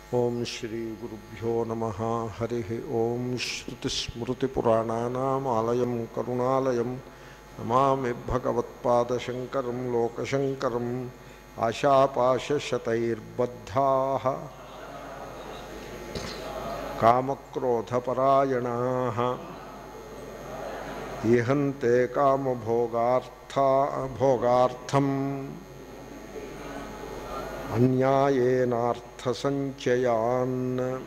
ఓం శ్రీ గురుభ్యో నమ హరి ఓం శ్రుతిస్మృతిపురాణానామాలయం కరుణాలయం నమామి భగవత్పాదశంకరం లోకశంకరం ఆశాపాశశతైర్బద్ధా కామక్రోధపరాయణా ఈహంతే కామభోగార్థా భోగార్థం అన్యాయేనార్థసంచయాన్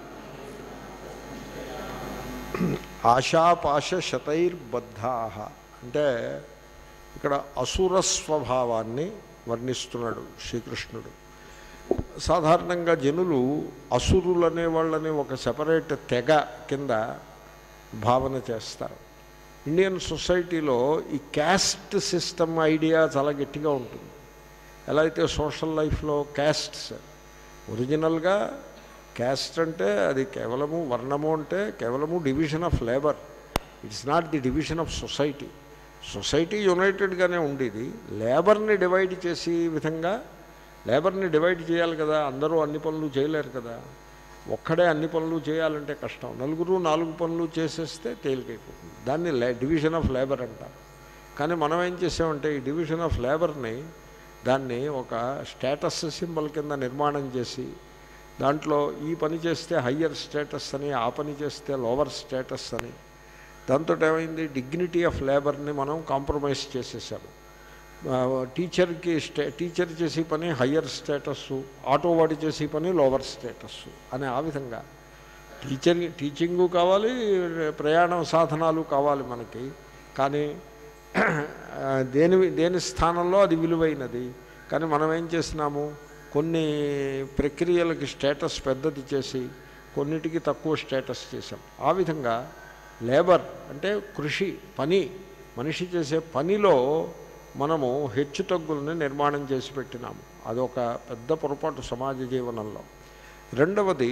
ఆశాపాశ శతైర్బద్ధా అంటే ఇక్కడ అసుర స్వభావాన్ని వర్ణిస్తున్నాడు శ్రీకృష్ణుడు సాధారణంగా జనులు అసురులనే వాళ్ళని ఒక సెపరేట్ తెగ కింద భావన చేస్తారు ఇండియన్ సొసైటీలో ఈ క్యాస్ట్ సిస్టమ్ ఐడియా చాలా గట్టిగా ఉంటుంది ఎలా అయితే సోషల్ లైఫ్లో క్యాస్ట్స్ ఒరిజినల్గా క్యాస్ట్ అంటే అది కేవలము వర్ణము అంటే కేవలము division of labour it's not the division of society society యునైటెడ్గానే ఉండేది లేబర్ని డివైడ్ చేసే విధంగా లేబర్ని డివైడ్ చేయాలి కదా అందరూ అన్ని పనులు చేయలేరు కదా ఒక్కడే అన్ని పనులు చేయాలంటే కష్టం నలుగురు నాలుగు పనులు చేసేస్తే తేలికైపోతుంది దాన్ని లే డివిజన్ ఆఫ్ లేబర్ అంటారు కానీ మనం ఏం చేసామంటే ఈ డివిజన్ ఆఫ్ లేబర్ని దాన్ని ఒక స్టేటస్ సింబల్ కింద నిర్మాణం చేసి దాంట్లో ఈ పని చేస్తే హయ్యర్ స్టేటస్ అని ఆ పని చేస్తే లోవర్ స్టేటస్ అని దాంతో ఏమైంది డిగ్నిటీ ఆఫ్ లేబర్ని మనం కాంప్రమైజ్ చేసేసాము టీచర్కి స్టే టీచర్ చేసే పని హయ్యర్ స్టేటస్సు ఆటో వాడి చేసే పని లోవర్ స్టేటస్సు అని ఆ విధంగా టీచర్ టీచింగు కావాలి ప్రయాణం సాధనాలు కావాలి మనకి కానీ దేని దేని స్థానంలో అది విలువైనది కానీ మనం ఏం చేసినాము కొన్ని ప్రక్రియలకి స్టేటస్ పెద్దది చేసి కొన్నిటికి తక్కువ స్టేటస్ చేసాం ఆ విధంగా లేబర్ అంటే కృషి పని మనిషి చేసే పనిలో మనము హెచ్చుతగ్గుల్ని నిర్మాణం చేసి పెట్టినాము అదొక పెద్ద పొరపాటు సమాజ జీవనంలో రెండవది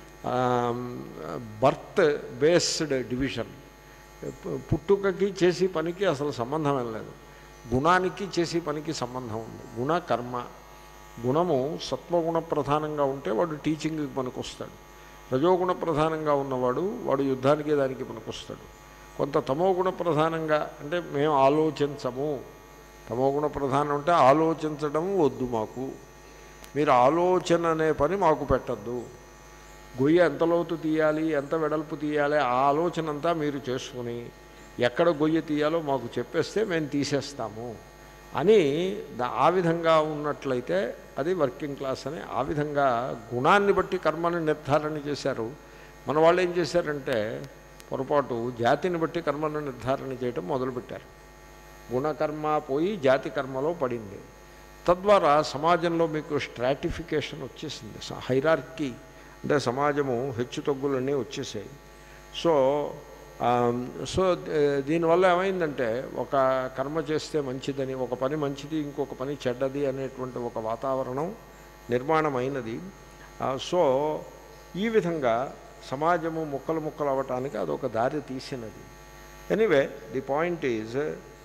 బర్త్ బేస్డ్ డివిజన్ పుట్టుకకి చేసే పనికి అసలు సంబంధం ఏం లేదు గుణానికి చేసే పనికి సంబంధం ఉంది గుణ కర్మ గుణము సత్వగుణ ప్రధానంగా ఉంటే వాడు టీచింగ్కి పనికొస్తాడు రజోగుణ ప్రధానంగా ఉన్నవాడు వాడు యుద్ధానికి దానికి పనికొస్తాడు కొంత తమోగుణ ప్రధానంగా అంటే మేము ఆలోచించము తమోగుణ ప్రధానం అంటే ఆలోచించడం వద్దు మాకు మీరు ఆలోచన అనే పని మాకు పెట్టద్దు గొయ్య ఎంత లోతు తీయాలి ఎంత వెడల్పు తీయాలి ఆ ఆలోచన అంతా మీరు చేసుకుని ఎక్కడ గొయ్య తీయాలో మాకు చెప్పేస్తే మేము తీసేస్తాము అని ఆ విధంగా ఉన్నట్లయితే అది వర్కింగ్ క్లాస్ అని ఆ విధంగా గుణాన్ని బట్టి కర్మని నిర్ధారణ చేశారు మన వాళ్ళు ఏం చేశారంటే పొరపాటు జాతిని బట్టి కర్మను నిర్ధారణ చేయడం మొదలుపెట్టారు గుణకర్మ పోయి జాతి కర్మలో పడింది తద్వారా సమాజంలో మీకు స్ట్రాటిఫికేషన్ వచ్చేసింది హైరార్కీ అంటే సమాజము హెచ్చుతగ్గులన్నీ వచ్చేసాయి సో సో దీనివల్ల ఏమైందంటే ఒక కర్మ చేస్తే మంచిదని ఒక పని మంచిది ఇంకొక పని చెడ్డది అనేటువంటి ఒక వాతావరణం నిర్మాణం అయినది సో ఈ విధంగా సమాజము ముక్కలు ముక్కలు అవ్వటానికి అదొక దారి తీసినది ఎనీవే ది పాయింట్ ఈజ్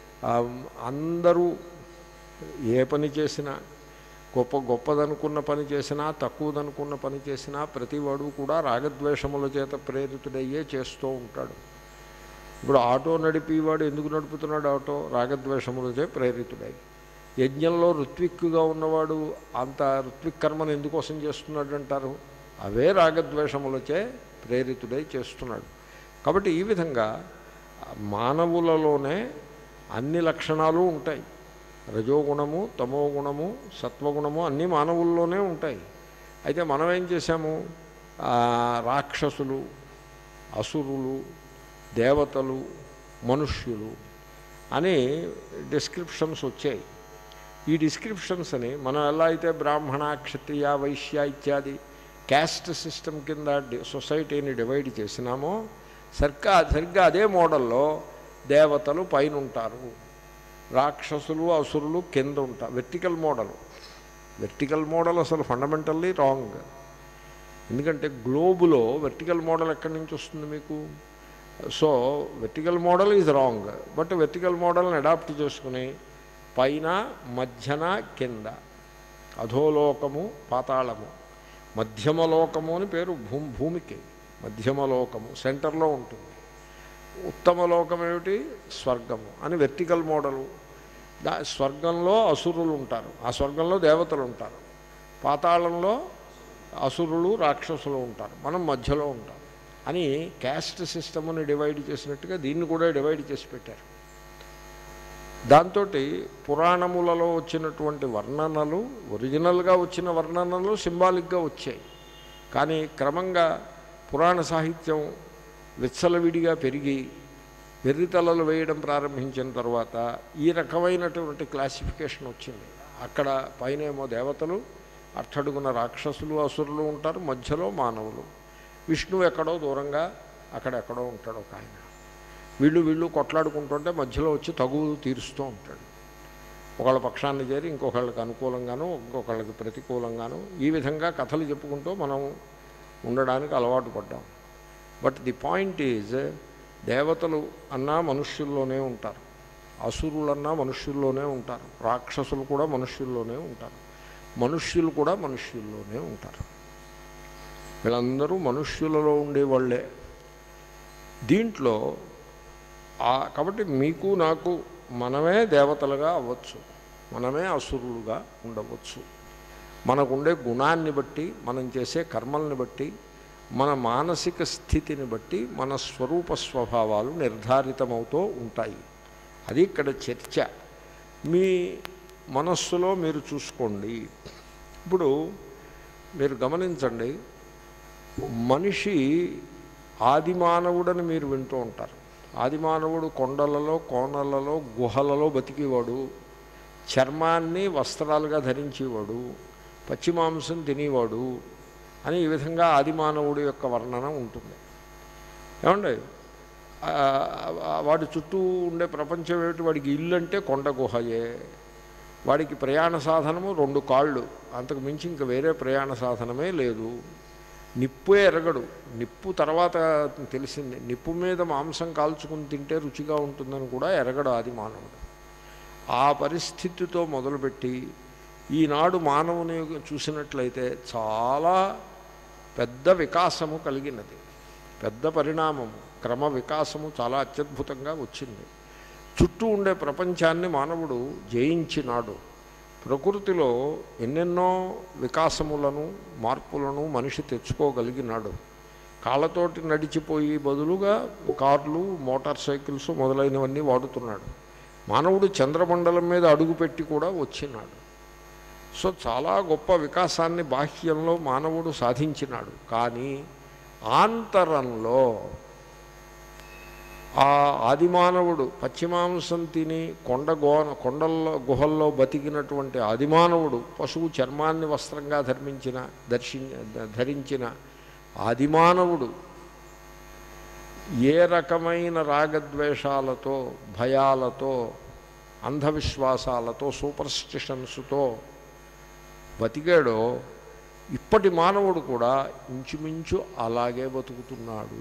అందరూ ఏ పని చేసినా గొప్ప గొప్పదనుకున్న పని చేసినా తక్కువదనుకున్న పని చేసినా ప్రతివాడు కూడా రాగద్వేషముల చేత ప్రేరితుడయ్యే చేస్తూ ఉంటాడు ఇప్పుడు ఆటో నడిపేవాడు ఎందుకు నడుపుతున్నాడు ఆటో రాగద్వేషములచే ప్రేరితుడై యజ్ఞంలో ఋత్విక్కుగా ఉన్నవాడు అంత ఋత్విక్ కర్మను ఎందుకోసం చేస్తున్నాడు అంటారు అవే రాగద్వేషములచే ప్రేరితుడై చేస్తున్నాడు కాబట్టి ఈ విధంగా మానవులలోనే అన్ని లక్షణాలు ఉంటాయి రజోగుణము తమో గుణము సత్వగుణము అన్నీ మానవుల్లోనే ఉంటాయి అయితే మనం ఏం చేశాము రాక్షసులు అసురులు దేవతలు మనుష్యులు అని డిస్క్రిప్షన్స్ వచ్చాయి ఈ డిస్క్రిప్షన్స్ని మనం ఎలా అయితే బ్రాహ్మణ క్షత్రియ వైశ్య ఇత్యాది క్యాస్ట్ సిస్టమ్ కింద సొసైటీని డివైడ్ చేసినామో సరిగ్గా సరిగ్గా అదే మోడల్లో దేవతలు పైన ఉంటారు రాక్షసులు అసురులు కింద ఉంటారు వెర్టికల్ మోడల్ వెర్టికల్ మోడల్ అసలు ఫండమెంటల్లీ రాంగ్ ఎందుకంటే గ్లోబులో వెర్టికల్ మోడల్ ఎక్కడి నుంచి వస్తుంది మీకు so vertical model is wrong but vertical మోడల్ని అడాప్ట్ చేసుకుని పైన మధ్యన కింద అధోలోకము పాతాళము మధ్యమలోకము అని పేరు భూ భూమికి మధ్యమలోకము సెంటర్లో ఉంటుంది ఉత్తమ లోకం ఏమిటి స్వర్గము అని వెర్టికల్ మోడలు దా స్వర్గంలో అసురులు ఉంటారు ఆ స్వర్గంలో దేవతలు ఉంటారు పాతాళంలో అసురులు రాక్షసులు ఉంటారు మనం మధ్యలో ఉంటాం అని క్యాస్ట్ సిస్టమ్ని డివైడ్ చేసినట్టుగా దీన్ని కూడా డివైడ్ చేసి పెట్టారు దాంతో పురాణములలో వచ్చినటువంటి వర్ణనలు ఒరిజినల్గా వచ్చిన వర్ణనలు సింబాలిక్గా వచ్చాయి కానీ క్రమంగా పురాణ సాహిత్యం విచ్చలవిడిగా పెరిగి వెర్రితలలు వేయడం ప్రారంభించిన తర్వాత ఈ రకమైనటువంటి క్లాసిఫికేషన్ వచ్చింది అక్కడ పైనేమో దేవతలు అట్టడుగున రాక్షసులు అసురులు ఉంటారు మధ్యలో మానవులు విష్ణువు ఎక్కడో దూరంగా అక్కడెక్కడో ఉంటాడు ఒక ఆయన వీళ్ళు వీళ్ళు కొట్లాడుకుంటుంటే మధ్యలో వచ్చి తగువు తీరుస్తూ ఉంటాడు ఒకళ్ళ పక్షాన్ని చేరి ఇంకొకళ్ళకి అనుకూలంగాను ఇంకొకళ్ళకి ప్రతికూలంగాను ఈ విధంగా కథలు చెప్పుకుంటూ మనం ఉండడానికి అలవాటు పడ్డాం బట్ ది పాయింట్ ఈజ్ దేవతలు అన్నా మనుష్యుల్లోనే ఉంటారు అసురులన్నా మనుష్యుల్లోనే ఉంటారు రాక్షసులు కూడా మనుష్యుల్లోనే ఉంటారు మనుష్యులు కూడా మనుష్యుల్లోనే ఉంటారు వీళ్ళందరూ మనుష్యులలో ఉండేవాళ్ళే దీంట్లో ఆ కాబట్టి మీకు నాకు మనమే దేవతలుగా అవ్వచ్చు మనమే అసురులుగా ఉండవచ్చు మనకుండే గుణాన్ని బట్టి మనం చేసే కర్మల్ని బట్టి మన మానసిక స్థితిని బట్టి మన స్వరూప స్వభావాలు నిర్ధారితమవుతూ ఉంటాయి అది ఇక్కడ చర్చ మీ మనస్సులో మీరు చూసుకోండి ఇప్పుడు మీరు గమనించండి మనిషి ఆది మానవుడని మీరు వింటూ ఉంటారు ఆది మానవుడు కొండలలో కోనలలో గుహలలో బతికేవాడు చర్మాన్ని వస్త్రాలుగా ధరించేవాడు పచ్చి మాంసం తినేవాడు అని ఈ విధంగా ఆది మానవుడి యొక్క వర్ణన ఉంటుంది ఏమండి ఆ, ఆ, వాడి చుట్టూ ఉండే ప్రపంచం ఏమిటి వాడికి ఇల్లు అంటే కొండ గుహయే వాడికి ప్రయాణ సాధనము రెండు కాళ్ళు అంతకు మించి ఇంకా వేరే ప్రయాణ సాధనమే లేదు నిప్పే ఎరగడు నిప్పు తర్వాత తెలిసింది నిప్పు మీద మాంసం కాల్చుకుని తింటే రుచిగా ఉంటుందని కూడా ఎరగడు ఆది మానవుడు ఆ పరిస్థితితో మొదలుపెట్టి ఈనాడు మానవుని చూసినట్లయితే చాలా పెద్ద వికాసము కలిగినది పెద్ద పరిణామము క్రమ వికాసము చాలా అత్యద్భుతంగా వచ్చింది చుట్టూ ఉండే ప్రపంచాన్ని మానవుడు జయించినాడు ప్రకృతిలో ఎన్నెన్నో వికాసములను మార్పులను మనిషి తెచ్చుకోగలిగినాడు కాళ్ళతోటి నడిచిపోయి బదులుగా కార్లు మోటార్ సైకిల్స్ మొదలైనవన్నీ వాడుతున్నాడు మానవుడు చంద్రమండలం మీద అడుగుపెట్టి కూడా వచ్చినాడు సో చాలా గొప్ప వికాసాన్ని బాహ్యంలో మానవుడు సాధించినాడు కానీ ఆంతరంలో ఆ ఆదిమానవుడు పశ్చిమాంసం తిని కొండ గో కొండల్లో గుహల్లో బతికినటువంటి ఆదిమానవుడు పశువు చర్మాన్ని వస్త్రంగా ధర్మించిన దర్శి ధరించిన ఆదిమానవుడు ఏ రకమైన రాగద్వేషాలతో భయాలతో అంధవిశ్వాసాలతో సూపర్స్టిషన్స్తో బతికాడో ఇప్పటి మానవుడు కూడా ఇంచుమించు అలాగే బతుకుతున్నాడు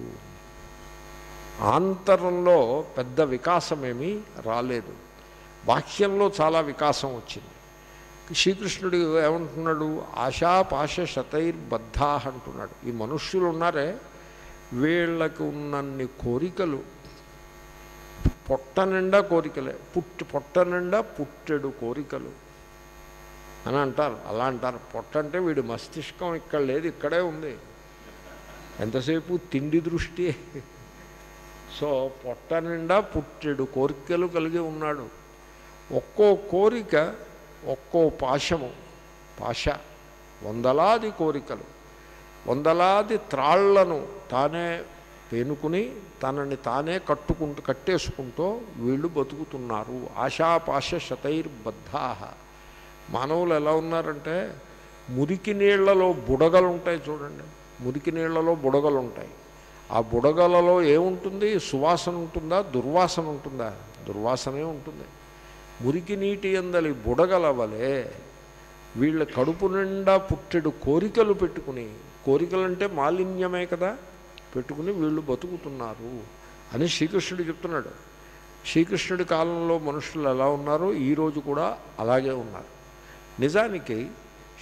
ఆంతరంలో పెద్ద వికాసమేమీ రాలేదు బాహ్యంలో చాలా వికాసం వచ్చింది శ్రీకృష్ణుడు ఏమంటున్నాడు ఆశాపాశ శతైర్బద్ధా అంటున్నాడు ఈ మనుష్యులు ఉన్నారే వీళ్ళకి ఉన్నన్ని కోరికలు పొట్ట నిండా కోరికలే పుట్టి పొట్ట నిండా పుట్టెడు కోరికలు అని అంటారు అలా అంటారు పొట్ట అంటే వీడి మస్తిష్కం ఇక్కడ లేదు ఇక్కడే ఉంది ఎంతసేపు తిండి దృష్టి సో పొట్ట నిండా పుట్టెడు కోరికలు కలిగి ఉన్నాడు ఒక్కో కోరిక ఒక్కో పాశము పాశ వందలాది కోరికలు వందలాది త్రాళ్లను తానే పేనుకుని తనని తానే కట్టుకుంటూ కట్టేసుకుంటూ వీళ్ళు బతుకుతున్నారు ఆశాపాశ శతైర్బద్ధా మానవులు ఎలా ఉన్నారంటే మురికి నీళ్లలో బుడగలు ఉంటాయి చూడండి మురికి నీళ్లలో బుడగలు ఉంటాయి ఆ బుడగలలో ఏముంటుంది సువాసన ఉంటుందా దుర్వాసన ఉంటుందా దుర్వాసనే ఉంటుంది మురికి నీటి అందలి బుడగల వలె వీళ్ళ కడుపు నిండా పుట్టెడు కోరికలు పెట్టుకుని కోరికలంటే మాలిన్యమే కదా పెట్టుకుని వీళ్ళు బతుకుతున్నారు అని శ్రీకృష్ణుడు చెప్తున్నాడు శ్రీకృష్ణుడి కాలంలో మనుషులు ఎలా ఉన్నారో ఈరోజు కూడా అలాగే ఉన్నారు నిజానికి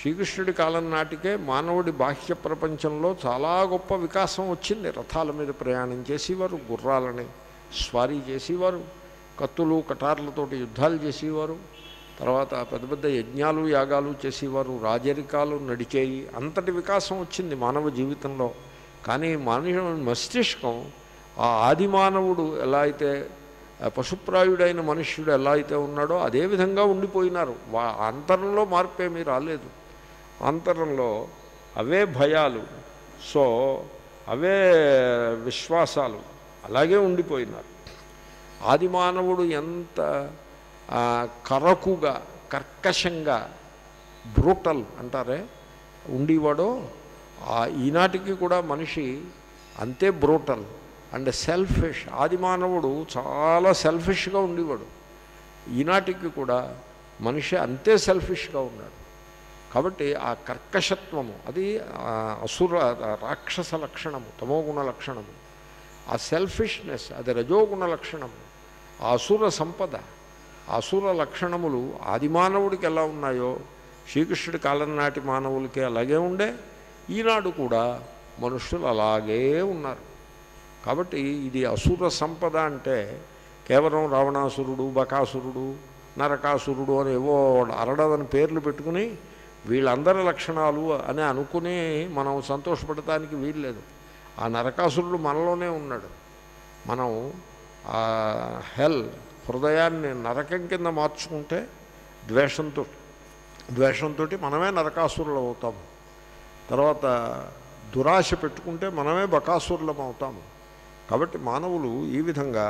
శ్రీకృష్ణుడి కాలం నాటికే మానవుడి బాహ్య ప్రపంచంలో చాలా గొప్ప వికాసం వచ్చింది రథాల మీద ప్రయాణం చేసేవారు గుర్రాలని స్వారీ చేసేవారు కత్తులు కటార్లతోటి యుద్ధాలు చేసేవారు తర్వాత పెద్ద పెద్ద యజ్ఞాలు యాగాలు చేసేవారు రాజరికాలు నడిచేయి అంతటి వికాసం వచ్చింది మానవ జీవితంలో కానీ మానవ మస్తిష్కం ఆ ఆది మానవుడు ఎలా అయితే ఆ పశుప్రాయుడైన మనుష్యుడు ఎలా అయితే ఉన్నాడో అదే విధంగా ఉండిపోయినారు వా అంతరంలో మార్పేమీ రాలేదు అంతరంలో అవే భయాలు సో అవే విశ్వాసాలు అలాగే ఉండిపోయినారు ఆది మానవుడు ఎంత ఆ, కరకుగా కర్కశంగా బ్రూటల్ అంటారే ఉండేవాడో ఆ ఈనాటికి కూడా మనిషి అంతే బ్రూటల్ అండ్ సెల్ఫిష్ ఆది మానవుడు చాలా సెల్ఫిష్గా ఉండేవాడు ఈనాటికి కూడా మనిషి అంతే సెల్ఫిష్గా ఉన్నాడు కాబట్టి ఆ కర్కశత్వము అది ఆ అసుర రాక్షస లక్షణము తమోగుణ లక్షణము ఆ సెల్ఫిష్నెస్ అది రజోగుణ లక్షణము ఆ అసుర సంపద ఆ అసుర లక్షణములు ఆది మానవుడికి ఎలా ఉన్నాయో శ్రీకృష్ణుడి కాలం నాటి మానవులకి అలాగే ఉండే ఈనాడు కూడా మనుష్యులు అలాగే ఉన్నారు కాబట్టి ఇది అసుర సంపద అంటే కేవలం రావణాసురుడు బకాసురుడు నరకాసురుడు అని ఏవో అరడదని పేర్లు పెట్టుకుని వీళ్ళందరి లక్షణాలు అని అనుకుని మనం సంతోషపడటానికి వీల్లేదు ఆ నరకాసురుడు మనలోనే ఉన్నాడు మనం ఆ హెల్ హృదయాన్ని నరకం కింద మార్చుకుంటే ద్వేషంతో ద్వేషంతో మనమే నరకాసురులు అవుతాము తర్వాత దురాశ పెట్టుకుంటే మనమే బకాసురులం అవుతాము కాబట్టి మానవులు ఈ విధంగా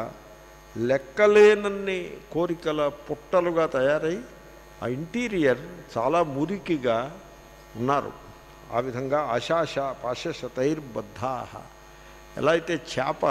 లెక్కలేనన్ని కోరికల పుట్టలుగా తయారై ఆ ఇంటీరియర్ చాలా మురికిగా ఉన్నారు ఆ విధంగా ఆశాష పాశశతైర్బద్ధా ఎలా అయితే చేప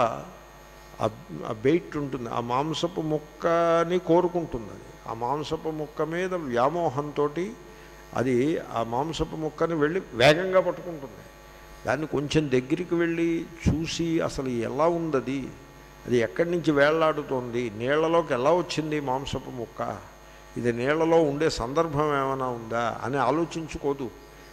ఆ బెయిట్ ఉంటుంది ఆ మాంసపు ముక్కని కోరుకుంటుంది అది ఆ మాంసపు ముక్క మీద వ్యామోహంతో అది ఆ మాంసపు ముక్కని వెళ్ళి వేగంగా పట్టుకుంటుంది దాన్ని కొంచెం దగ్గరికి వెళ్ళి చూసి అసలు ఎలా ఉందది అది ఎక్కడి నుంచి వేళ్లాడుతోంది నీళ్లలోకి ఎలా వచ్చింది మాంసపు ముక్క ఇది నీళ్లలో ఉండే సందర్భం ఏమైనా ఉందా అని ఆలోచించుకోదు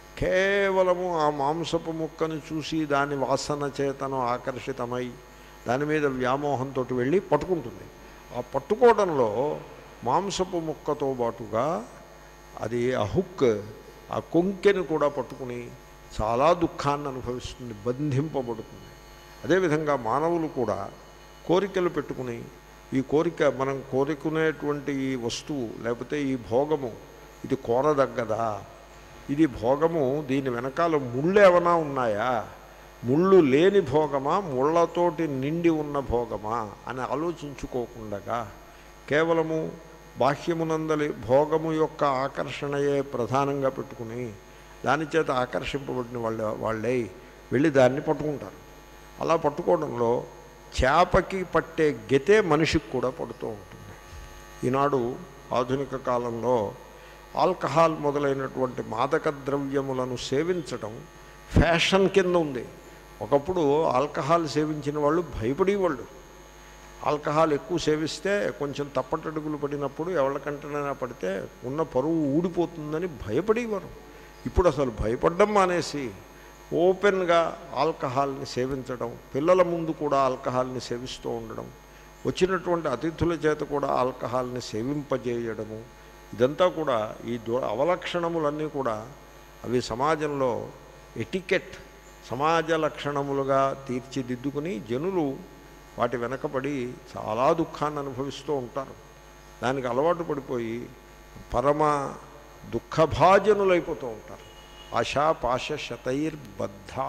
కేవలము ఆ మాంసపు ముక్కను చూసి దాని వాసన చేతను ఆకర్షితమై దాని మీద వ్యామోహంతో వెళ్ళి పట్టుకుంటుంది ఆ పట్టుకోవడంలో మాంసపు ముక్కతో పాటుగా అది ఆ హుక్ ఆ కొంకెను కూడా పట్టుకుని చాలా దుఃఖాన్ని అనుభవిస్తుంది బంధింపబడుతుంది అదేవిధంగా మానవులు కూడా కోరికలు పెట్టుకుని ఈ కోరిక మనం కోరుకునేటువంటి ఈ వస్తువు లేకపోతే ఈ భోగము ఇది కోరదగ్గదా ఇది భోగము దీని వెనకాల ముళ్ళు ఏమైనా ఉన్నాయా ముళ్ళు లేని భోగమా ముళ్ళతోటి నిండి ఉన్న భోగమా అని ఆలోచించుకోకుండా కేవలము బాహ్యమునందలి భోగము యొక్క ఆకర్షణయే ప్రధానంగా పెట్టుకుని దాని చేత ఆకర్షింపబడిన వాళ్ళ వాళ్ళే వెళ్ళి దాన్ని పట్టుకుంటారు అలా పట్టుకోవడంలో చేపకి పట్టే గెతే మనిషికి కూడా పడుతూ ఉంటుంది ఈనాడు ఆధునిక కాలంలో ఆల్కహాల్ మొదలైనటువంటి మాదక ద్రవ్యములను సేవించడం ఫ్యాషన్ కింద ఉంది ఒకప్పుడు ఆల్కహాల్ సేవించిన వాళ్ళు భయపడేవాళ్ళు ఆల్కహాల్ ఎక్కువ సేవిస్తే కొంచెం తప్పటడుగులు పడినప్పుడు ఎవరికంటనైనా పడితే ఉన్న పరువు ఊడిపోతుందని భయపడేవారు ఇప్పుడు అసలు భయపడడం మానేసి ఓపెన్గా ఆల్కహాల్ని సేవించడం పిల్లల ముందు కూడా ఆల్కహాల్ని సేవిస్తూ ఉండడం వచ్చినటువంటి అతిథుల చేత కూడా ఆల్కహాల్ని సేవింపజేయడము ఇదంతా కూడా ఈ దు అవలక్షణములన్నీ కూడా అవి సమాజంలో ఎటికెట్ సమాజ లక్షణములుగా తీర్చిదిద్దుకుని జనులు వాటి వెనకబడి చాలా దుఃఖాన్ని అనుభవిస్తూ ఉంటారు దానికి అలవాటు పడిపోయి పరమ దుఃఖభాజనులైపోతూ ఉంటారు ఆశా పాశ శతైర్బద్ధా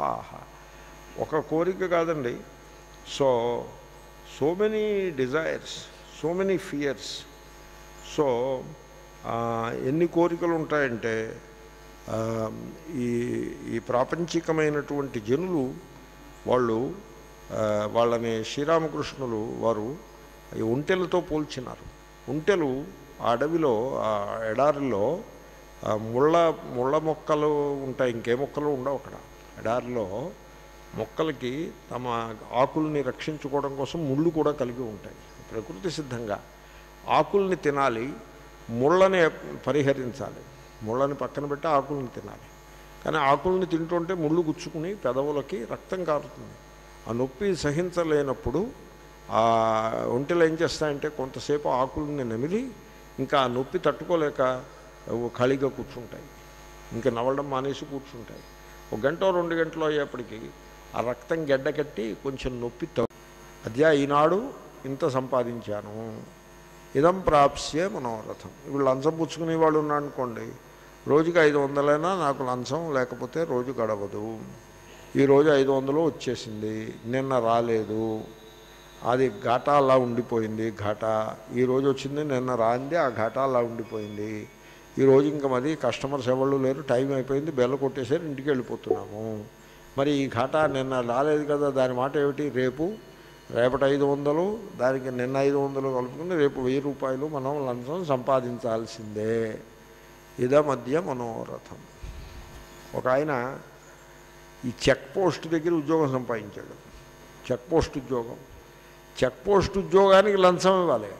ఒక కోరిక కాదండి so so many desires so many fears so ఎన్ని కోరికలు ఉంటాయంటే ఆ, ఈ ఈ ప్రాపంచికమైనటువంటి జనులు వాళ్ళు ఆ, వాళ్ళని శ్రీరామకృష్ణులు వారు ఈ ఒంటెలతో పోల్చినారు ఒంటెలు ఆ అడవిలో ఆ ఎడారిలో ఆ ముళ్ళ ముళ్ళ మొక్కలు ఉంటాయి ఇంకే మొక్కలు ఉండవు అక్కడ ఎడారిలో మొక్కలకి తమ ఆకుల్ని రక్షించుకోవడం కోసం ముళ్ళు కూడా కలిగి ఉంటాయి ప్రకృతి సిద్ధంగా ఆకుల్ని తినాలి ముళ్ళని పరిహరించాలి ముళ్ళని పక్కన పెట్టి ఆకుల్ని తినాలి కానీ ఆకుల్ని తింటుంటే ముళ్ళు గుచ్చుకుని పెదవులకి రక్తం కారుతుంది ఆ నొప్పి సహించలేనప్పుడు ఆ ఒంటెలు ఏం చేస్తాయంటే కొంతసేపు ఆకుల్ని నమిలి ఇంకా ఆ నొప్పి తట్టుకోలేక ఖాళీగా కూర్చుంటాయి ఇంకా నవ్వడం మానేసి కూర్చుంటాయి ఒక గంట రెండు గంటలు అయ్యేప్పటికీ ఆ రక్తం గడ్డకట్టి కొంచెం నొప్పి త అద్యా ఈనాడు ఇంత సంపాదించాను ఇదం ప్రాప్స్యే మనోరథం ఇప్పుడు లంచం పుచ్చుకునే వాడు ఉన్నాడు అనుకోండి రోజుకి ఐదు వందలైనా నాకు లంచం లేకపోతే రోజు గడవదు ఈరోజు ఐదు వందలు వచ్చేసింది నిన్న రాలేదు అది ఘాటా అలా ఉండిపోయింది ఘాటా ఈ రోజు వచ్చింది నిన్న రాంది ఆ ఘాటా అలా ఉండిపోయింది ఈ రోజు ఇంకా మరి కస్టమర్స్ ఎవరు లేరు టైం అయిపోయింది బెల్ల కొట్టేసారు ఇంటికి వెళ్ళిపోతున్నాము మరి ఈ ఘాటా నిన్న రాలేదు కదా దాని మాట ఏమిటి రేపు రేపటి ఐదు వందలు దానికి నిన్న ఐదు వందలు కలుపుకుని రేపు వెయ్యి రూపాయలు మనం లంచం సంపాదించాల్సిందే ఇద మధ్య మనోరథం ఒక ఆయన ఈ చెక్ పోస్ట్ దగ్గర ఉద్యోగం సంపాదించాడు చెక్ పోస్ట్ ఉద్యోగం చెక్ పోస్ట్ ఉద్యోగానికి లంచం ఇవ్వాలి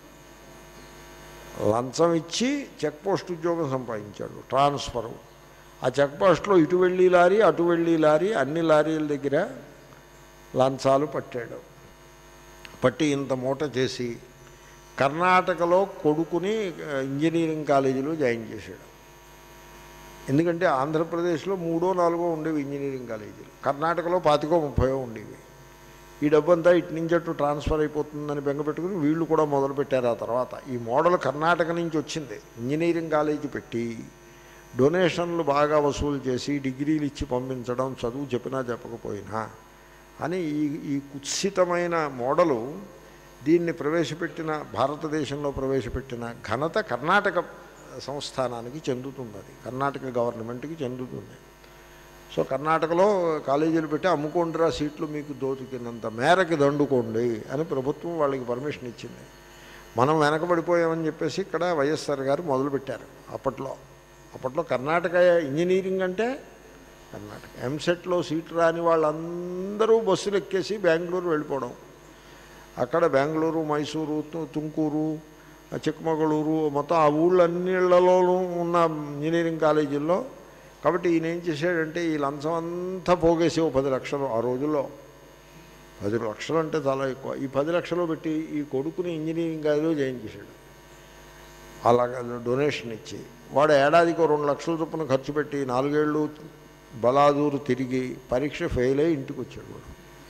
లంచం ఇచ్చి చెక్ పోస్ట్ ఉద్యోగం సంపాదించాడు ట్రాన్స్ఫరు ఆ చెక్ పోస్ట్లో ఇటు వెళ్ళి లారీ అటు వెళ్ళి లారీ అన్ని లారీల దగ్గర లంచాలు పట్టాడు పట్టి ఇంత మూట చేసి కర్ణాటకలో కొడుకుని ఇంజనీరింగ్ కాలేజీలో జాయిన్ చేశాడు ఎందుకంటే ఆంధ్రప్రదేశ్లో మూడో నాలుగో ఉండేవి ఇంజనీరింగ్ కాలేజీలు కర్ణాటకలో పాతికో ముప్పయో ఉండేవి ఈ డబ్బంతా ఇటు నుంచి అటు ట్రాన్స్ఫర్ అయిపోతుందని బెంగపెట్టుకుని వీళ్ళు కూడా మొదలుపెట్టారు ఆ తర్వాత ఈ మోడల్ కర్ణాటక నుంచి వచ్చింది ఇంజనీరింగ్ కాలేజీ పెట్టి డొనేషన్లు బాగా వసూలు చేసి డిగ్రీలు ఇచ్చి పంపించడం చదువు చెప్పినా చెప్పకపోయినా అని ఈ ఈ కుత్సితమైన మోడలు దీన్ని ప్రవేశపెట్టిన భారతదేశంలో ప్రవేశపెట్టిన ఘనత కర్ణాటక సంస్థానానికి చెందుతుంది అది కర్ణాటక గవర్నమెంట్కి చెందుతుంది సో కర్ణాటకలో కాలేజీలు పెట్టి అమ్ముకోండిరా సీట్లు మీకు దోచుకినంత మేరకి దండుకోండి అని ప్రభుత్వం వాళ్ళకి పర్మిషన్ ఇచ్చింది మనం వెనకబడిపోయామని చెప్పేసి ఇక్కడ వైఎస్ఆర్ గారు మొదలుపెట్టారు అప్పట్లో అప్పట్లో కర్ణాటక ఇంజనీరింగ్ అంటే కర్ణాటక ఎంసెట్లో సీటు రాని వాళ్ళందరూ బస్సులు ఎక్కేసి బెంగళూరు వెళ్ళిపోవడం అక్కడ బెంగళూరు మైసూరు తు- తుమ్కూరు చిక్కమగళూరు మొత్తం ఆ ఊళ్ళన్నిళ్లలోనూ ఉన్న ఇంజనీరింగ్ కాలేజీల్లో కాబట్టి ఈయన ఏం చేశాడంటే ఈ లంచం అంతా పోగేసి ఓ పది లక్షలు ఆ రోజుల్లో పది లక్షలు అంటే చాలా ఎక్కువ ఈ పది లక్షలు పెట్టి ఈ కొడుకుని ఇంజనీరింగ్ కాలేజీలో జాయిన్ చేశాడు అలాగా డొనేషన్ ఇచ్చి వాడు ఏడాదికి ఓ రెండు లక్షల చొప్పున ఖర్చు పెట్టి నాలుగేళ్ళు బలాదూరు తిరిగి పరీక్ష ఫెయిల్ అయ్యి ఇంటికి వచ్చాడు వాడు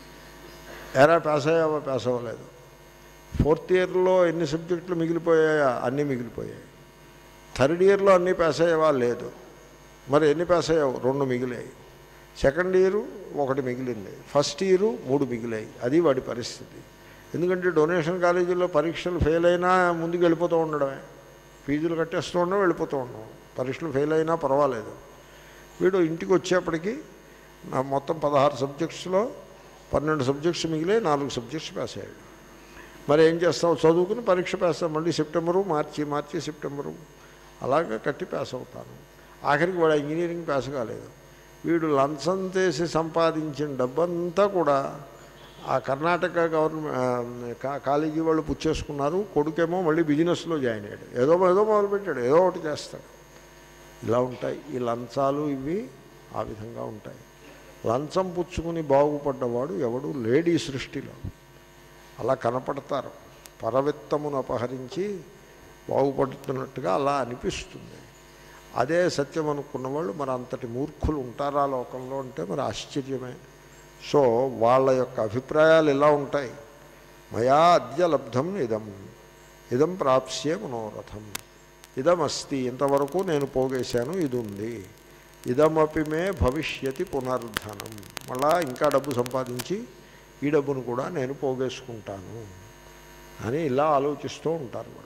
ఎరా పాస్ అయ్యావా పాస్ అవ్వలేదు ఫోర్త్ ఇయర్లో ఎన్ని సబ్జెక్టులు మిగిలిపోయాయా అన్నీ మిగిలిపోయాయి థర్డ్ ఇయర్లో అన్నీ పాస్ అయ్యావా లేదు మరి ఎన్ని పాస్ అయ్యావు రెండు మిగిలాయి సెకండ్ ఇయరు ఒకటి మిగిలింది ఫస్ట్ ఇయరు మూడు మిగిలాయి అది వాడి పరిస్థితి ఎందుకంటే డొనేషన్ కాలేజీలో పరీక్షలు ఫెయిల్ అయినా ముందుకు వెళ్ళిపోతూ ఉండడమే ఫీజులు కట్టేస్తూ ఉండడం వెళ్ళిపోతూ ఉండడం పరీక్షలు ఫెయిల్ అయినా పర్వాలేదు వీడు ఇంటికి వచ్చేప్పటికి నా మొత్తం పదహారు సబ్జెక్ట్స్లో పన్నెండు సబ్జెక్ట్స్ మిగిలే నాలుగు సబ్జెక్ట్స్ పాస్ అయ్యాడు మరి ఏం చేస్తావు చదువుకుని పరీక్ష పాస్ అవ్వ- మళ్ళీ సెప్టెంబరు మార్చి మార్చి సెప్టెంబరు అలాగా కట్టి పాస్ అవుతాను ఆఖరికి వాడు ఇంజనీరింగ్ పాస్ కాలేదు వీడు లంచం చేసి సంపాదించిన డబ్బంతా కూడా ఆ కర్ణాటక గవర్నమెంట్ కాలేజీ వాళ్ళు పుచ్చేసుకున్నారు కొడుకేమో మళ్ళీ బిజినెస్లో జాయిన్ అయ్యాడు ఏదో ఏదో మొదలుపెట్టాడు ఏదో ఒకటి చేస్తాడు ఇలా ఉంటాయి ఈ లంచాలు ఇవి ఆ విధంగా ఉంటాయి లంచం పుచ్చుకుని బాగుపడ్డవాడు ఎవడు లేడీ సృష్టిలో అలా కనపడతారు పరవిత్తమును అపహరించి బాగుపడుతున్నట్టుగా అలా అనిపిస్తుంది అదే సత్యం అనుకున్న వాళ్ళు మరి అంతటి మూర్ఖులు ఉంటారా లోకంలో అంటే మరి ఆశ్చర్యమే సో వాళ్ళ యొక్క అభిప్రాయాలు ఇలా ఉంటాయి మయా అద్య లబ్ధం ఇదం ఇదం ప్రాప్స్యే మనోరథం ఇదమస్తి ఇంతవరకు నేను పోగేశాను ఇది ఉంది ఇదమపి మే భవిష్యతి పునర్ధనం మళ్ళా ఇంకా డబ్బు సంపాదించి ఈ డబ్బును కూడా నేను పోగేసుకుంటాను అని ఇలా ఆలోచిస్తూ ఉంటారు వాళ్ళు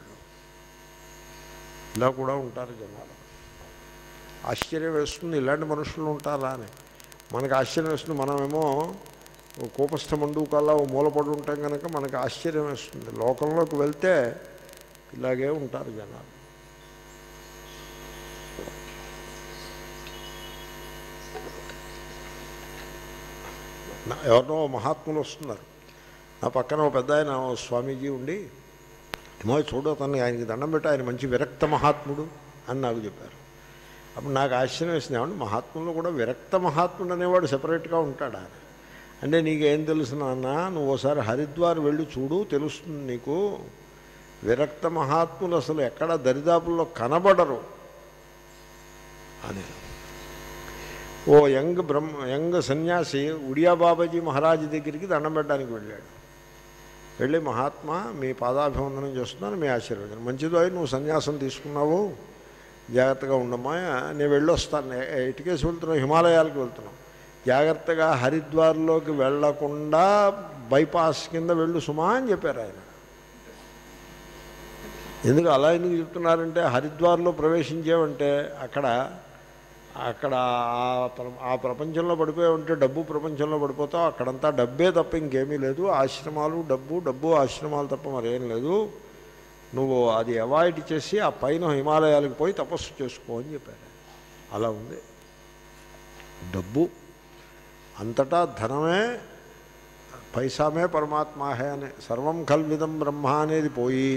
ఇలా కూడా ఉంటారు జనాలు ఆశ్చర్యం వేస్తుంది ఇలాంటి మనుషులు ఉంటారా అని మనకు ఆశ్చర్యం వేస్తుంది మనమేమో ఓ కోపస్థ మండూకల్లా ఓ మూలపడి ఉంటాం కనుక మనకు ఆశ్చర్యం వేస్తుంది లోకంలోకి వెళ్తే ఇలాగే ఉంటారు జనాలు నా- ఎవరినో మహాత్ములు వస్తున్నారు నా పక్కన ఒక పెద్ద ఆయన ఓ స్వామీజీ ఉండి ఏమో చూడు అతన్ని ఆయనకి దండం పెట్టి ఆయన మంచి విరక్త మహాత్ముడు అని నాకు చెప్పారు అప్పుడు నాకు ఆశ్చర్యం వేసింది ఏమంటే మహాత్ముల్లో కూడా విరక్త మహాత్ముడు అనేవాడు సెపరేట్గా ఉంటాడా అంటే నీకేం తెలుసు నాన్న నువ్వు ఒకసారి హరిద్వార్ వెళ్ళి చూడు తెలుస్తుంది నీకు విరక్త మహాత్ములు అసలు ఎక్కడ దరిదాపుల్లో కనబడరు అని ఓ యంగ్ బ్రహ్మ యంగ్ సన్యాసి ఉడియా బాబాజీ మహారాజ్ దగ్గరికి దండం పెట్టడానికి వెళ్ళాడు వెళ్ళి మహాత్మా మీ పాదాభివందనం చేస్తున్నాను మీ ఆశీర్వదనం మంచిదో అయి నువ్వు సన్యాసం తీసుకున్నావు జాగ్రత్తగా ఉండమ్మా నేను వెళ్ళొస్తాను ఎ- ఎటుకేసి వెళ్తున్నావు హిమాలయాలకు వెళ్తున్నాం జాగ్రత్తగా హరిద్వార్లోకి వెళ్లకుండా బైపాస్ కింద వెళ్ళు సుమా అని చెప్పారు ఆయన ఎందుకు అలా ఎందుకు చెప్తున్నారంటే హరిద్వార్లో ప్రవేశించేవంటే అక్కడ అక్కడ ఆ ప్ర- ఆ ప్రపంచంలో పడిపోయి ఉంటే డబ్బు ప్రపంచంలో పడిపోతావు అక్కడంతా డబ్బే తప్ప ఇంకేమీ లేదు ఆశ్రమాలు డబ్బు డబ్బు ఆశ్రమాలు తప్ప మరేం లేదు నువ్వు అది అవాయిడ్ చేసి ఆ పైన హిమాలయాలకు పోయి తపస్సు చేసుకో అని చెప్పారు అలా ఉంది డబ్బు అంతటా ధనమే పైసామే పరమాత్మాహే అని సర్వం కల్విదం బ్రహ్మ అనేది పోయి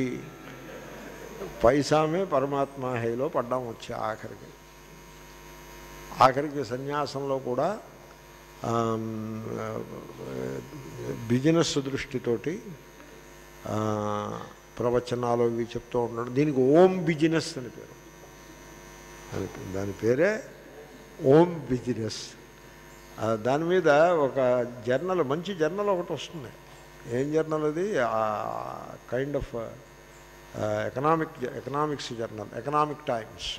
పైసామే పరమాత్మాహేలో పడ్డాం వచ్చి ఆఖరికి ఆఖరికి సన్యాసంలో కూడా ఆమ్, బిజినెస్ దృష్టితోటి ఆ, ప్రవచనాలు ఇవి చెప్తూ ఉన్నాడు దీనికి ఓం బిజినెస్ అని పేరు దాని దాని పేరే ఓం బిజినెస్ ఆ, దాని మీద ఒక జర్నల్ మంచి జర్నల్ ఒకటి వస్తుంది ఏం జర్నల్ అది kind of economic economics journal Economic Times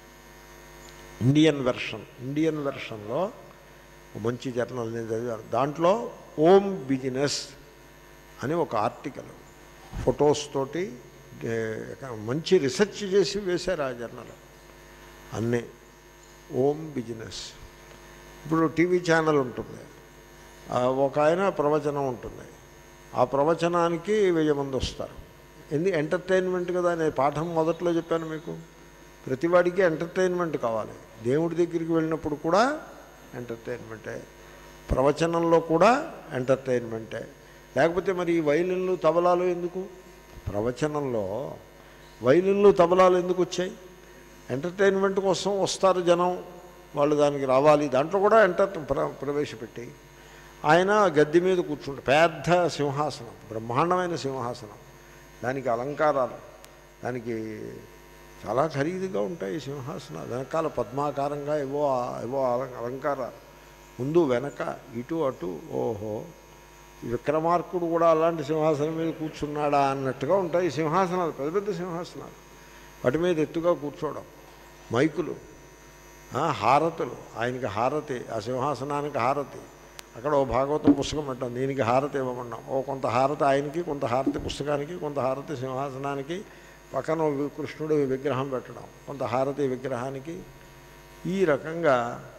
Indian version Indian వెర్షన్లో ఒక మంచి జర్నల్ నేను చదివాను దాంట్లో ఓం బిజినెస్ అని ఒక ఆర్టికల్ ఫొటోస్ తోటి ఏ, మంచి రీసెర్చ్ చేసి వేశారు ఆ జర్నల్ అన్నీ ఓం బిజినెస్ ఇప్పుడు టీవీ ఛానల్ ఉంటుంది ఆ, ఒక ఆయన ప్రవచనం ఉంటుంది ఆ ప్రవచనానికి వెయ్యి మంది వస్తారు ఎందు ఎంటర్టైన్మెంట్ కదా నేను పాఠం మొదట్లో చెప్పాను మీకు ప్రతివాడికి ఎంటర్టైన్మెంట్ కావాలి దేవుడి దగ్గరికి వెళ్ళినప్పుడు కూడా ఎంటర్టైన్మెంటే ప్రవచనంలో కూడా ఎంటర్టైన్మెంటే లేకపోతే మరి ఈ వైలిన్లు తబలాలు ఎందుకు ప్రవచనంలో వైలిన్లు తబలాలు ఎందుకు వచ్చాయి ఎంటర్టైన్మెంట్ కోసం వస్తారు జనం వాళ్ళు దానికి రావాలి దాంట్లో కూడా ఎంటర్ ప్ర- ప్రవేశపెట్టి ఆయన గద్దె మీద కూర్చుంటారు పెద్ద సింహాసనం బ్రహ్మాండమైన సింహాసనం దానికి అలంకారాలు దానికి చాలా ఖరీదుగా ఉంటాయి ఈ సింహాసనాలు వెనకాల పద్మాకారంగా ఏవో ఏవో అలం- అలంకారాలు ముందు వెనక ఇటు అటు ఓహో ఈ విక్రమార్కుడు కూడా అలాంటి సింహాసనం మీద కూర్చున్నాడా అన్నట్టుగా ఉంటాయి ఈ సింహాసనాలు పెద్ద పెద్ద సింహాసనాలు వాటి మీద ఎత్తుగా కూర్చోవడం మైకులు ఆ, హారతులు ఆయనకి హారతి ఆ సింహాసనానికి హారతి అక్కడ ఓ భాగవతం పుస్తకం పెట్టాం దీనికి హారతి ఇవ్వమన్నాం ఓ కొంత హారతి ఆయనకి కొంత హారతి పుస్తకానికి కొంత హారతి సింహాసనానికి పక్కన ఓ వి- కృష్ణుడు విగ్రహం పెట్టడం కొంత హారతి విగ్రహానికి ఈ రకంగా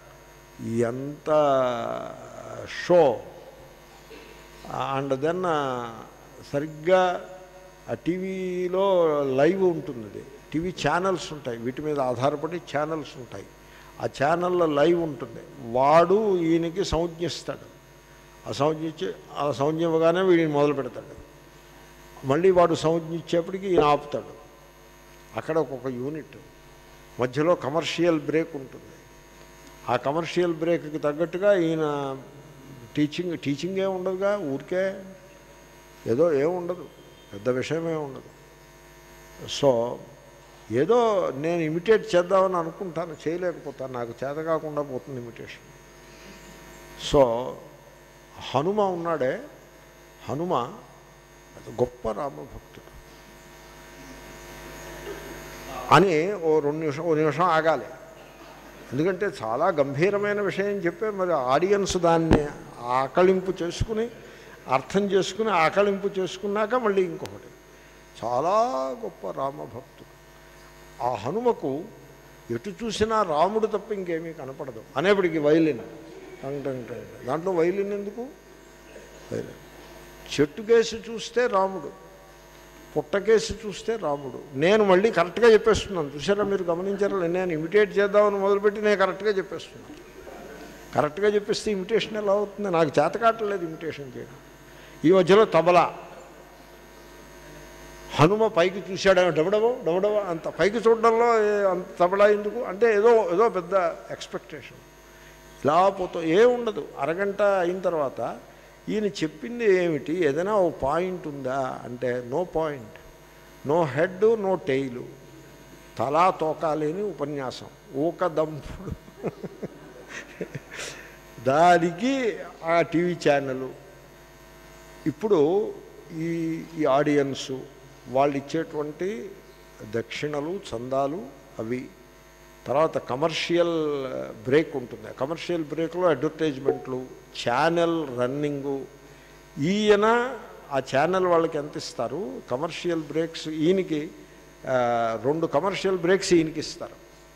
ఎంత షో అండ్ దెన్ సరిగ్గా ఆ టీవీలో లైవ్ ఉంటుంది అది టీవీ ఛానల్స్ ఉంటాయి వీటి మీద ఆధారపడి ఛానల్స్ ఉంటాయి ఆ ఛానల్లో లైవ్ ఉంటుంది వాడు ఈయనకి సంజ్ఞిస్తాడు ఆ సంజ్ఞ ఇచ్చి ఆ సంజ్ఞ ఇవ్వగానే వీడిని మొదలు పెడతాడు మళ్ళీ వాడు సంజ్ఞ ఇచ్చేప్పటికి ఈయన ఆపుతాడు అక్కడ ఒక్కొక్క యూనిట్ మధ్యలో కమర్షియల్ బ్రేక్ ఉంటుంది ఆ కమర్షియల్ బ్రేక్కి తగ్గట్టుగా ఈయన టీచింగ్ టీచింగే ఉండదుగా ఊరికే ఏదో ఏముండదు పెద్ద విషయమే ఉండదు సో ఏదో నేను ఇమిటేట్ చేద్దామని అనుకుంటాను చేయలేకపోతాను నాకు చేత కాకుండా పోతుంది ఇమిటేషన్ సో హనుమ ఉన్నాడే హనుమ అది గొప్ప రామభక్తుడు అని ఓ రెండు నిమిషం ఓ నిమిషం ఆగాలి ఎందుకంటే చాలా గంభీరమైన విషయం చెప్పే మరి ఆడియన్స్ దాన్ని ఆకళింపు చేసుకుని అర్థం చేసుకుని ఆకళింపు చేసుకున్నాక మళ్ళీ ఇంకొకటి చాలా గొప్ప రామభక్తుడు ఆ హనుమకు ఎటు చూసినా రాముడు తప్ప ఇంకేమీ కనపడదు అనేప్పటికి వైలిన్ టంగ్ టంగ్ టంగ్. దాంట్లో వైలిన్ ఎందుకు వైలిన్ చెట్టుకేసి చూస్తే రాముడు పుట్టకేసి చూస్తే రాముడు నేను మళ్ళీ కరెక్ట్గా చెప్పేస్తున్నాను చూసారా మీరు గమనించారా నేను ఇమిటేట్ చేద్దామని మొదలుపెట్టి నేను కరెక్ట్గా చెప్పేస్తున్నాను కరెక్ట్గా చెప్పేస్తే ఇమిటేషన్ ఎలా అవుతుంది నాకు చేత కావట్లేదు ఇమిటేషన్ చేయడం ఈ మధ్యలో తబలా హనుమ పైకి చూశాడు డబడబో డబడబో అంత పైకి చూడడంలో ఏ- అంత తబడా ఎందుకు అంటే ఏదో ఏదో పెద్ద ఎక్స్పెక్టేషన్ ఇలా పోతూ ఏముండదు అరగంట అయిన తర్వాత ఈయన చెప్పింది ఏమిటి ఏదైనా ఓ పాయింట్ ఉందా అంటే no point no head no tail తలా తోకాలేని ఉపన్యాసం ఊక దంపుడు దానికి ఆ టీవీ ఛానల్ ఇప్పుడు ఈ ఈ ఆడియన్సు వాళ్ళు ఇచ్చేటువంటి దక్షిణలు చందాలు అవి తర్వాత కమర్షియల్ బ్రేక్ ఉంటుంది కమర్షియల్ బ్రేక్లో అడ్వర్టైజ్మెంట్లు ఛానల్ రన్నింగు ఈయన ఆ ఛానల్ వాళ్ళకి ఎంత ఇస్తారు కమర్షియల్ బ్రేక్స్ ఈయనకి ఆ, రెండు కమర్షియల్ బ్రేక్స్ ఈయనకి ఇస్తారు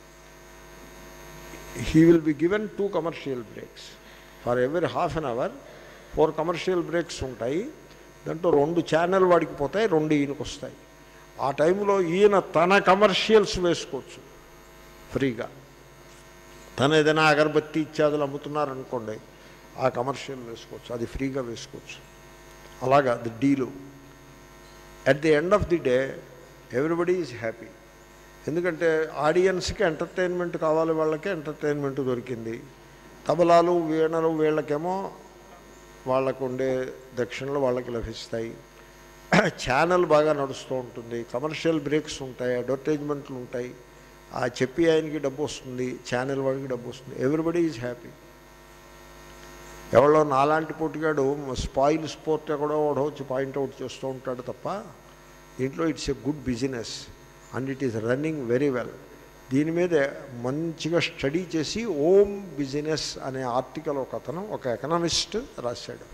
he will be given two commercial breaks for every half an hour four commercial breaks ఉంటాయి దాంట్లో రెండు ఛానల్ వాడికి పోతాయి రెండు ఈయనకు వస్తాయి ఆ టైంలో ఈయన తన కమర్షియల్స్ వేసుకోవచ్చు ఫ్రీగా తను ఏదైనా అగరబత్తి ఇత్యాదులు అమ్ముతున్నారనుకోండి ఆ కమర్షియల్ వేసుకోవచ్చు అది ఫ్రీగా వేసుకోవచ్చు అలాగా the deal at the end of the day everybody is happy ఎందుకంటే ఆడియన్స్కి ఎంటర్టైన్మెంట్ కావాలి వాళ్ళకి ఎంటర్టైన్మెంట్ దొరికింది తబలాలు వీణలు వీళ్ళకేమో వాళ్ళకు ఉండే దక్షిణలు వాళ్ళకి లభిస్తాయి ఛానల్ బాగా నడుస్తూ ఉంటుంది కమర్షియల్ బ్రేక్స్ ఉంటాయి అడ్వర్టైజ్మెంట్లు ఉంటాయి ఆ చెప్పి ఆయనకి డబ్బు వస్తుంది ఛానల్ వాడికి డబ్బు వస్తుంది ఎవ్రీబడి ఈజ్ హ్యాపీ ఎవరో నాలాంటి పోటీగాడు స్పాయిల్ స్పోర్ట్ ఎక్కడో ఒకడో వచ్చి పాయింట్అవుట్ చేస్తూ ఉంటాడు తప్ప దీంట్లో it's a good business and it is running very well దీని మీద మంచిగా స్టడీ చేసి ఓమ్ బిజినెస్ అనే ఆర్టికల్ ఒక అతను ఒక ఎకనామిస్ట్ రాశాడు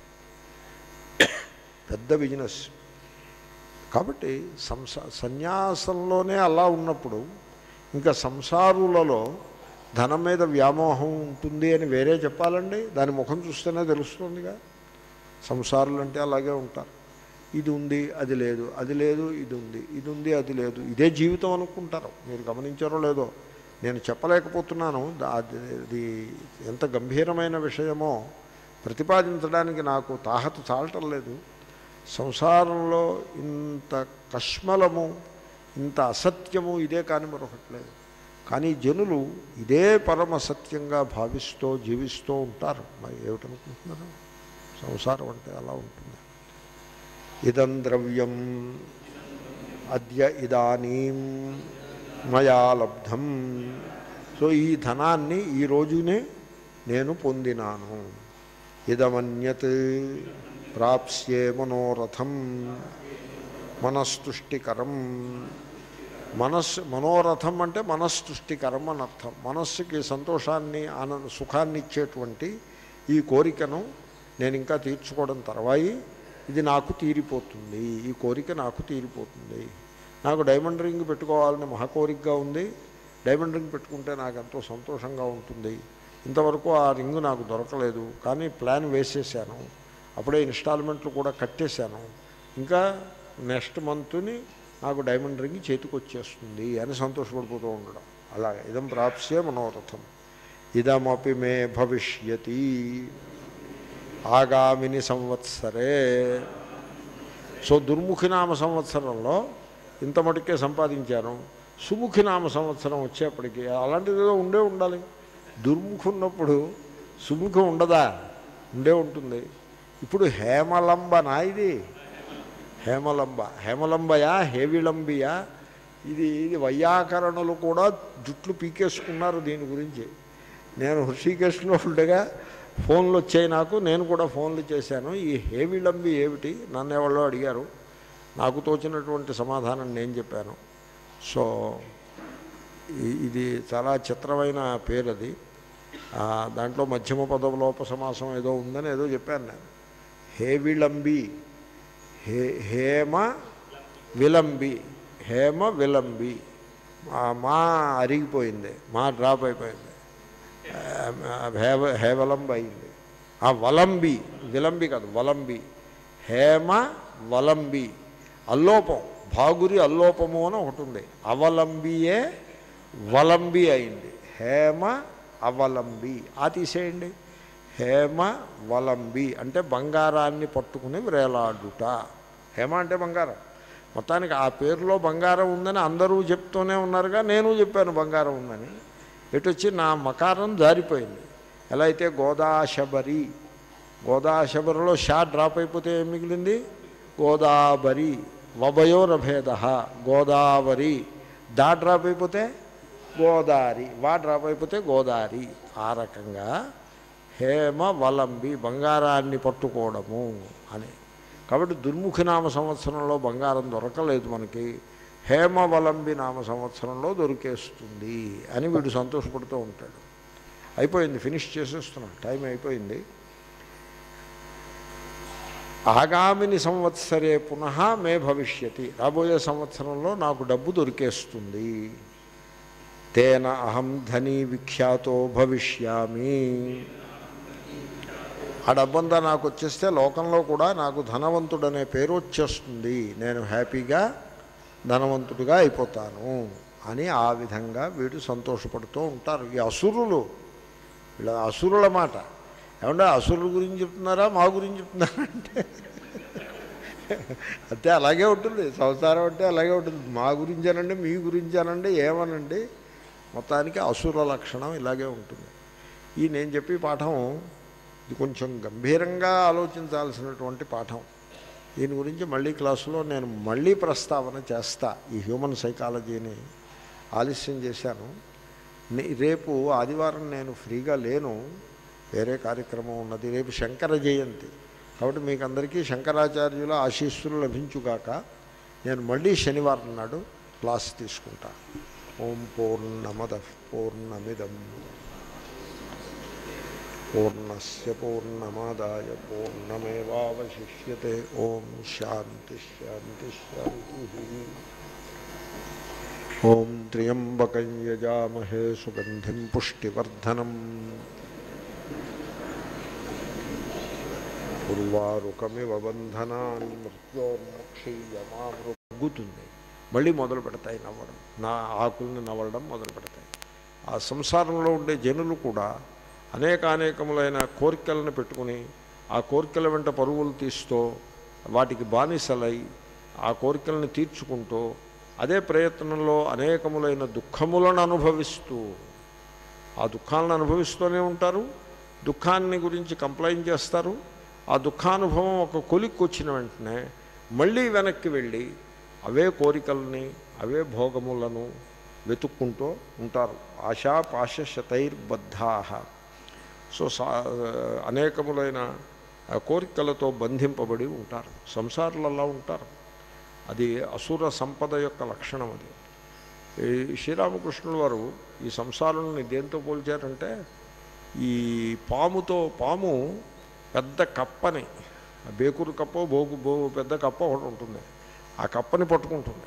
పెద్ద బిజినెస్ కాబట్టి సంసా సన్యాసంలోనే అలా ఉన్నప్పుడు ఇంకా సంసారులలో ధనం మీద వ్యామోహం ఉంటుంది అని వేరే చెప్పాలండి దాని ముఖం చూస్తేనే తెలుస్తుందిగా సంసారులు అంటే అలాగే ఉంటారు ఇది ఉంది అది లేదు అది లేదు ఇది ఉంది ఇది ఉంది అది లేదు ఇదే జీవితం అనుకుంటారు మీరు గమనించారో లేదో నేను చెప్పలేకపోతున్నాను దా- అది అది ఎంత గంభీరమైన విషయమో ప్రతిపాదించడానికి నాకు తాహత చాలటం లేదు సంసారంలో ఇంత కష్మలము ఇంత అసత్యము ఇదే కాని మరొకటి లేదు కానీ జనులు ఇదే పరమ సత్యంగా భావిస్తూ జీవిస్తూ ఉంటారు మరి ఏమిటనుకుంటున్నారు సంసారం అంటే అలా ఉంటుంది ఇదం ద్రవ్యం అద్య ఇదానీం మయా లబ్ధం సో ఈ ధనాన్ని ఈ రోజునే నేను పొందినాను ఇదమన్యత్ ప్రాప్స్యే మనోరథం మనస్తుష్టికరం మనస్సు మనోరథం అంటే మనస్తుష్టికరం అని అర్థం మనస్సుకి సంతోషాన్ని ఆనంద సుఖాన్ని ఇచ్చేటువంటి ఈ కోరికను నేను ఇంకా తీర్చుకోవడం తర్వాయి ఇది నాకు తీరిపోతుంది ఈ కోరిక నాకు తీరిపోతుంది నాకు డైమండ్ రింగ్ పెట్టుకోవాలని మహాకోరికగా ఉంది డైమండ్ రింగ్ పెట్టుకుంటే నాకు ఎంతో సంతోషంగా ఉంటుంది ఇంతవరకు ఆ రింగ్ నాకు దొరకలేదు కానీ ప్లాన్ వేసేసాను అప్పుడే ఇన్స్టాల్మెంట్లు కూడా కట్టేశాను ఇంకా నెక్స్ట్ మంత్ని నాకు డైమండ్ రింగ్ చేతికి వచ్చేస్తుంది అని సంతోషపడిపోతూ ఉండడం అలాగే ఇదం ప్రాప్స్యే మనోరథం ఇదమపి మే భవిష్యతి ఆగామిని సంవత్సరే సో దుర్ముఖినామ సంవత్సరంలో ఇంత మటుకే సంపాదించాను సుముఖినామ సంవత్సరం వచ్చేప్పటికి అలాంటిది ఏదో ఉండే ఉండాలి దుర్ముఖం ఉన్నప్పుడు సుముఖం ఉండదా ఉండే ఉంటుంది ఇప్పుడు హేమలంబనా ఇది హేమలంబ హేమలంబయా హేవిలంబియా ఇది ఇది వైయాకరణలు కూడా జుట్లు పీకేసుకున్నారు దీని గురించి నేను హృషికేశ్లో ఉండగా ఫోన్లు వచ్చాయి నాకు నేను కూడా ఫోన్లు చేశాను ఈ హేవిలంబి ఏమిటి నన్ను ఎవరో అడిగారు నాకు తోచినటువంటి సమాధానం నేను చెప్పాను సో ఈ- ఇది చాలా చిత్రమైన పేరు అది ఆ, దాంట్లో మధ్యమ పదలోప సమాసం ఏదో ఉందని ఏదో చెప్పాను నేను హేవిలంబి హే హేమ విలంబి హేమ విలంబి ఆ మా అరిగిపోయింది మా డ్రాప్ అయిపోయింది ఆ, హేవ హేవలంబి అయింది ఆ వలంబి విలంబి కాదు వలంబి హేమ వలంబి అల్లోపం భాగురి అల్లోపము అని ఒకటి ఉంది అవలంబియే వలంబి అయింది హేమ అవలంబి ఆ తీసేయండి హేమ వలంబి అంటే బంగారాన్ని పట్టుకుని వ్రేలాడుట హేమ అంటే బంగారం మొత్తానికి ఆ పేరులో బంగారం ఉందని అందరూ చెప్తూనే ఉన్నారుగా నేను చెప్పాను బంగారం ఉందని ఎటు వచ్చి నా మకారం జారిపోయింది ఎలా అయితే గోదాశబరి గోదాశబరిలో షా డ్రాప్ అయిపోతే ఏం మిగిలింది గోదావరి వభయోరభేద గోదావరి దా డ్రాప్ అయిపోతే గోదారి వా డ్రాప్ అయిపోతే గోదారి ఆ రకంగా హేమ వలంబి బంగారాన్ని పట్టుకోవడము అని కాబట్టి దుర్ముఖి నామ సంవత్సరంలో బంగారం దొరకలేదు మనకి హేమవలంబి నామ సంవత్సరంలో దొరికేస్తుంది అని వీడు సంతోషపడుతూ ఉంటాడు అయిపోయింది ఫినిష్ చేసేస్తున్నాడు టైం అయిపోయింది ఆగామిని సంవత్సరే పునః మే భవిష్యతి రాబోయే సంవత్సరంలో నాకు డబ్బు దొరికేస్తుంది తేన అహం ధనీ విఖ్యాతో భవిష్యామి ఆ డబ్బంతా నాకు వచ్చేస్తే లోకంలో కూడా నాకు ధనవంతుడనే పేరు వచ్చేస్తుంది నేను హ్యాపీగా ధనవంతుడిగా అయిపోతాను అని ఆ విధంగా వీడు సంతోషపడుతూ ఉంటారు ఈ అసురులు వీళ్ళ అసురుల మాట ఏమంటే అసురుల గురించి చెప్తున్నారా మా గురించి చెప్తున్నారా అంటే అంతే అలాగే ఉంటుంది సంసారం అంటే అలాగే ఉంటుంది మా గురించి అనండి మీ గురించి అనండి ఏమనండి మొత్తానికి అసుర లక్షణం ఇలాగే ఉంటుంది ఈ నేను చెప్పే పాఠం ఇది కొంచెం గంభీరంగా ఆలోచించాల్సినటువంటి పాఠం దీని గురించి మళ్ళీ క్లాసులో నేను మళ్ళీ ప్రస్తావన చేస్తా ఈ హ్యూమన్ సైకాలజీని ఆలస్యం చేశాను నే- రేపు ఆదివారం నేను ఫ్రీగా లేను వేరే కార్యక్రమం ఉన్నది రేపు శంకర జయంతి కాబట్టి మీకు అందరికీ శంకరాచార్యుల ఆశీస్సులు లభించుగాక నేను మళ్ళీ శనివారం నాడు క్లాస్ తీసుకుంటా ఓం పూర్ణమద పూర్ణమిదం పూర్ణస్య పూర్ణమాదాయ పూర్ణమేవాवशिष्यते ఓం శాంతి శాంతి శాంతి ఓం త్ర్యంబకం యజామహే సుగంధిం పుష్టివర్ధనం ఉర్వారుకమివ బంధనాన్ మృత్యోర్ముక్షీయమామృగుతుంది మళ్ళీ మొదలు పెడతాయి నవ్వడం నా ఆకుల్ని నవ్వడం మొదలు పెడతాయి ఆ సంసారంలో ఉండే జనులు కూడా అనేక అనేకములైన కోరికలను పెట్టుకుని ఆ కోరికల వెంట పరుగులు తీస్తూ వాటికి బానిసలై ఆ కోరికలను తీర్చుకుంటూ అదే ప్రయత్నంలో అనేకములైన దుఃఖములను అనుభవిస్తూ ఆ దుఃఖాలను అనుభవిస్తూనే ఉంటారు దుఃఖాన్ని గురించి కంప్లైంట్ చేస్తారు ఆ దుఃఖానుభవం ఒక కొలిక్కి వచ్చిన వెంటనే మళ్ళీ వెనక్కి వెళ్ళి అవే కోరికల్ని అవే భోగములను వెతుక్కుంటూ ఉంటారు ఆశా పాశ శతైర్బద్ధా సో సా అనేకములైన ఆ కోరికలతో బంధింపబడి ఉంటారు సంసారులు అలా ఉంటారు అది అసుర సంపద యొక్క లక్షణం అది ఈ శ్రీరామకృష్ణుల వారు ఈ సంసారాన్ని దేంతో పోల్చారంటే ఈ పాముతో పాము పెద్ద కప్పని ఆ బేకురు కప్ప బోగు బో పెద్ద కప్ప ఒకటి ఉంటుంది ఆ కప్పని పట్టుకుంటుంది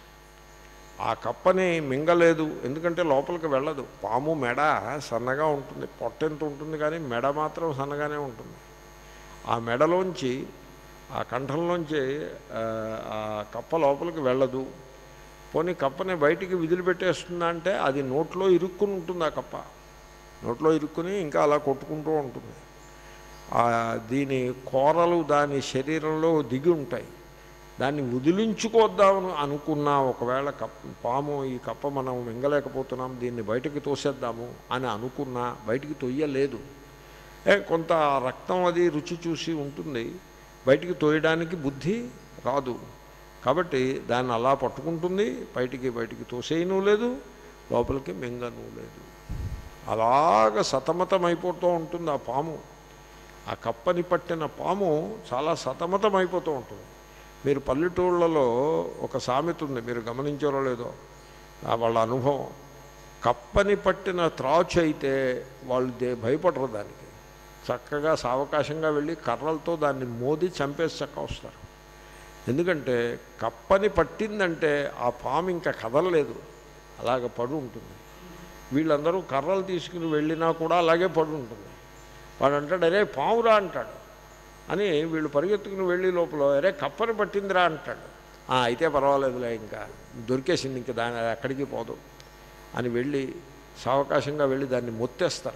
ఆ కప్పని మింగలేదు ఎందుకంటే లోపలికి వెళ్ళదు పాము మెడ సన్నగా ఉంటుంది పొట్టెంత ఉంటుంది కానీ మెడ మాత్రం సన్నగానే ఉంటుంది ఆ మెడలోంచి ఆ కంఠంలోంచి ఆ, ఆ కప్ప లోపలికి వెళ్ళదు పోనీ కప్పని బయటికి విదిలిపెట్టేస్తుందా అంటే అది నోట్లో ఇరుక్కుని ఉంటుంది ఆ కప్ప నోట్లో ఇరుక్కుని ఇంకా అలా కొట్టుకుంటూ ఉంటుంది ఆ దీని కూరలు దాని శరీరంలో దిగి ఉంటాయి దాన్ని వదిలించుకోద్దామని అనుకున్నా ఒకవేళ కప్ప పాము ఈ కప్ప మనం మింగలేకపోతున్నాం దీన్ని బయటకు తోసేద్దాము అని అనుకున్నా బయటికి తొయ్యలేదు ఏ కొంత రక్తం అది రుచి చూసి ఉంటుంది బయటికి తోయడానికి బుద్ధి రాదు కాబట్టి దాన్ని అలా పట్టుకుంటుంది బయటికి బయటికి తోసేయను లేదు లోపలికి మింగను లేదు అలాగ సతమతమైపోతూ ఉంటుంది ఆ పాము ఆ కప్పని పట్టిన పాము చాలా సతమతమైపోతూ ఉంటుంది మీరు పల్లెటూళ్ళలో ఒక సామెత ఉంది మీరు గమనించారో లేదో ఆ వాళ్ళ అనుభవం కప్పని పట్టిన త్రాచు అయితే వాళ్ళు దే భయపడరు దానికి చక్కగా సావకాశంగా వెళ్ళి కర్రలతో దాన్ని మోది చంపేసి చక్క వస్తారు ఎందుకంటే కప్పని పట్టిందంటే ఆ పాము ఇంకా కదలలేదు అలాగ పడి ఉంటుంది వీళ్ళందరూ కర్రలు తీసుకుని వెళ్ళినా కూడా అలాగే పడి ఉంటుంది వాడు అంటాడు అరే పావురా అంటాడు అని వీళ్ళు పరిగెత్తుకుని వెళ్ళి లోపల అరే కప్పని పట్టిందిరా అంటాడు "ఆ, అయితే పర్వాలేదులే ఇంకా దొరికేసింది ఇంకా దాని అది ఎక్కడికి పోదు అని వెళ్ళి సావకాశంగా వెళ్ళి దాన్ని మొత్తేస్తారు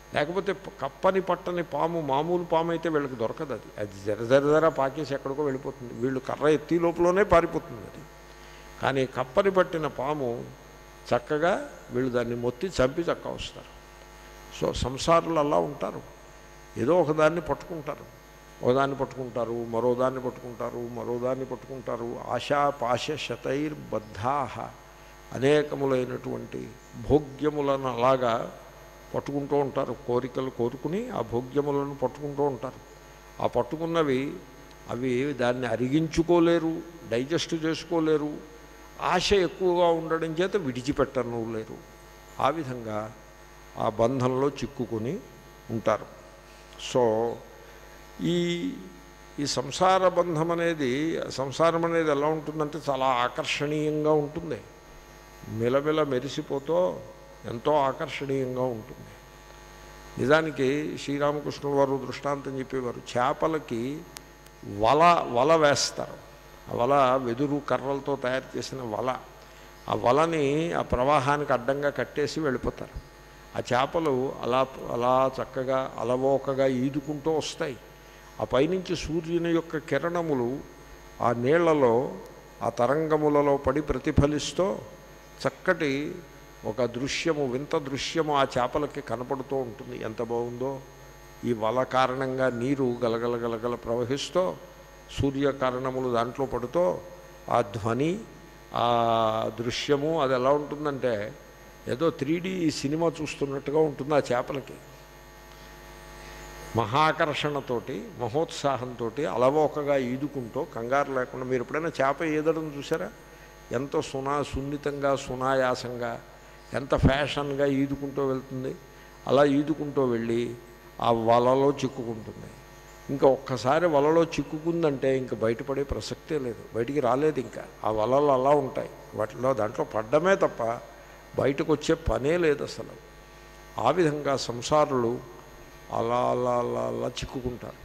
లేకపోతే ప- కప్పని పట్టని పాము మామూలు పాము అయితే వీళ్ళకి దొరకదు అది అది జర జర జర పాకేసి ఎక్కడికో వెళ్ళిపోతుంది వీళ్ళు కర్ర ఎత్తి లోపలనే పారిపోతుంది అది కానీ కప్పని పట్టిన పాము చక్కగా వీళ్ళు దాన్ని మొత్తి చంపి చక్క వస్తారు సో సంసారులు అలా ఉంటారు ఏదో ఒకదాన్ని పట్టుకుంటారు ఒకదాన్ని పట్టుకుంటారు మరో దాన్ని పట్టుకుంటారు మరో దాన్ని పట్టుకుంటారు ఆశా పాశ శతైర్బద్ధాహ అనేకములైనటువంటి భోగ్యములను అలాగా పట్టుకుంటూ ఉంటారు కోరికలు కోరుకుని ఆ భోగ్యములను పట్టుకుంటూ ఉంటారు ఆ పట్టుకున్నవి అవి దాన్ని అరిగించుకోలేరు డైజెస్ట్ చేసుకోలేరు ఆశ ఎక్కువగా ఉండడం చేత విడిచిపెట్టను లేరు ఆ విధంగా ఆ బంధంలో చిక్కుకొని ఉంటారు సో ఈ ఈ సంసార బంధం అనేది సంసారం అనేది ఎలా ఉంటుందంటే చాలా ఆకర్షణీయంగా ఉంటుంది మిలమిల మెరిసిపోతూ ఎంతో ఆకర్షణీయంగా ఉంటుంది నిజానికి శ్రీరామకృష్ణుల వారు దృష్టాంతం చెప్పేవారు చేపలకి వల వల వేస్తారు ఆ వల వెదురు కర్రలతో తయారు చేసిన వల ఆ వలని ఆ ప్రవాహానికి అడ్డంగా కట్టేసి వెళ్ళిపోతారు ఆ చేపలు అలా అలా చక్కగా అలవోకగా ఈదుకుంటూ వస్తాయి ఆ పైనుంచి సూర్యుని యొక్క కిరణములు ఆ నీళ్లలో ఆ తరంగములలో పడి ప్రతిఫలిస్తూ చక్కటి ఒక దృశ్యము వింత దృశ్యము ఆ చేపలకి కనపడుతూ ఉంటుంది ఎంత బాగుందో ఈ వల కారణంగా నీరు గలగల గలగల ప్రవహిస్తూ సూర్య కారణములు దాంట్లో పడుతూ ఆ ధ్వని ఆ దృశ్యము అది ఎలా ఉంటుందంటే ఏదో త్రీ సినిమా చూస్తున్నట్టుగా ఉంటుంది ఆ చేపలకి మహాకర్షణతోటి మహోత్సాహంతో అలవోకగా ఈదుకుంటూ కంగారు లేకుండా మీరు ఎప్పుడైనా చేప ఈదడం చూసారా ఎంత సునా సున్నితంగా సునాయాసంగా ఎంత ఫ్యాషన్గా ఈదుకుంటూ వెళ్తుంది అలా ఈదుకుంటూ వెళ్ళి ఆ వలలో చిక్కుకుంటుంది ఇంకా ఒక్కసారి వలలో చిక్కుకుందంటే ఇంకా బయటపడే ప్రసక్తే లేదు బయటికి రాలేదు ఇంకా ఆ వలలు అలా ఉంటాయి వాటిలో దాంట్లో పడ్డమే తప్ప బయటకు వచ్చే పనే లేదు అసలు ఆ విధంగా సంసారులు అలా అలా అలా అలా చిక్కుకుంటారు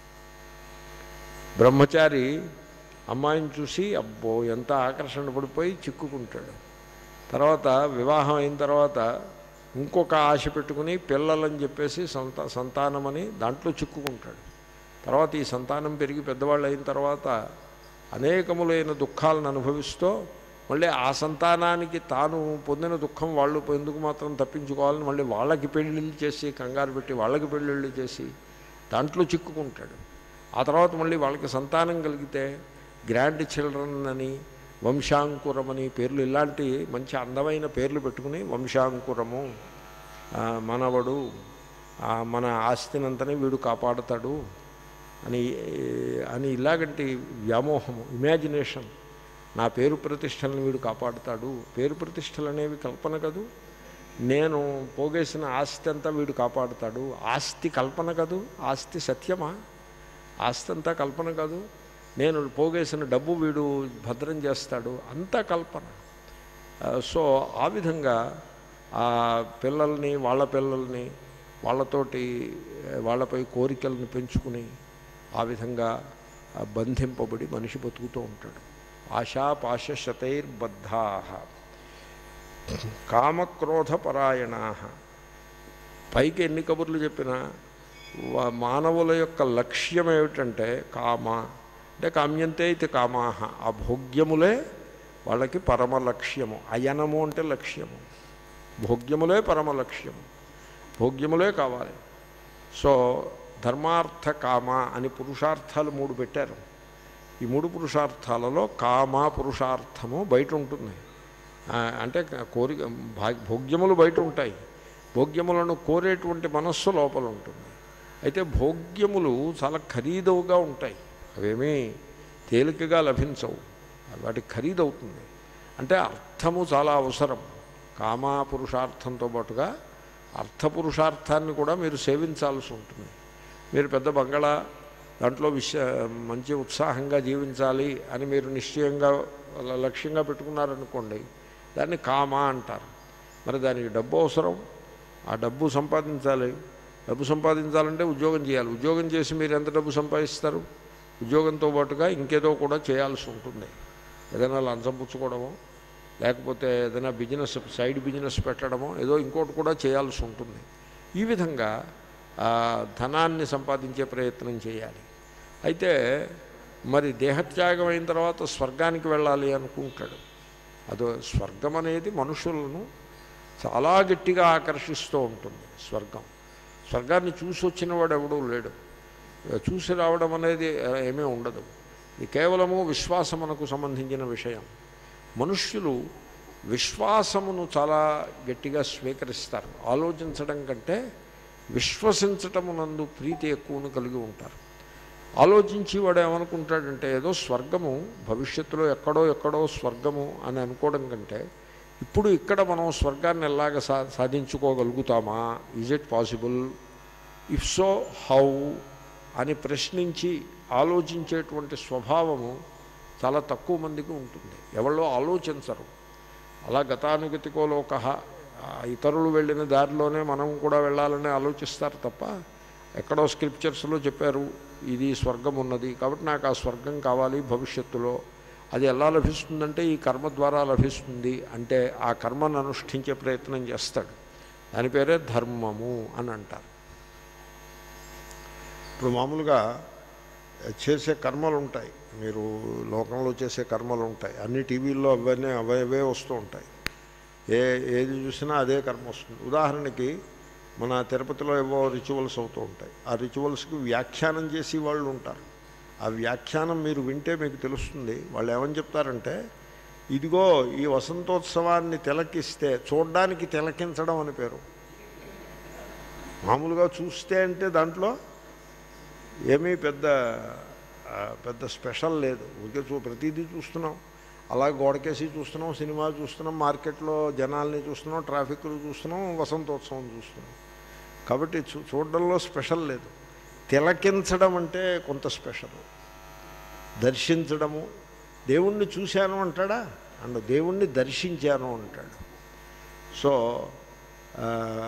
బ్రహ్మచారి అమ్మాయిని చూసి అబ్బో ఎంత ఆకర్షణ పడిపోయి చిక్కుకుంటాడు తర్వాత వివాహం అయిన తర్వాత ఇంకొక ఆశ పెట్టుకుని పిల్లలని చెప్పేసి సంతా సంతానమని దాంట్లో చిక్కుకుంటాడు తర్వాత ఈ సంతానం పెరిగి పెద్దవాళ్ళు అయిన తర్వాత అనేకములైన దుఃఖాలను అనుభవిస్తూ మళ్ళీ ఆ సంతానానికి తాను పొందిన దుఃఖం వాళ్ళు ఎందుకు మాత్రం తప్పించుకోవాలని మళ్ళీ వాళ్ళకి పెళ్ళిళ్ళు చేసి కంగారు పెట్టి వాళ్ళకి పెళ్ళిళ్ళు చేసి దాంట్లో చిక్కుకుంటాడు ఆ తర్వాత మళ్ళీ వాళ్ళకి సంతానం కలిగితే గ్రాండ్ చిల్డ్రన్ అని వంశాంకురమని పేర్లు ఇలాంటి మంచి అందమైన పేర్లు పెట్టుకుని వంశాంకురము ఆ, మనవడు ఆ, మన ఆస్తినంతని వీడు కాపాడుతాడు అని అని ఇలాగంటి వ్యామోహము ఇమాజినేషన్ నా పేరు ప్రతిష్టలను వీడు కాపాడుతాడు పేరు ప్రతిష్టలు అనేవి కల్పన కదూ నేను పోగేసిన ఆస్తి అంతా వీడు కాపాడుతాడు ఆస్తి కల్పన కదూ ఆస్తి సత్యమా ఆస్తి అంతా కల్పన కాదు నేను పోగేసిన డబ్బు వీడు భద్రం చేస్తాడు అంతా కల్పన ఆ, సో ఆ విధంగా ఆ పిల్లల్ని వాళ్ళ పిల్లల్ని వాళ్ళతోటి ఆ, వాళ్ళపై కోరికలను పెంచుకుని ఆ విధంగా ఆ, బంధింపబడి మనిషి బతుకుతూ ఉంటాడు ఆశా పాశ శతైర్బద్ధా కామక్రోధపరాయణా పైకి ఎన్ని కబుర్లు చెప్పినా వా- మానవుల యొక్క లక్ష్యం ఏమిటంటే కామ అంటే కామ్యంతే ఇది కామాహ ఆ భోగ్యములే వాళ్ళకి పరమ లక్ష్యము అయనము అంటే లక్ష్యము భోగ్యములే పరమ లక్ష్యము భోగ్యములే కావాలి సో ధర్మార్థ కామ అని పురుషార్థాలు మూడు పెట్టారు ఈ మూడు పురుషార్థాలలో కామ పురుషార్థము బయట ఉంటుంది ఆ, అంటే కోరిక భా- భోగ్యములు బయట ఉంటాయి భోగ్యములను కోరేటువంటి మనస్సు లోపల ఉంటుంది అయితే భోగ్యములు చాలా ఖరీదవుగా ఉంటాయి అవేమీ తేలికగా లభించవు వాటి ఖరీదవుతుంది అంటే అర్థము చాలా అవసరం కామ పురుషార్థంతో పాటుగా అర్థ పురుషార్థాన్ని కూడా మీరు సేవించాల్సి ఉంటుంది మీరు పెద్ద బంగళా దాంట్లో విశ మంచి ఉత్సాహంగా జీవించాలి అని మీరు నిశ్చయంగా ల- లక్ష్యంగా పెట్టుకున్నారనుకోండి దాన్ని కామ అంటారు మరి దానికి డబ్బు అవసరం ఆ డబ్బు సంపాదించాలి డబ్బు సంపాదించాలంటే ఉద్యోగం చేయాలి ఉద్యోగం చేసి మీరు ఎంత డబ్బు సంపాదిస్తారు ఉద్యోగంతో పాటుగా ఇంకేదో కూడా చేయాల్సి ఉంటుంది ఏదైనా లంచం పుచ్చుకోవడమో లేకపోతే ఏదైనా బిజినెస్ సైడ్ బిజినెస్ పెట్టడమో ఏదో ఇంకోటి కూడా చేయాల్సి ఉంటుంది ఈ విధంగా ఆ, ధనాన్ని సంపాదించే ప్రయత్నం చేయాలి అయితే మరి దేహత్యాగం అయిన తర్వాత స్వర్గానికి వెళ్ళాలి అనుకుంటాడు అదో స్వర్గం అనేది మనుషులను చాలా గట్టిగా ఆకర్షిస్తూ ఉంటుంది స్వర్గం స్వర్గాన్ని చూసి వచ్చిన వాడు ఎవడూ లేడు చూసి రావడం అనేది ఏమీ ఉండదు ఇది కేవలము విశ్వాసమునకు సంబంధించిన విషయం మనుష్యులు విశ్వాసమును చాలా గట్టిగా స్వీకరిస్తారు ఆలోచించడం కంటే విశ్వసించటమునందు ప్రీతి ఎక్కువను కలిగి ఉంటారు ఆలోచించి వాడు ఏమనుకుంటాడంటే ఏదో స్వర్గము భవిష్యత్తులో ఎక్కడో ఎక్కడో స్వర్గము అని అనుకోవడం కంటే ఇప్పుడు ఇక్కడ మనం స్వర్గాన్ని ఎలాగ సా సాధించుకోగలుగుతామా is it possible if so how అని ప్రశ్నించి ఆలోచించేటువంటి స్వభావము చాలా తక్కువ మందికి ఉంటుంది ఎవరో ఆలోచించరు అలా గతానుగతికో లోక ఇతరులు వెళ్ళిన దారిలోనే మనం కూడా వెళ్ళాలని ఆలోచిస్తారు తప్ప ఎక్కడో స్క్రిప్చర్స్లో చెప్పారు ఇది స్వర్గం ఉన్నది కాబట్టి నాకు ఆ స్వర్గం కావాలి భవిష్యత్తులో అది ఎలా లభిస్తుందంటే ఈ కర్మ ద్వారా లభిస్తుంది అంటే ఆ కర్మను అనుష్ఠించే ప్రయత్నం చేస్తాడు దాని పేరే ధర్మము అని అంటారు ఇప్పుడు మామూలుగా చేసే కర్మలు ఉంటాయి మీరు లోకంలో చేసే కర్మలు ఉంటాయి అన్ని టీవీల్లో అవన్నీ అవే వస్తూ ఉంటాయి ఏ ఏది చూసినా అదే కర్మ వస్తుంది ఉదాహరణకి మన తిరుపతిలో ఏవో రిచువల్స్ అవుతూ ఉంటాయి ఆ రిచువల్స్కి వ్యాఖ్యానం చేసి వాళ్ళు ఉంటారు ఆ వ్యాఖ్యానం మీరు వింటే మీకు తెలుస్తుంది వాళ్ళు ఏమని చెప్తారంటే ఇదిగో ఈ వసంతోత్సవాన్ని తిలకిస్తే చూడడానికి తిలకించడం అని పేరు మామూలుగా చూస్తే అంటే దాంట్లో ఏమీ పెద్ద ఆ, పెద్ద స్పెషల్ లేదు ఊరికే చూ ప్రతిదీ చూస్తున్నాం అలా గోడకేసి చూస్తున్నాం సినిమా చూస్తున్నాం మార్కెట్లో జనాల్ని చూస్తున్నాం ట్రాఫిక్లు చూస్తున్నాం వసంతోత్సవం చూస్తున్నాం కాబట్టి చూ చూడడంలో స్పెషల్ లేదు తిలకించడం అంటే కొంత స్పెషల్ దర్శించడము దేవుణ్ణి చూశాను అంటాడా అండ్ దేవుణ్ణి దర్శించాను అంటాడు సో ఆ,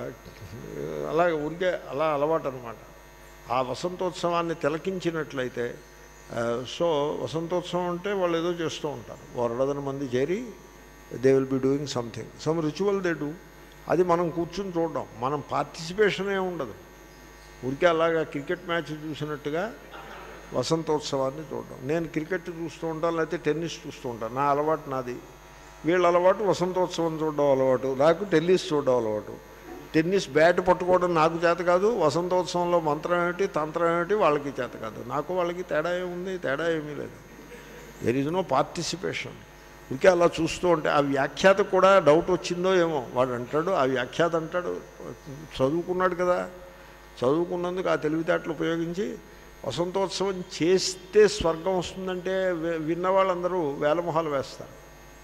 అలాగే ఊరికే అలా అలవాటు అనమాట ఆ వసంతోత్సవాన్ని తిలకించినట్లయితే ఆ, సో వసంతోత్సవం అంటే వాళ్ళు ఏదో చేస్తూ ఉంటారు వరడదని మంది చేరి they will be doing something some ritual they do అది మనం కూర్చుని చూడడం మనం పార్టిసిపేషన్ ఏ ఉండదు ఊరికే అలాగా క్రికెట్ మ్యాచ్ చూసినట్టుగా వసంతోత్సవాన్ని చూడడం నేను క్రికెట్ చూస్తూ ఉంటాను లేకపోతే టెన్నిస్ చూస్తూ ఉంటాను నా అలవాటు నాది వీళ్ళ అలవాటు వసంతోత్సవం చూడడం అలవాటు నాకు టెన్నిస్ చూడడం అలవాటు టెన్నిస్ బ్యాట్ పట్టుకోవడం నాకు చేత కాదు వసంతోత్సవంలో మంత్రం ఏమిటి తంత్రం ఏమిటి వాళ్ళకి చేత కాదు నాకు వాళ్ళకి తేడా ఏముంది తేడా ఏమీ లేదు దెర్ ఈజ్ నో పార్టిసిపేషన్ ఇంకే అలా చూస్తూ ఉంటే ఆ వ్యాఖ్యాత కూడా డౌట్ వచ్చిందో ఏమో వాడు అంటాడు ఆ వ్యాఖ్యాత అంటాడు చదువుకున్నాడు కదా చదువుకున్నందుకు ఆ తెలివితేటలు ఉపయోగించి వసంతోత్సవం చేస్తే స్వర్గం వస్తుందంటే వి- విన్న వాళ్ళందరూ వేలమొహాలు వేస్తారు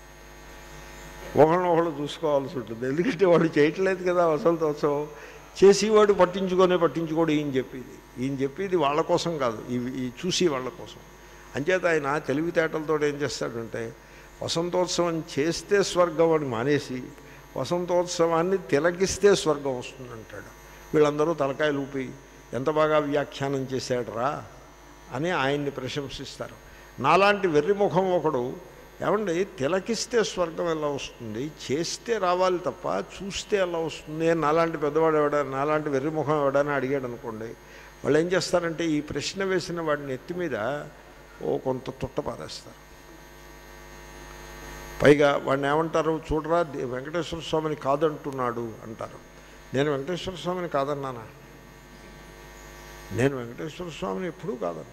ఒకళ్ళని ఒకళ్ళు చూసుకోవాల్సి ఉంటుంది ఎందుకంటే వాడు చేయట్లేదు కదా వసంతోత్సవం చేసేవాడు పట్టించుకొనే పట్టించుకోడు ఈయన చెప్పేది ఈయన చెప్పేది వాళ్ళ కోసం కాదు ఈ ఈ చూసి వాళ్ళ కోసం అంచేత ఆయన తెలివితేటలతో ఏం చేస్తాడంటే వసంతోత్సవం చేస్తే స్వర్గం అని మానేసి వసంతోత్సవాన్ని తిలకిస్తే స్వర్గం వస్తుందంటాడు వీళ్ళందరూ తలకాయలు ఊపి ఎంత బాగా వ్యాఖ్యానం చేశాడరా అని ఆయన్ని ప్రశంసిస్తారు నాలాంటి వెర్రిముఖం ఒకడు ఏమండి తిలకిస్తే స్వర్గం ఎలా వస్తుంది చేస్తే రావాలి తప్ప చూస్తే ఎలా వస్తుంది అని నాలాంటి పెద్దవాడు ఎవడా నాలాంటి వెర్రిముఖం ఎవడని అడిగాడు అనుకోండి వాళ్ళు ఏం చేస్తారంటే ఈ ప్రశ్న వేసిన వాడిని ఎత్తి మీద ఓ కొంత తుట్ట పారేస్తారు పైగా వాడిని ఏమంటారు చూడరా దే- వెంకటేశ్వర స్వామిని కాదంటున్నాడు అంటారు నేను వెంకటేశ్వర స్వామిని కాదన్నానా నేను వెంకటేశ్వర స్వామిని ఎప్పుడూ కాదన్నా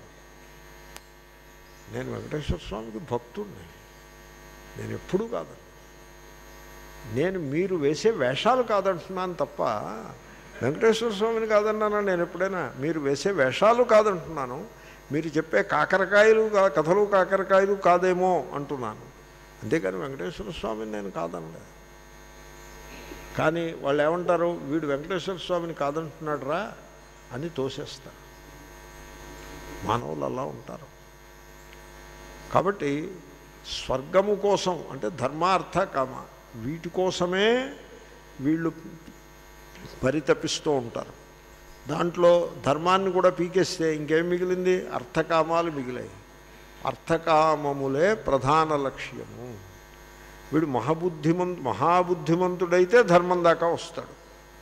నేను వెంకటేశ్వర స్వామికి భక్తుడిని నేను ఎప్పుడూ కాదన్నా నేను మీరు వేసే వేషాలు కాదంటున్నాను తప్ప వెంకటేశ్వర స్వామిని కాదన్నానా నేను ఎప్పుడైనా మీరు వేసే వేషాలు కాదంటున్నాను మీరు చెప్పే కాకరకాయలు కా- కథలు కాకరకాయలు కాదేమో అంటున్నాను అంతేకాని వెంకటేశ్వర స్వామిని నేను కాదనలేదు కానీ వాళ్ళు ఏమంటారు వీడు వెంకటేశ్వర స్వామిని కాదంటున్నాడు రా అని తోసేస్తారు మానవులు అలా ఉంటారు కాబట్టి స్వర్గము కోసం అంటే ధర్మార్థ కామ వీటి కోసమే వీళ్ళు పరితపిస్తూ ఉంటారు దాంట్లో ధర్మాన్ని కూడా పీకేస్తే ఇంకేం మిగిలింది అర్థకామాలు మిగిలాయి అర్థకామములే ప్రధాన లక్ష్యము వీడు మహాబుద్ధిమంతు మహాబుద్ధిమంతుడైతే ధర్మం దాకా వస్తాడు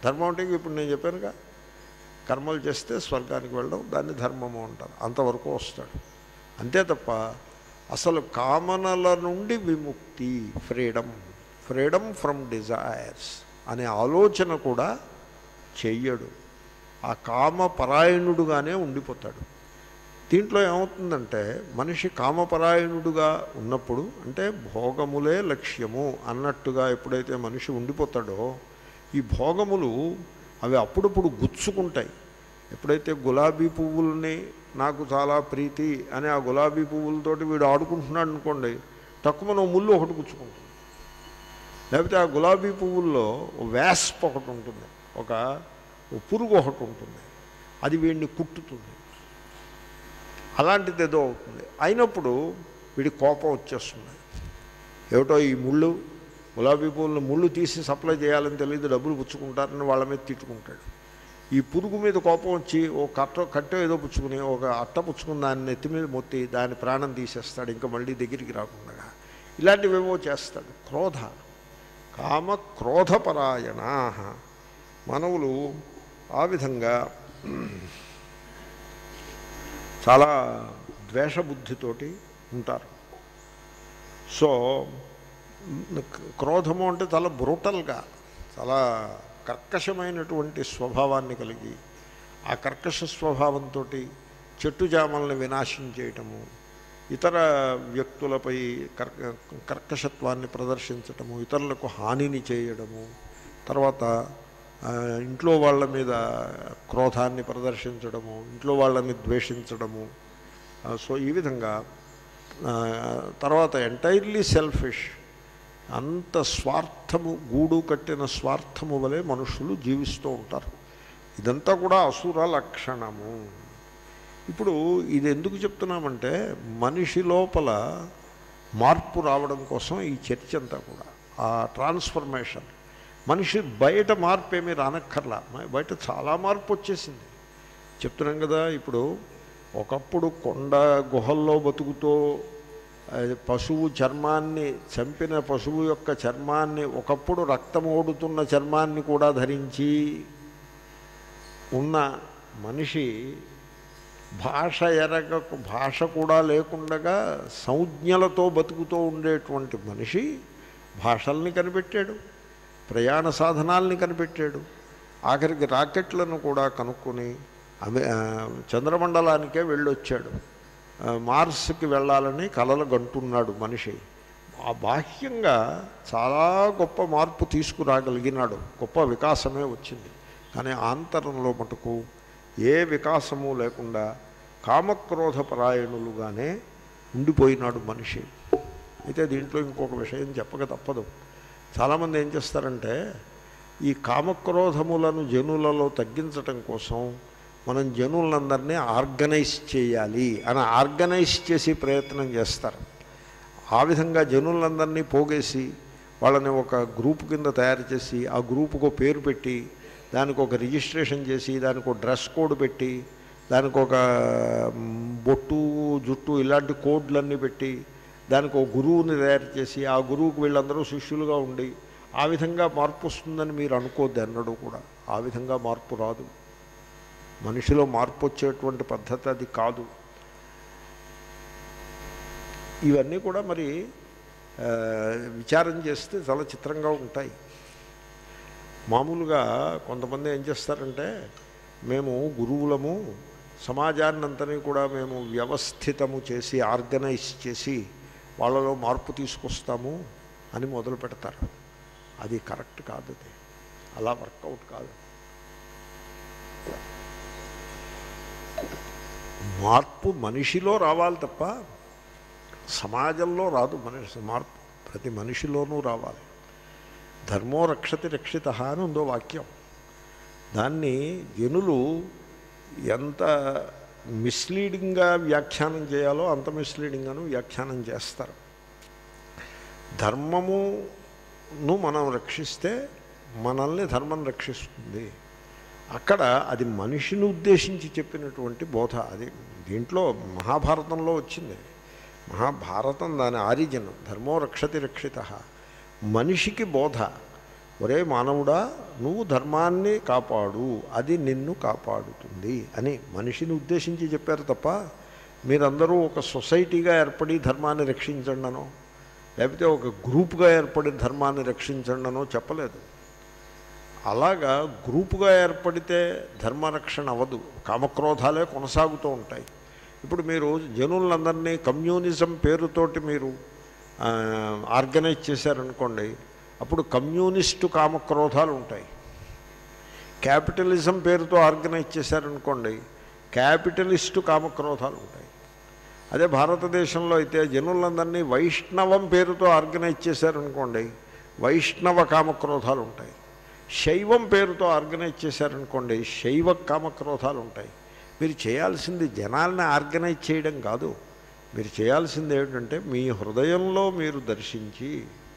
ధర్మం అంటే ఇప్పుడు నేను చెప్పానుగా కర్మలు చేస్తే స్వర్గానికి వెళ్ళడం దాన్ని ధర్మము అంటారు అంతవరకు వస్తాడు అంతే తప్ప అసలు కామనల నుండి విముక్తి ఫ్రీడమ్ ఫ్రీడమ్ ఫ్రమ్ డిజైర్స్ అనే ఆలోచన కూడా చెయ్యడు ఆ కామ పరాయణుడుగానే ఉండిపోతాడు దీంట్లో ఏమవుతుందంటే మనిషి కామపరాయణుడుగా ఉన్నప్పుడు అంటే భోగములే లక్ష్యము అన్నట్టుగా ఎప్పుడైతే మనిషి ఉండిపోతాడో ఈ భోగములు అవి అప్పుడప్పుడు గుచ్చుకుంటాయి ఎప్పుడైతే గులాబీ పువ్వుల్ని నాకు చాలా ప్రీతి అని ఆ గులాబీ పువ్వులతోటి వీడు ఆడుకుంటున్నాడు అనుకోండి తక్కువ ముళ్ళు ఒకటి గుచ్చుకుంటుంది లేకపోతే ఆ గులాబీ పువ్వుల్లో వేస్ప్ ఒకటి ఉంటుంది ఒక పురుగు ఒకటి ఉంటుంది అది వీడిని కుట్టుతుంది అలాంటిది ఏదో అవుతుంది అయినప్పుడు వీడి కోపం వచ్చేస్తుంది ఏమిటో ఈ ముళ్ళు గులాబీ పువ్వులను ముళ్ళు తీసి సప్లై చేయాలని తెలియదు డబ్బులు పుచ్చుకుంటారని వాళ్ళ మీద తిట్టుకుంటాడు ఈ పురుగు మీద కోపం వచ్చి ఓ కట్ట కట్టె ఏదో పుచ్చుకుని ఒక అట్ట పుచ్చుకుని దాన్ని నెత్తి మీద మొత్తి దాని ప్రాణం తీసేస్తాడు ఇంకా మళ్ళీ దగ్గరికి రాకుండా ఇలాంటివేవో చేస్తాడు క్రోధ కామ క్రోధపరాయణ మానవులు ఆ విధంగా చాలా ద్వేషబుద్ధితోటి ఉంటారు సో క్రోధము అంటే చాలా బ్రూటల్గా చాలా కర్కశమైనటువంటి స్వభావాన్ని కలిగి ఆ కర్కశ స్వభావంతో చెట్టు జామల్ని వినాశం చేయటము ఇతర వ్యక్తులపై కర్క కర్కశత్వాన్ని ప్రదర్శించటము ఇతరులకు హానిని చేయడము తర్వాత ఆ, ఇంట్లో వాళ్ళ మీద క్రోధాన్ని ప్రదర్శించడము ఇంట్లో వాళ్ళని ద్వేషించడము ఆ, సో ఈ విధంగా ఆ, తర్వాత ఎంటైర్లీ సెల్ఫిష్ అంత స్వార్థము గూడు కట్టిన స్వార్థము వలె మనుషులు జీవిస్తూ ఉంటారు ఇదంతా కూడా అసుర లక్షణము ఇప్పుడు ఇది ఎందుకు చెప్తున్నామంటే మనిషి లోపల మార్పు రావడం కోసం ఈ చర్చ అంతా కూడా ఆ ట్రాన్స్ఫర్మేషన్ మనిషి బయట మార్పు ఏమీ రానక్కర్లా మ- బయట చాలా మార్పు వచ్చేసింది చెప్తున్నాం కదా ఇప్పుడు ఒకప్పుడు కొండ గుహల్లో బతుకుతూ ఆ, పశువు చర్మాన్ని చంపిన పశువు యొక్క చర్మాన్ని ఒకప్పుడు రక్తం ఓడుతున్న చర్మాన్ని కూడా ధరించి ఉన్న మనిషి భాష ఎరగ భాష కూడా లేకుండగా సంజ్ఞలతో బతుకుతూ ఉండేటువంటి మనిషి భాషల్ని కనిపెట్టాడు ప్రయాణ సాధనాల్ని కనిపెట్టాడు ఆఖరికి రాకెట్లను కూడా కనుక్కొని అమె ఆ, చంద్రమండలానికే వెళ్ళొచ్చాడు ఆ, మార్స్కి వెళ్ళాలని కలలు గంటున్నాడు మనిషి ఆ బాహ్యంగా చాలా గొప్ప మార్పు తీసుకురాగలిగినాడు గొప్ప వికాసమే వచ్చింది కానీ ఆంతరంలో మటుకు ఏ వికాసము లేకుండా కామక్రోధ పరాయణులుగానే ఉండిపోయినాడు మనిషి అయితే దీంట్లో ఇంకొక విషయం చెప్పక తప్పదు చాలామంది ఏం చేస్తారంటే ఈ కామక్రోధములను జనులలో తగ్గించటం కోసం మనం జనులందరినీ ఆర్గనైజ్ చేయాలి అని ఆర్గనైజ్ చేసి ప్రయత్నం చేస్తారు ఆ విధంగా జనులందరినీ పోగేసి వాళ్ళని ఒక గ్రూప్ కింద తయారు చేసి ఆ గ్రూపుకు పేరు పెట్టి దానికి ఒక రిజిస్ట్రేషన్ చేసి దానికి ఒక డ్రెస్ కోడ్ పెట్టి దానికి ఒక మ్, బొట్టు జుట్టు ఇలాంటి కోడ్లన్నీ పెట్టి దానికి ఒక గురువుని తయారు చేసి ఆ గురువుకు వీళ్ళందరూ శిష్యులుగా ఉండి ఆ విధంగా మార్పు వస్తుందని మీరు అనుకోద్దు అన్నడు కూడా ఆ విధంగా మార్పు రాదు మనిషిలో మార్పు వచ్చేటువంటి పద్ధతి అది కాదు ఇవన్నీ కూడా మరి ఆ, విచారం చేస్తే చాలా చిత్రంగా ఉంటాయి మామూలుగా కొంతమంది ఏం చేస్తారంటే మేము గురువులము సమాజాన్నంతని కూడా మేము వ్యవస్థితము చేసి ఆర్గనైజ్ చేసి వాళ్ళలో మార్పు తీసుకొస్తాము అని మొదలు పెడతారు అది కరెక్ట్ కాదు అది అలా వర్కౌట్ కాదు మార్పు మనిషిలో రావాలి తప్ప సమాజంలో రాదు మనిషి మార్పు ప్రతి మనిషిలోనూ రావాలి ధర్మో రక్షతి రక్షిత అని ఉందో వాక్యం దాన్ని జనులు ఎంత మిస్లీడింగ్గా వ్యాఖ్యానం చేయాలో అంత మిస్లీడింగ్గాను వ్యాఖ్యానం చేస్తారు ధర్మమును మనం రక్షిస్తే మనల్ని ధర్మం రక్షిస్తుంది అక్కడ అది మనిషిని ఉద్దేశించి చెప్పినటువంటి బోధ అది దీంట్లో మహాభారతంలో వచ్చింది మహాభారతం దాని ఆరిజిన్ ధర్మో రక్షతి రక్షిత మనిషికి బోధ ఒరే మానవుడా నువ్వు ధర్మాన్ని కాపాడు అది నిన్ను కాపాడుతుంది అని మనిషిని ఉద్దేశించి చెప్పారు తప్ప మీరందరూ ఒక సొసైటీగా ఏర్పడి ధర్మాన్ని రక్షించండనో లేకపోతే ఒక గ్రూప్గా ఏర్పడి ధర్మాన్ని రక్షించండనో చెప్పలేదు అలాగా గ్రూపుగా ఏర్పడితే ధర్మరక్షణ అవ్వదు కామక్రోధాలే కొనసాగుతూ ఉంటాయి ఇప్పుడు మీరు జనులందరినీ కమ్యూనిజం పేరుతోటి మీరు ఆ, ఆర్గనైజ్ చేశారనుకోండి అప్పుడు కమ్యూనిస్టు కామక్రోధాలు ఉంటాయి క్యాపిటలిజం పేరుతో ఆర్గనైజ్ చేశారనుకోండి క్యాపిటలిస్టు కామక్రోధాలు ఉంటాయి అదే భారతదేశంలో అయితే జనులందరినీ వైష్ణవం పేరుతో ఆర్గనైజ్ చేశారనుకోండి వైష్ణవ కామక్రోధాలు ఉంటాయి శైవం పేరుతో ఆర్గనైజ్ చేశారనుకోండి శైవ కామక్రోధాలు ఉంటాయి మీరు చేయాల్సింది జనాల్ని ఆర్గనైజ్ చేయడం కాదు మీరు చేయాల్సింది ఏమిటంటే మీ హృదయంలో మీరు దర్శించి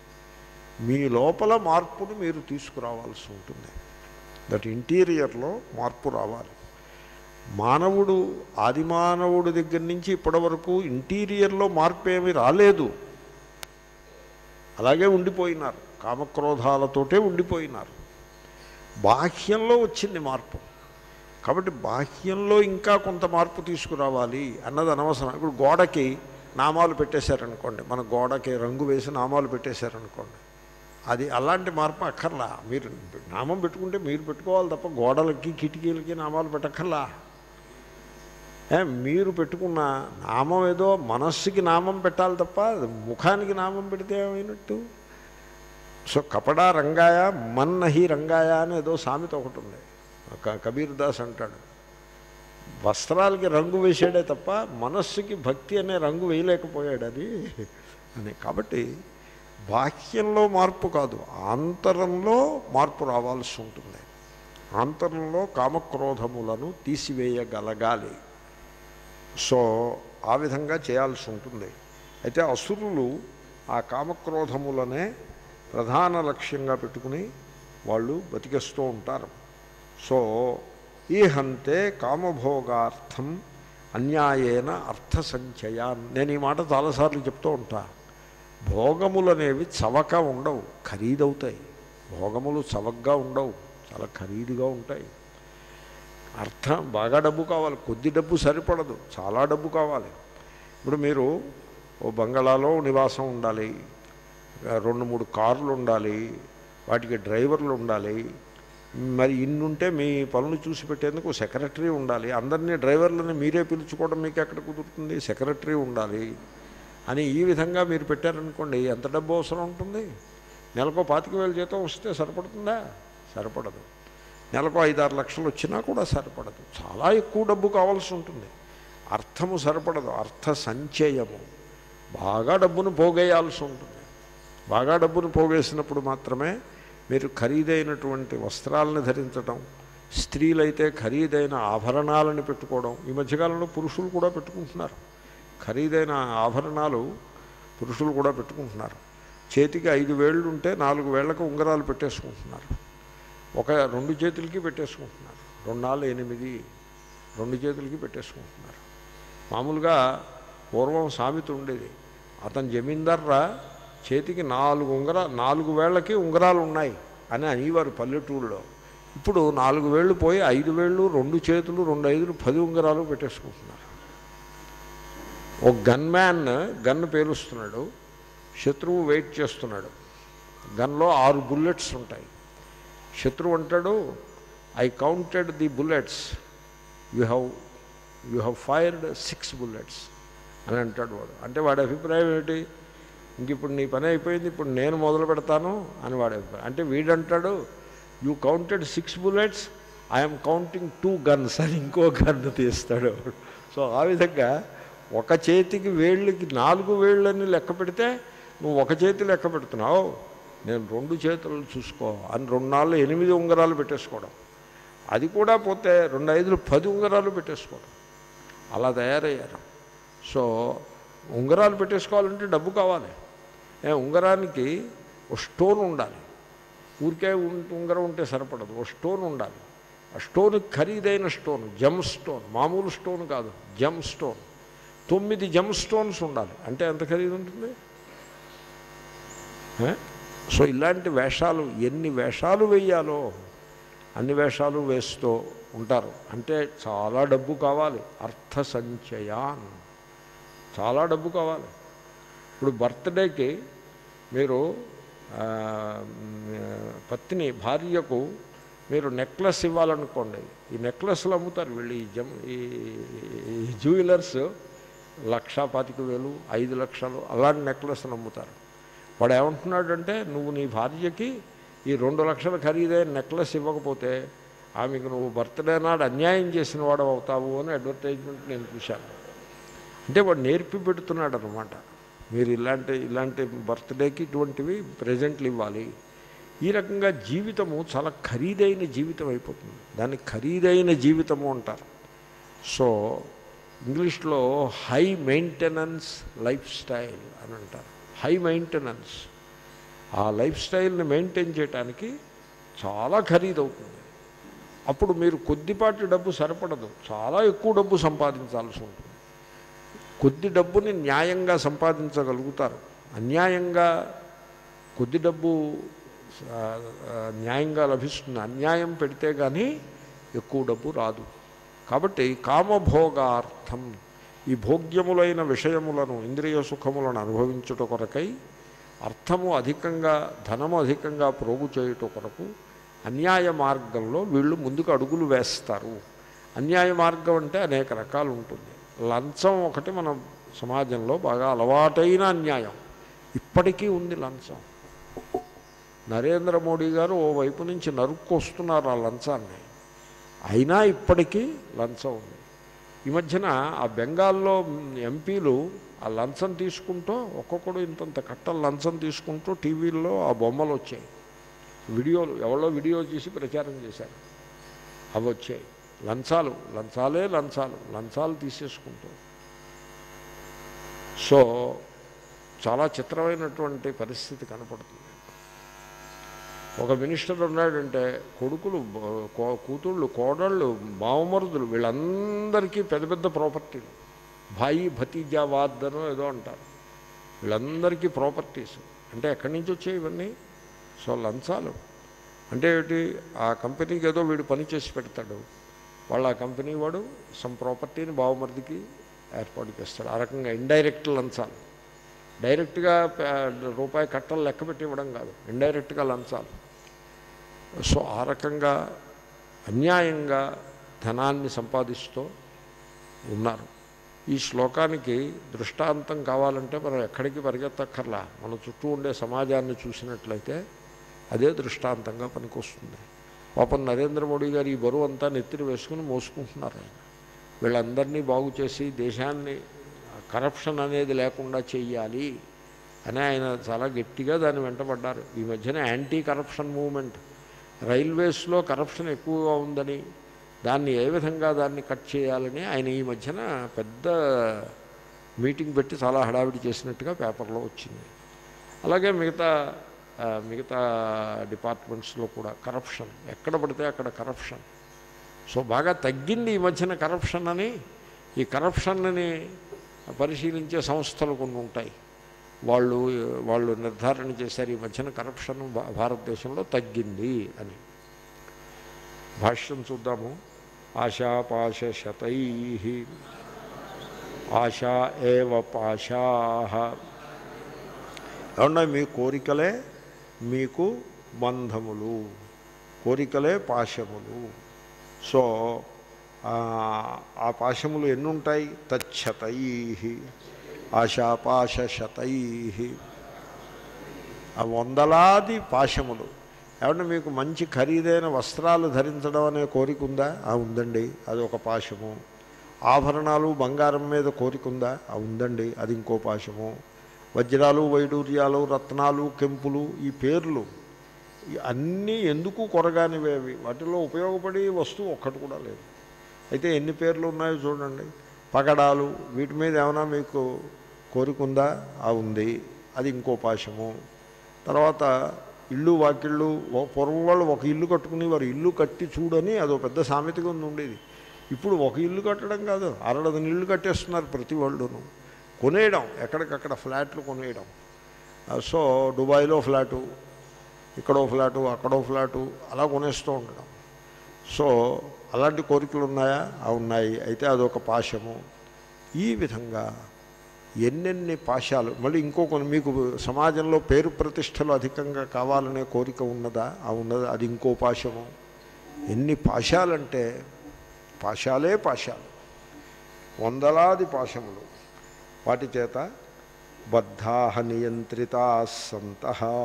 మీ లోపల మార్పును మీరు తీసుకురావాల్సి ఉంటుంది దట్ ఇంటీరియర్లో మార్పు రావాలి మానవుడు ఆది మానవుడి దగ్గర నుంచి ఇప్పటి వరకు ఇంటీరియర్లో మార్పు ఏమీ రాలేదు అలాగే ఉండిపోయినారు కామక్రోధాలతోటే ఉండిపోయినారు బాహ్యంలో వచ్చింది మార్పు కాబట్టి బాహ్యంలో ఇంకా కొంత మార్పు తీసుకురావాలి అన్నది అనవసరం ఇప్పుడు గోడకి నామాలు పెట్టేశారనుకోండి మన గోడకి రంగు వేసి నామాలు పెట్టేశారనుకోండి అది అలాంటి మార్పు అక్కర్లా మీరు నామం పెట్టుకుంటే మీరు పెట్టుకోవాలి తప్ప గోడలకి కిటికీలకి నామాలు పెట్టక్కర్లా ఏ, మీరు పెట్టుకున్న నామం ఏదో మనస్సుకి నామం పెట్టాలి తప్ప ముఖానికి నామం పెడితే ఏమైనట్టు సో కపడా రంగాయ మన్నహి రంగాయ అని ఏదో సామెత ఒకటి ఉంది క- కబీర్ దాస్ అంటాడు వస్త్రాలకి రంగు వేసాడే తప్ప మనస్సుకి భక్తి అనే రంగు వేయలేకపోయాడు అది అని కాబట్టి బాహ్యంలో మార్పు కాదు ఆంతరంలో మార్పు రావాల్సి ఉంటుంది ఆంతరంలో కామక్రోధములను తీసివేయగలగాలి సో ఆ విధంగా చేయాల్సి ఉంటుంది అయితే అసురులు ఆ కామక్రోధములనే ప్రధాన లక్ష్యంగా పెట్టుకుని వాళ్ళు బతికేస్తూ ఉంటారు సో ఈ హంతే కామభోగార్థం అన్యాయేన అర్థ సంచయాన్ నేను ఈ మాట చాలాసార్లు చెప్తూ ఉంటా భోగములనేవి చవక ఉండవు ఖరీదవుతాయి భోగములు చవకగా ఉండవు చాలా ఖరీదుగా ఉంటాయి అర్థం బాగా డబ్బు కావాలి కొద్ది డబ్బు సరిపడదు చాలా డబ్బు కావాలి ఇప్పుడు మీరు ఓ బంగళాలో నివాసం ఉండాలి రెండు మూడు కార్లు ఉండాలి వాటికి డ్రైవర్లు ఉండాలి మరి ఇన్నుంటే మీ పనులు చూసి పెట్టేందుకు సెక్రటరీ ఉండాలి అందరినీ డ్రైవర్లని మీరే పిలుచుకోవడం మీకు ఎక్కడ కుదురుతుంది సెక్రటరీ ఉండాలి అని ఈ విధంగా మీరు పెట్టారనుకోండి ఎంత డబ్బు అవసరం ఉంటుంది నెలకో పాతిక వేల జీతం వస్తే సరిపడుతుందా సరిపడదు నెలకు ఐదారు లక్షలు వచ్చినా కూడా సరిపడదు చాలా ఎక్కువ డబ్బు కావాల్సి ఉంటుంది అర్థము సరిపడదు అర్థ సంచయము బాగా డబ్బును పోగేయాల్సి ఉంటుంది బాగా డబ్బును పోగేసినప్పుడు మాత్రమే మీరు ఖరీదైనటువంటి వస్త్రాలను ధరించడం స్త్రీలైతే ఖరీదైన ఆభరణాలను పెట్టుకోవడం ఈ మధ్యకాలంలో పురుషులు కూడా పెట్టుకుంటున్నారు ఖరీదైన ఆభరణాలు పురుషులు కూడా పెట్టుకుంటున్నారు చేతికి ఐదు వేళ్ళు ఉంటే నాలుగు వేళ్లకు ఉంగరాలు పెట్టేసుకుంటున్నారు ఒక రెండు చేతులకి పెట్టేసుకుంటున్నారు రెండు నాలుగు ఎనిమిది రెండు చేతులకి పెట్టేసుకుంటున్నారు మామూలుగా పూర్వం సామెత ఉండేది అతని జమీందార్రా చేతికి నాలుగు ఉంగర నాలుగు వేళ్ళకి ఉంగరాలు ఉన్నాయి అని అనేవారు పల్లెటూరులో ఇప్పుడు నాలుగు వేళ్ళు పోయి ఐదు వేళ్ళు రెండు చేతులు రెండు ఐదులు పది ఉంగరాలు పెట్టేసుకుంటున్నారు ఒక గన్ మ్యాన్ గన్ పేలుస్తున్నాడు శత్రువు వెయిట్ చేస్తున్నాడు గన్లో ఆరు బుల్లెట్స్ ఉంటాయి శత్రువు అంటాడు I counted the bullets you have you have fired six bullets అని అంటాడు వాడు అంటే వాడి అభిప్రాయం ఏంటి ఇంక ఇప్పుడు నీ పని అయిపోయింది ఇప్పుడు నేను మొదలు పెడతాను అని వాడి అభిప్రాయం అంటే వీడంటాడు you counted six bullets I'm counting two guns అని ఇంకో గన్ తీస్తాడు సో ఆ విధంగా ఒక చేతికి వేళ్ళకి నాలుగు వేళ్ళని లెక్క పెడితే నువ్వు ఒక చేతి లెక్క పెడుతున్నావు నేను రెండు చేతులు చూసుకో అని రెండు నాలుగు ఎనిమిది ఉంగరాలు పెట్టేసుకోవడం అది కూడా పోతే రెండు ఐదులు పది ఉంగరాలు పెట్టేసుకోవడం అలా తయారయ్యారు సో ఉంగరాలు పెట్టేసుకోవాలంటే డబ్బు కావాలి ఏ ఉంగరానికి ఒక స్టోన్ ఉండాలి ఊరికే ఉం- ఉంగరం ఉంటే సరిపడదు ఓ స్టోన్ ఉండాలి ఆ స్టోన్ ఖరీదైన స్టోన్ జమ్ స్టోన్ మామూలు స్టోన్ కాదు జమ్ స్టోన్ తొమ్మిది జమ్ స్టోన్స్ ఉండాలి అంటే ఎంత ఖరీదు ఉంటుంది ఏ? సో ఇలాంటి వేషాలు ఎన్ని వేషాలు వేయాలో అన్ని వేషాలు వేస్తూ ఉంటారు అంటే చాలా డబ్బు కావాలి అర్థ సంచయాన్ చాలా డబ్బు కావాలి ఇప్పుడు బర్త్డేకి మీరు ఆ, పత్ని భార్యకు మీరు నెక్లెస్ ఇవ్వాలనుకోండి ఈ నెక్లెస్లు అమ్ముతారు వీళ్ళు ఈ జమ్ ఈ ఈ జ్యువెలర్స్ లక్ష పాతిక వేలు ఐదు లక్షలు అలాంటి నెక్లెస్లు అమ్ముతారు వాడు ఏమంటున్నాడంటే నువ్వు నీ భార్యకి ఈ రెండు లక్షల ఖరీదైన నెక్లెస్ ఇవ్వకపోతే ఆమెకు నువ్వు బర్త్డే నాడు అన్యాయం చేసిన వాడు అవుతావు అని అడ్వర్టైజ్మెంట్ నేను చూశాను అంటే వాడు నేర్పి పెడుతున్నాడు అనమాట మీరు ఇలాంటి ఇలాంటి బర్త్డేకి ఇటువంటివి ప్రజెంట్లు ఇవ్వాలి ఈ రకంగా జీవితము చాలా ఖరీదైన జీవితం అయిపోతుంది దాన్ని ఖరీదైన జీవితము అంటారు సో ఇంగ్లీష్లో హై మెయింటెనెన్స్ లైఫ్ స్టైల్ అని అంటారు హై మెయింటెనెన్స్ ఆ లైఫ్ స్టైల్ని మెయింటైన్ చేయడానికి చాలా ఖరీదవుతుంది అప్పుడు మీరు కొద్దిపాటి డబ్బు సరిపడదు చాలా ఎక్కువ డబ్బు సంపాదించాల్సి ఉంటుంది కొద్ది డబ్బుని న్యాయంగా సంపాదించగలుగుతారు అన్యాయంగా కొద్ది డబ్బు ఆ, ఆ, న్యాయంగా లభిస్తుంది అన్యాయం పెడితే కానీ ఎక్కువ డబ్బు రాదు కాబట్టి కామభోగార్థం ఈ భోగ్యములైన విషయములను ఇంద్రియ సుఖములను అనుభవించుట కొరకై అర్థము అధికంగా ధనము అధికంగా ప్రోగు చేయుట కొరకు అన్యాయ మార్గంలో వీళ్ళు ముందుకు అడుగులు వేస్తారు అన్యాయ మార్గం అంటే అనేక రకాలు ఉంటుంది లంచం ఒకటి మన సమాజంలో బాగా అలవాటైన అన్యాయం ఇప్పటికీ ఉంది లంచం నరేంద్ర మోడీ గారు ఓ వైపు నుంచి నరుక్కొస్తున్నారు ఆ లంచాన్ని అయినా ఇప్పటికీ లంచం ఉంది ఈ మధ్యన ఆ బెంగాల్లో ఎంపీలు ఆ లంచం తీసుకుంటూ ఒక్కొక్కడు ఇంతంత కట్టల లంచం తీసుకుంటూ టీవీల్లో ఆ బొమ్మలు వచ్చాయి వీడియోలు ఎవరో వీడియో చేసి ప్రచారం చేశారు అవి వచ్చాయి లంచాలు లంచాలే లంచాలు లంచాలు తీసేసుకుంటూ సో చాలా చిత్రమైనటువంటి పరిస్థితి కనపడుతుంది ఒక మినిస్టర్ ఉన్నాడంటే కొడుకులు బ- కో- కూతుళ్ళు కోడళ్ళు బావమరుదులు వీళ్ళందరికీ పెద్ద పెద్ద ప్రాపర్టీలు భాయి భతీజా వాద్దనో ఏదో అంటారు వీళ్ళందరికీ ప్రాపర్టీస్ అంటే ఎక్కడి నుంచి వచ్చాయి ఇవన్నీ సో లంచాలు అంటే ఏమిటి ఆ కంపెనీకి ఏదో వీడు పని చేసి పెడతాడు వాళ్ళ ఆ కంపెనీ వాడు సమ్ ప్రాపర్టీని బావమరిదికి ఏర్పాటు చేస్తాడు ఆ రకంగా ఇండైరెక్ట్ లంచాలు డైరెక్ట్గా ప- రూపాయి కట్టలు లెక్క పెట్టి ఇవ్వడం కాదు ఇండైరెక్ట్గా లంచాలు సో ఆ రకంగా అన్యాయంగా ధనాన్ని సంపాదిస్తూ ఉన్నారు ఈ శ్లోకానికి దృష్టాంతం కావాలంటే మనం ఎక్కడికి పరిగెత్తక్కర్లా మన చుట్టూ ఉండే సమాజాన్ని చూసినట్లయితే అదే దృష్టాంతంగా పనికొస్తుంది పాపం నరేంద్ర మోడీ గారు ఈ బరువు అంతా నెత్తిన వేసుకుని మోసుకుంటున్నారు ఆయన వీళ్ళందరినీ బాగు చేసి దేశాన్ని కరప్షన్ అనేది లేకుండా చెయ్యాలి అని ఆయన చాలా గట్టిగా దాన్ని వెంటబడ్డారు ఈ మధ్యన యాంటీ కరప్షన్ మూవ్మెంట్ రైల్వేస్లో కరప్షన్ ఎక్కువగా ఉందని దాన్ని ఏ విధంగా దాన్ని కట్ చేయాలని ఆయన ఈ మధ్యన పెద్ద మీటింగ్ పెట్టి చాలా హడావిడి చేసినట్టుగా పేపర్లో వచ్చింది అలాగే మిగతా ఆ, మిగతా డిపార్ట్మెంట్స్లో కూడా కరప్షన్ ఎక్కడ పడితే అక్కడ కరప్షన్ సో బాగా తగ్గింది ఈ మధ్యన కరప్షన్ అని ఈ కరప్షన్ని పరిశీలించే సంస్థలు కొన్ని ఉంటాయి వాళ్ళు వాళ్ళు నిర్ధారణ చేశారు ఈ మధ్యన కరప్షన్ భా- భారతదేశంలో తగ్గింది అని భాష్యం చూద్దాము ఆశాపాశ శతై ఆశా ఏవ పాశా ఏమన్నా మీ కోరికలే మీకు బంధములు కోరికలే పాశములు సో ఆ, ఆ పాశములు ఎన్ని ఉంటాయి తచ్చతై ఆశాపాశ శతై ఆ వందలాది పాశములు ఏమన్నా మీకు మంచి ఖరీదైన వస్త్రాలు ధరించడం అనే కోరిక ఉందా ఆ ఉందండి అది ఒక పాశము ఆభరణాలు బంగారం మీద కోరిక ఉందా ఆ ఉందండి అది ఇంకో పాశము వజ్రాలు వైడూర్యాలు రత్నాలు కెంపులు ఈ పేర్లు ఈ అన్నీ ఎందుకు కొరగానివేవి వాటిలో ఉపయోగపడే వస్తువు ఒక్కటి కూడా లేదు అయితే ఎన్ని పేర్లు ఉన్నాయో చూడండి పగడాలు వీటి మీద ఏమైనా మీకు కోరిక ఉందా ఆ ఉంది అది ఇంకో పాశము తర్వాత ఇల్లు వాకిళ్ళు ఓ- పూర్వం వాళ్ళు ఒక ఇల్లు కట్టుకుని వారు ఇల్లు కట్టి చూడని అదో పెద్ద సామెతగా ఉంది ఉండేది ఇప్పుడు ఒక ఇల్లు కట్టడం కాదు అరడదని ఇల్లు కట్టేస్తున్నారు ప్రతి వాళ్ళును కొనేయడం ఎక్కడికక్కడ ఫ్లాట్లు కొనేయడం ఆ, సో దుబాయ్లో ఫ్లాటు ఇక్కడో ఫ్లాటు అక్కడో ఫ్లాటు అలా కొనేస్తూ ఉండడం సో అలాంటి కోరికలు ఉన్నాయా ఆ ఉన్నాయి అయితే అదొక పాశము ఈ విధంగా ఎన్నెన్ని పాశాలు మళ్ళీ ఇంకో కొన్ని మీకు సమాజంలో పేరు ప్రతిష్టలు అధికంగా కావాలనే కోరిక ఉన్నదా ఆ ఉన్నదా అది ఇంకో పాశము ఎన్ని పాశాలంటే పాశాలే పాశాలు వందలాది పాశములు వాటి చేత బద్ధాహ నియంత్రితా సంత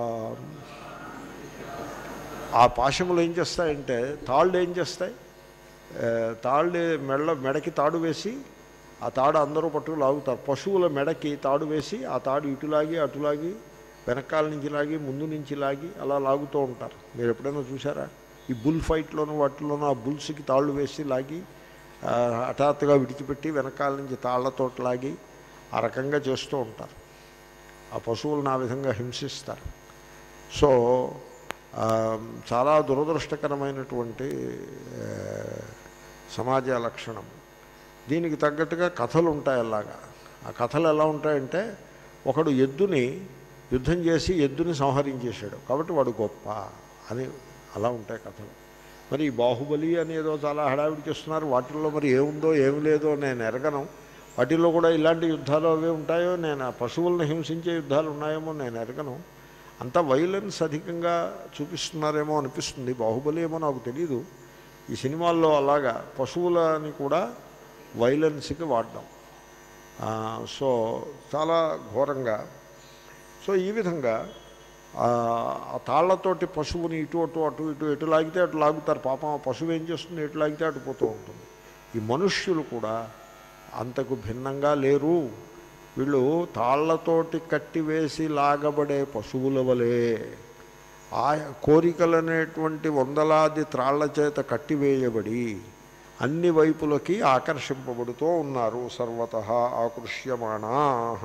ఆ పాశములు ఏం చేస్తాయంటే తాళ్ళు ఏం చేస్తాయి ఆ, తాళ్ళు మెడ మెడకి తాడు వేసి ఆ తాడు అందరూ పట్టుకు లాగుతారు పశువుల మెడకి తాడు వేసి ఆ తాడు ఇటులాగి అటులాగి వెనకాల నుంచి లాగి ముందు నుంచి లాగి అలా లాగుతూ ఉంటారు మీరు ఎప్పుడైనా చూసారా ఈ బుల్ ఫైట్లోనూ వాటిలోనూ ఆ బుల్స్కి తాళ్ళు వేసి లాగి ఆ, హఠాత్తుగా విడిచిపెట్టి వెనకాల నుంచి తాళ్లతో లాగి ఆ రకంగా చేస్తూ ఉంటారు ఆ పశువులను ఆ విధంగా హింసిస్తారు సో ఆ, చాలా దురదృష్టకరమైనటువంటి ఆ, సమాజ లక్షణం దీనికి తగ్గట్టుగా కథలు ఉంటాయి అలాగా ఆ కథలు ఎలా ఉంటాయంటే ఒకడు ఎద్దుని యుద్ధం చేసి ఎద్దుని సంహరించేశాడు కాబట్టి వాడు గొప్ప అని అలా ఉంటాయి కథలు మరి ఈ బాహుబలి అని ఏదో చాలా హడావిడి చేస్తున్నారు వాటిల్లో మరి ఏముందో ఏమి లేదో నేను ఎరగను వాటిల్లో కూడా ఇలాంటి యుద్ధాలు అవి ఉంటాయో నేను ఆ పశువులను హింసించే యుద్ధాలు ఉన్నాయేమో నేను ఎరగను అంతా వైలెన్స్ అధికంగా చూపిస్తున్నారేమో అనిపిస్తుంది బాహుబలి ఏమో నాకు తెలియదు ఈ సినిమాల్లో అలాగా పశువులని కూడా వైలెన్స్కి వాడడం ఆ, సో చాలా ఘోరంగా సో ఈ విధంగా ఆ ఆ తాళ్లతోటి పశువుని ఇటు అటు అటు ఇటు ఎటు లాగితే అటు లాగుతారు పాపం ఆ పశువు ఏం చేస్తుంది ఎటు లాగితే అటు పోతూ ఉంటుంది ఈ మనుష్యులు కూడా అంతకు భిన్నంగా లేరు వీళ్ళు తాళ్లతోటి కట్టివేసి లాగబడే పశువుల వలె ఆ కోరికలనేటువంటి వందలాది త్రాళ్ల చేత కట్టివేయబడి అన్ని వైపులకి ఆకర్షింపబడుతూ ఉన్నారు సర్వత ఆకృష్యమాణా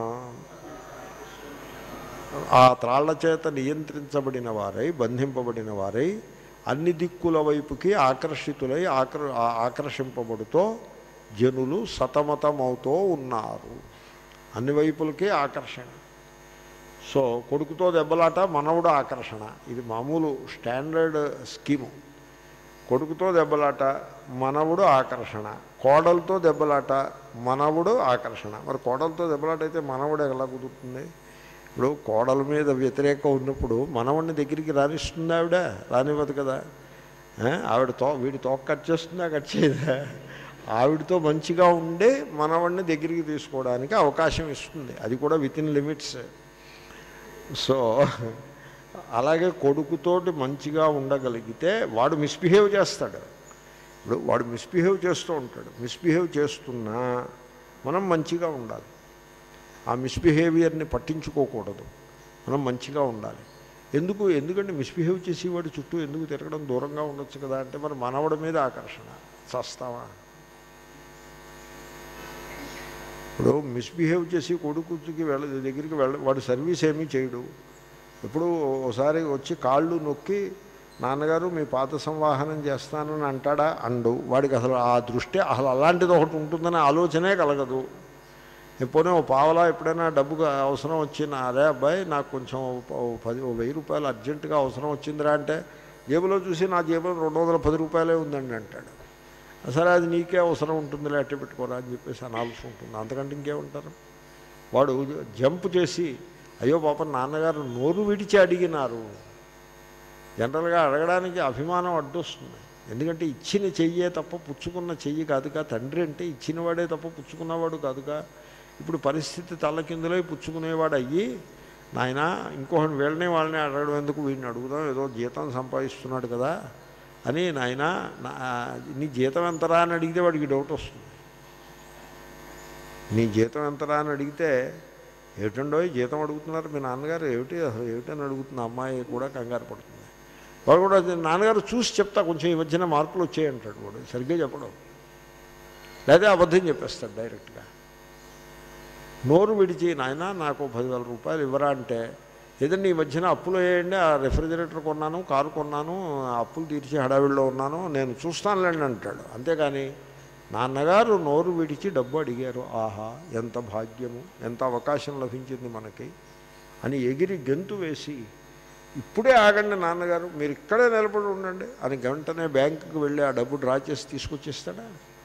ఆ త్రాళ్ల చేత నియంత్రించబడిన వారై బంధింపబడిన వారై అన్ని దిక్కుల వైపుకి ఆకర్షితులై ఆకర్ ఆ- ఆకర్షింపబడుతూ జనులు సతమతమవుతూ ఉన్నారు అన్ని వైపులకి ఆకర్షణ సో కొడుకుతో దెబ్బలాట మనవుడు ఆకర్షణ ఇది మామూలు స్టాండర్డ్ స్కీము కొడుకుతో దెబ్బలాట మనవుడు ఆకర్షణ కోడలతో దెబ్బలాట మనవుడు ఆకర్షణ మరి కోడలతో దెబ్బలాట అయితే మనవుడు ఎలా కుదురుతుంది ఇప్పుడు కోడల మీద వ్యతిరేకం ఉన్నప్పుడు మనవడిని దగ్గరికి రానిస్తుంది ఆవిడ రానివ్వదు కదా ఆ, ఆవిడ తో వీడి తోక కట్ చేస్తుందా కట్ చేయదా ఆవిడతో మంచిగా ఉండే మనవడిని దగ్గరికి తీసుకోవడానికి అవకాశం ఇస్తుంది అది కూడా విత్ ఇన్ లిమిట్స్ సో అలాగే కొడుకుతోటి మంచిగా ఉండగలిగితే వాడు మిస్బిహేవ్ చేస్తాడు ఇప్పుడు వాడు మిస్బిహేవ్ చేస్తూ ఉంటాడు మిస్బిహేవ్ చేస్తున్నా మనం మంచిగా ఉండాలి ఆ మిస్బిహేవియర్ని పట్టించుకోకూడదు మనం మంచిగా ఉండాలి ఎందుకు ఎందుకంటే మిస్బిహేవ్ చేసేవాడు చుట్టూ ఎందుకు తిరగడం దూరంగా ఉండొచ్చు కదా అంటే మరి మనవడి మీద ఆకర్షణ చస్తావా ఇప్పుడు మిస్బిహేవ్ చేసి కొడుకుకి వెళ్ళ దగ్గరికి వెళ్ళ వాడు సర్వీస్ ఏమీ చేయడు ఎప్పుడు ఒకసారి వచ్చి కాళ్ళు నొక్కి నాన్నగారు మీ పాత సంవాహనం చేస్తానని అంటాడా అండు వాడికి అసలు ఆ దృష్టి అసలు అలాంటిది ఒకటి ఉంటుందనే ఆలోచనే కలగదు ఎప్పుడైనా ఓ పావలా ఎప్పుడైనా డబ్బుగా అవసరం వచ్చిన అరే అబ్బాయి నాకు కొంచెం ఓ పది ఓ వెయ్యి రూపాయలు అర్జెంటుగా అవసరం వచ్చిందిరా అంటే జేబులో చూసి నా జేబులో రెండు వందల పది రూపాయలే ఉందండి అంటాడు సరే అది నీకే అవసరం ఉంటుంది అట్టే పెట్టుకోరా అని చెప్పేసి అనాల్సి ఉంటుంది అంతకంటే ఇంకేముంటారు వాడు జంప్ చేసి అయ్యో పాపం నాన్నగారు నోరు విడిచి అడిగినారు జనరల్గా అడగడానికి అభిమానం అడ్డొస్తుంది ఎందుకంటే ఇచ్చిన చెయ్యే తప్ప పుచ్చుకున్న చెయ్యి కాదుగా తండ్రి అంటే ఇచ్చినవాడే తప్ప పుచ్చుకున్నవాడు కాదుగా ఇప్పుడు పరిస్థితి తల్లకిందులై పుచ్చుకునేవాడు అయ్యి నాయన ఇంకొకటి వీళ్ళని వాళ్ళని అడగడం ఎందుకు వీడిని అడుగుదాం ఏదో జీతం సంపాదిస్తున్నాడు కదా అని నాయన నా నీ జీతం ఎంతరా అని అడిగితే వాడికి డౌట్ వస్తుంది నీ జీతం ఎంతరా అని అడిగితే ఏమిటండో ఈ జీతం అడుగుతున్నారు మీ నాన్నగారు ఏమిటి అసలు ఏమిటని అడుగుతున్న అమ్మాయి కూడా కంగారు పడుతుంది వాడు కూడా నాన్నగారు చూసి చెప్తా కొంచెం ఈ మధ్యన మార్పులు వచ్చాయి అంటాడు వాడు సరిగ్గా చెప్పడం లేదా అబద్ధం చెప్పేస్తాడు డైరెక్ట్గా నోరు విడిచి నాయన నాకు పదివేల రూపాయలు ఇవ్వరా అంటే ఏదండి ఈ మధ్యన అప్పులు వేయండి ఆ రెఫ్రిజిరేటర్ కొన్నాను కారు కొన్నాను ఆ అప్పులు తీర్చి హడావిడిలో ఉన్నాను నేను చూస్తానులేండి అంటాడు అంతేగాని నాన్నగారు నోరు విడిచి డబ్బు అడిగారు ఆహా ఎంత భాగ్యము ఎంత అవకాశం లభించింది మనకి అని ఎగిరి గెంతు వేసి ఇప్పుడే ఆగండి నాన్నగారు మీరు ఇక్కడే నిలబడి ఉండండి అని వెంటనే బ్యాంకుకి వెళ్ళి ఆ డబ్బు డ్రా చేసి తీసుకొచ్చేస్తాడా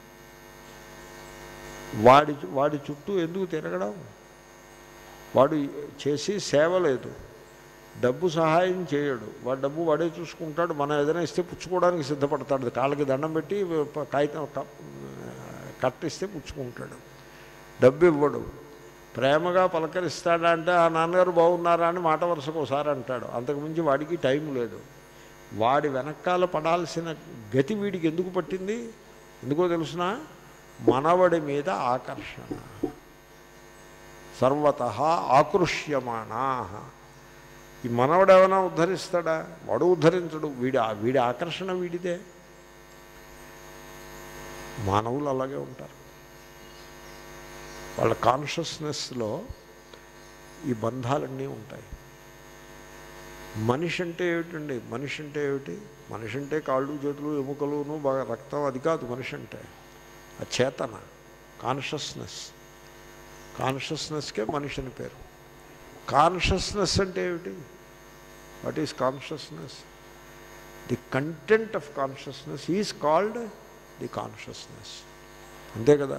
వాడి వాడి చుట్టూ ఎందుకు తిరగడం వాడు చేసి సేవ లేదు డబ్బు సహాయం చేయడు వాడు డబ్బు వాడే చూసుకుంటాడు మనం ఏదైనా ఇస్తే పుచ్చుకోవడానికి సిద్ధపడతాడు కాళ్ళకి దండం పెట్టి ప- కాగితం క- కట్టిస్తే పుచ్చుకుంటాడు డబ్బు ఇవ్వడు ప్రేమగా పలకరిస్తాడా అంటే ఆ నాన్నగారు బాగున్నారా అని మాట వరుసకు ఒకసారి అంటాడు అంతకుమించి వాడికి టైం లేదు వాడి వెనకాల పడాల్సిన గతి వీడికి ఎందుకు పట్టింది ఎందుకో తెలుసిన మనవడి మీద ఆకర్షణ సర్వత ఆకృష్యమాణా ఈ మనవడు ఏమైనా ఉద్ధరిస్తాడా వాడు ఉద్ధరించడు వీడి వీడి ఆకర్షణ వీడిదే మానవులు అలాగే ఉంటారు వాళ్ళ కాన్షియస్నెస్లో ఈ బంధాలన్నీ ఉంటాయి మనిషి అంటే ఏమిటండి మనిషి అంటే ఏమిటి మనిషి అంటే కాళ్ళు చేతులు ఎముకలును బాగా రక్తం అది కాదు మనిషి అంటే ఆ చేతన కాన్షియస్నెస్ కాన్షియస్నెస్కే మనిషి అని పేరు కాన్షియస్నెస్ అంటే ఏమిటి what is consciousness the content of consciousness is called the consciousness అంతే కదా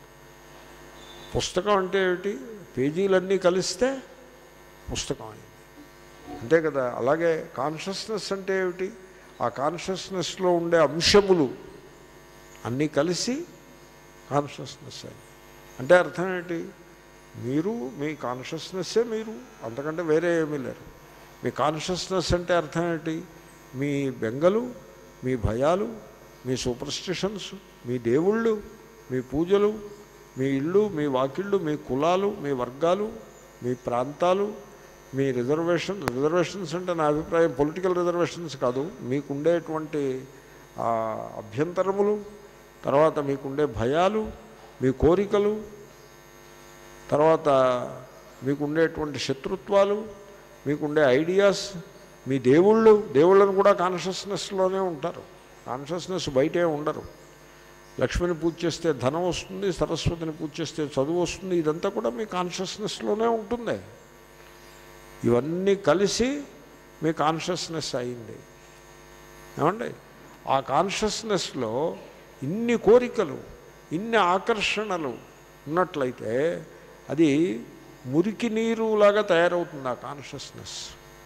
పుస్తకం అంటే ఏమిటి పేజీలన్నీ కలిస్తే పుస్తకం అయింది అంతే కదా అలాగే కాన్షియస్నెస్ అంటే ఏమిటి ఆ కాన్షియస్నెస్లో ఉండే అంశములు అన్నీ కలిసి కాన్షియస్నెస్ అయింది అంటే అర్థం ఏంటి మీరు మీ కాన్షియస్నెస్సే మీరు అంతకంటే వేరే ఏమీ లేరు మీ కాన్షియస్నెస్ అంటే అర్థం ఏంటి మీ బెంగలు మీ భయాలు మీ సూపర్స్టిషన్స్ మీ దేవుళ్ళు మీ పూజలు మీ ఇళ్ళు మీ వాకిళ్ళు మీ కులాలు మీ వర్గాలు మీ ప్రాంతాలు మీ రిజర్వేషన్ రిజర్వేషన్స్ అంటే నా అభిప్రాయం పొలిటికల్ రిజర్వేషన్స్ కాదు మీకుండేటువంటి ఆ, అభ్యంతరములు తర్వాత మీకుండే భయాలు మీ కోరికలు తర్వాత మీకుండేటువంటి శత్రుత్వాలు మీకుండే ఐడియాస్ మీ దేవుళ్ళు దేవుళ్ళను కూడా కాన్షియస్నెస్లోనే ఉంటారు కాన్షియస్నెస్ బయటే ఉండరు లక్ష్మిని పూజ చేస్తే ధనం వస్తుంది సరస్వతిని పూజ చేస్తే చదువు వస్తుంది ఇదంతా కూడా మీ కాన్షియస్నెస్లోనే ఉంటుంది ఇవన్నీ కలిసి మీ కాన్షియస్నెస్ అయింది ఏమండి ఆ కాన్షియస్నెస్లో ఇన్ని కోరికలు ఇన్ని ఆకర్షణలు ఉన్నట్లయితే అది మురికి నీరులాగా తయారవుతుంది ఆ కాన్షియస్నెస్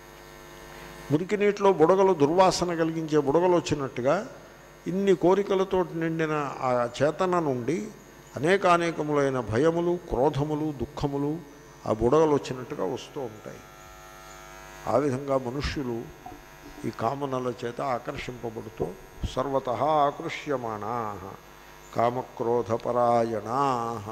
మురికి నీటిలో బుడగలు దుర్వాసన కలిగించే బుడగలు వచ్చినట్టుగా ఇన్ని కోరికలతో నిండిన ఆ చేతన నుండి అనేకానేకములైన భయములు క్రోధములు దుఃఖములు ఆ బుడగలు వచ్చినట్టుగా వస్తూ ఉంటాయి ఆ విధంగా మనుష్యులు ఈ కామనల చేత ఆకర్షింపబడుతూ సర్వత ఆకృష్యమాణా కామక్రోధపరాయణా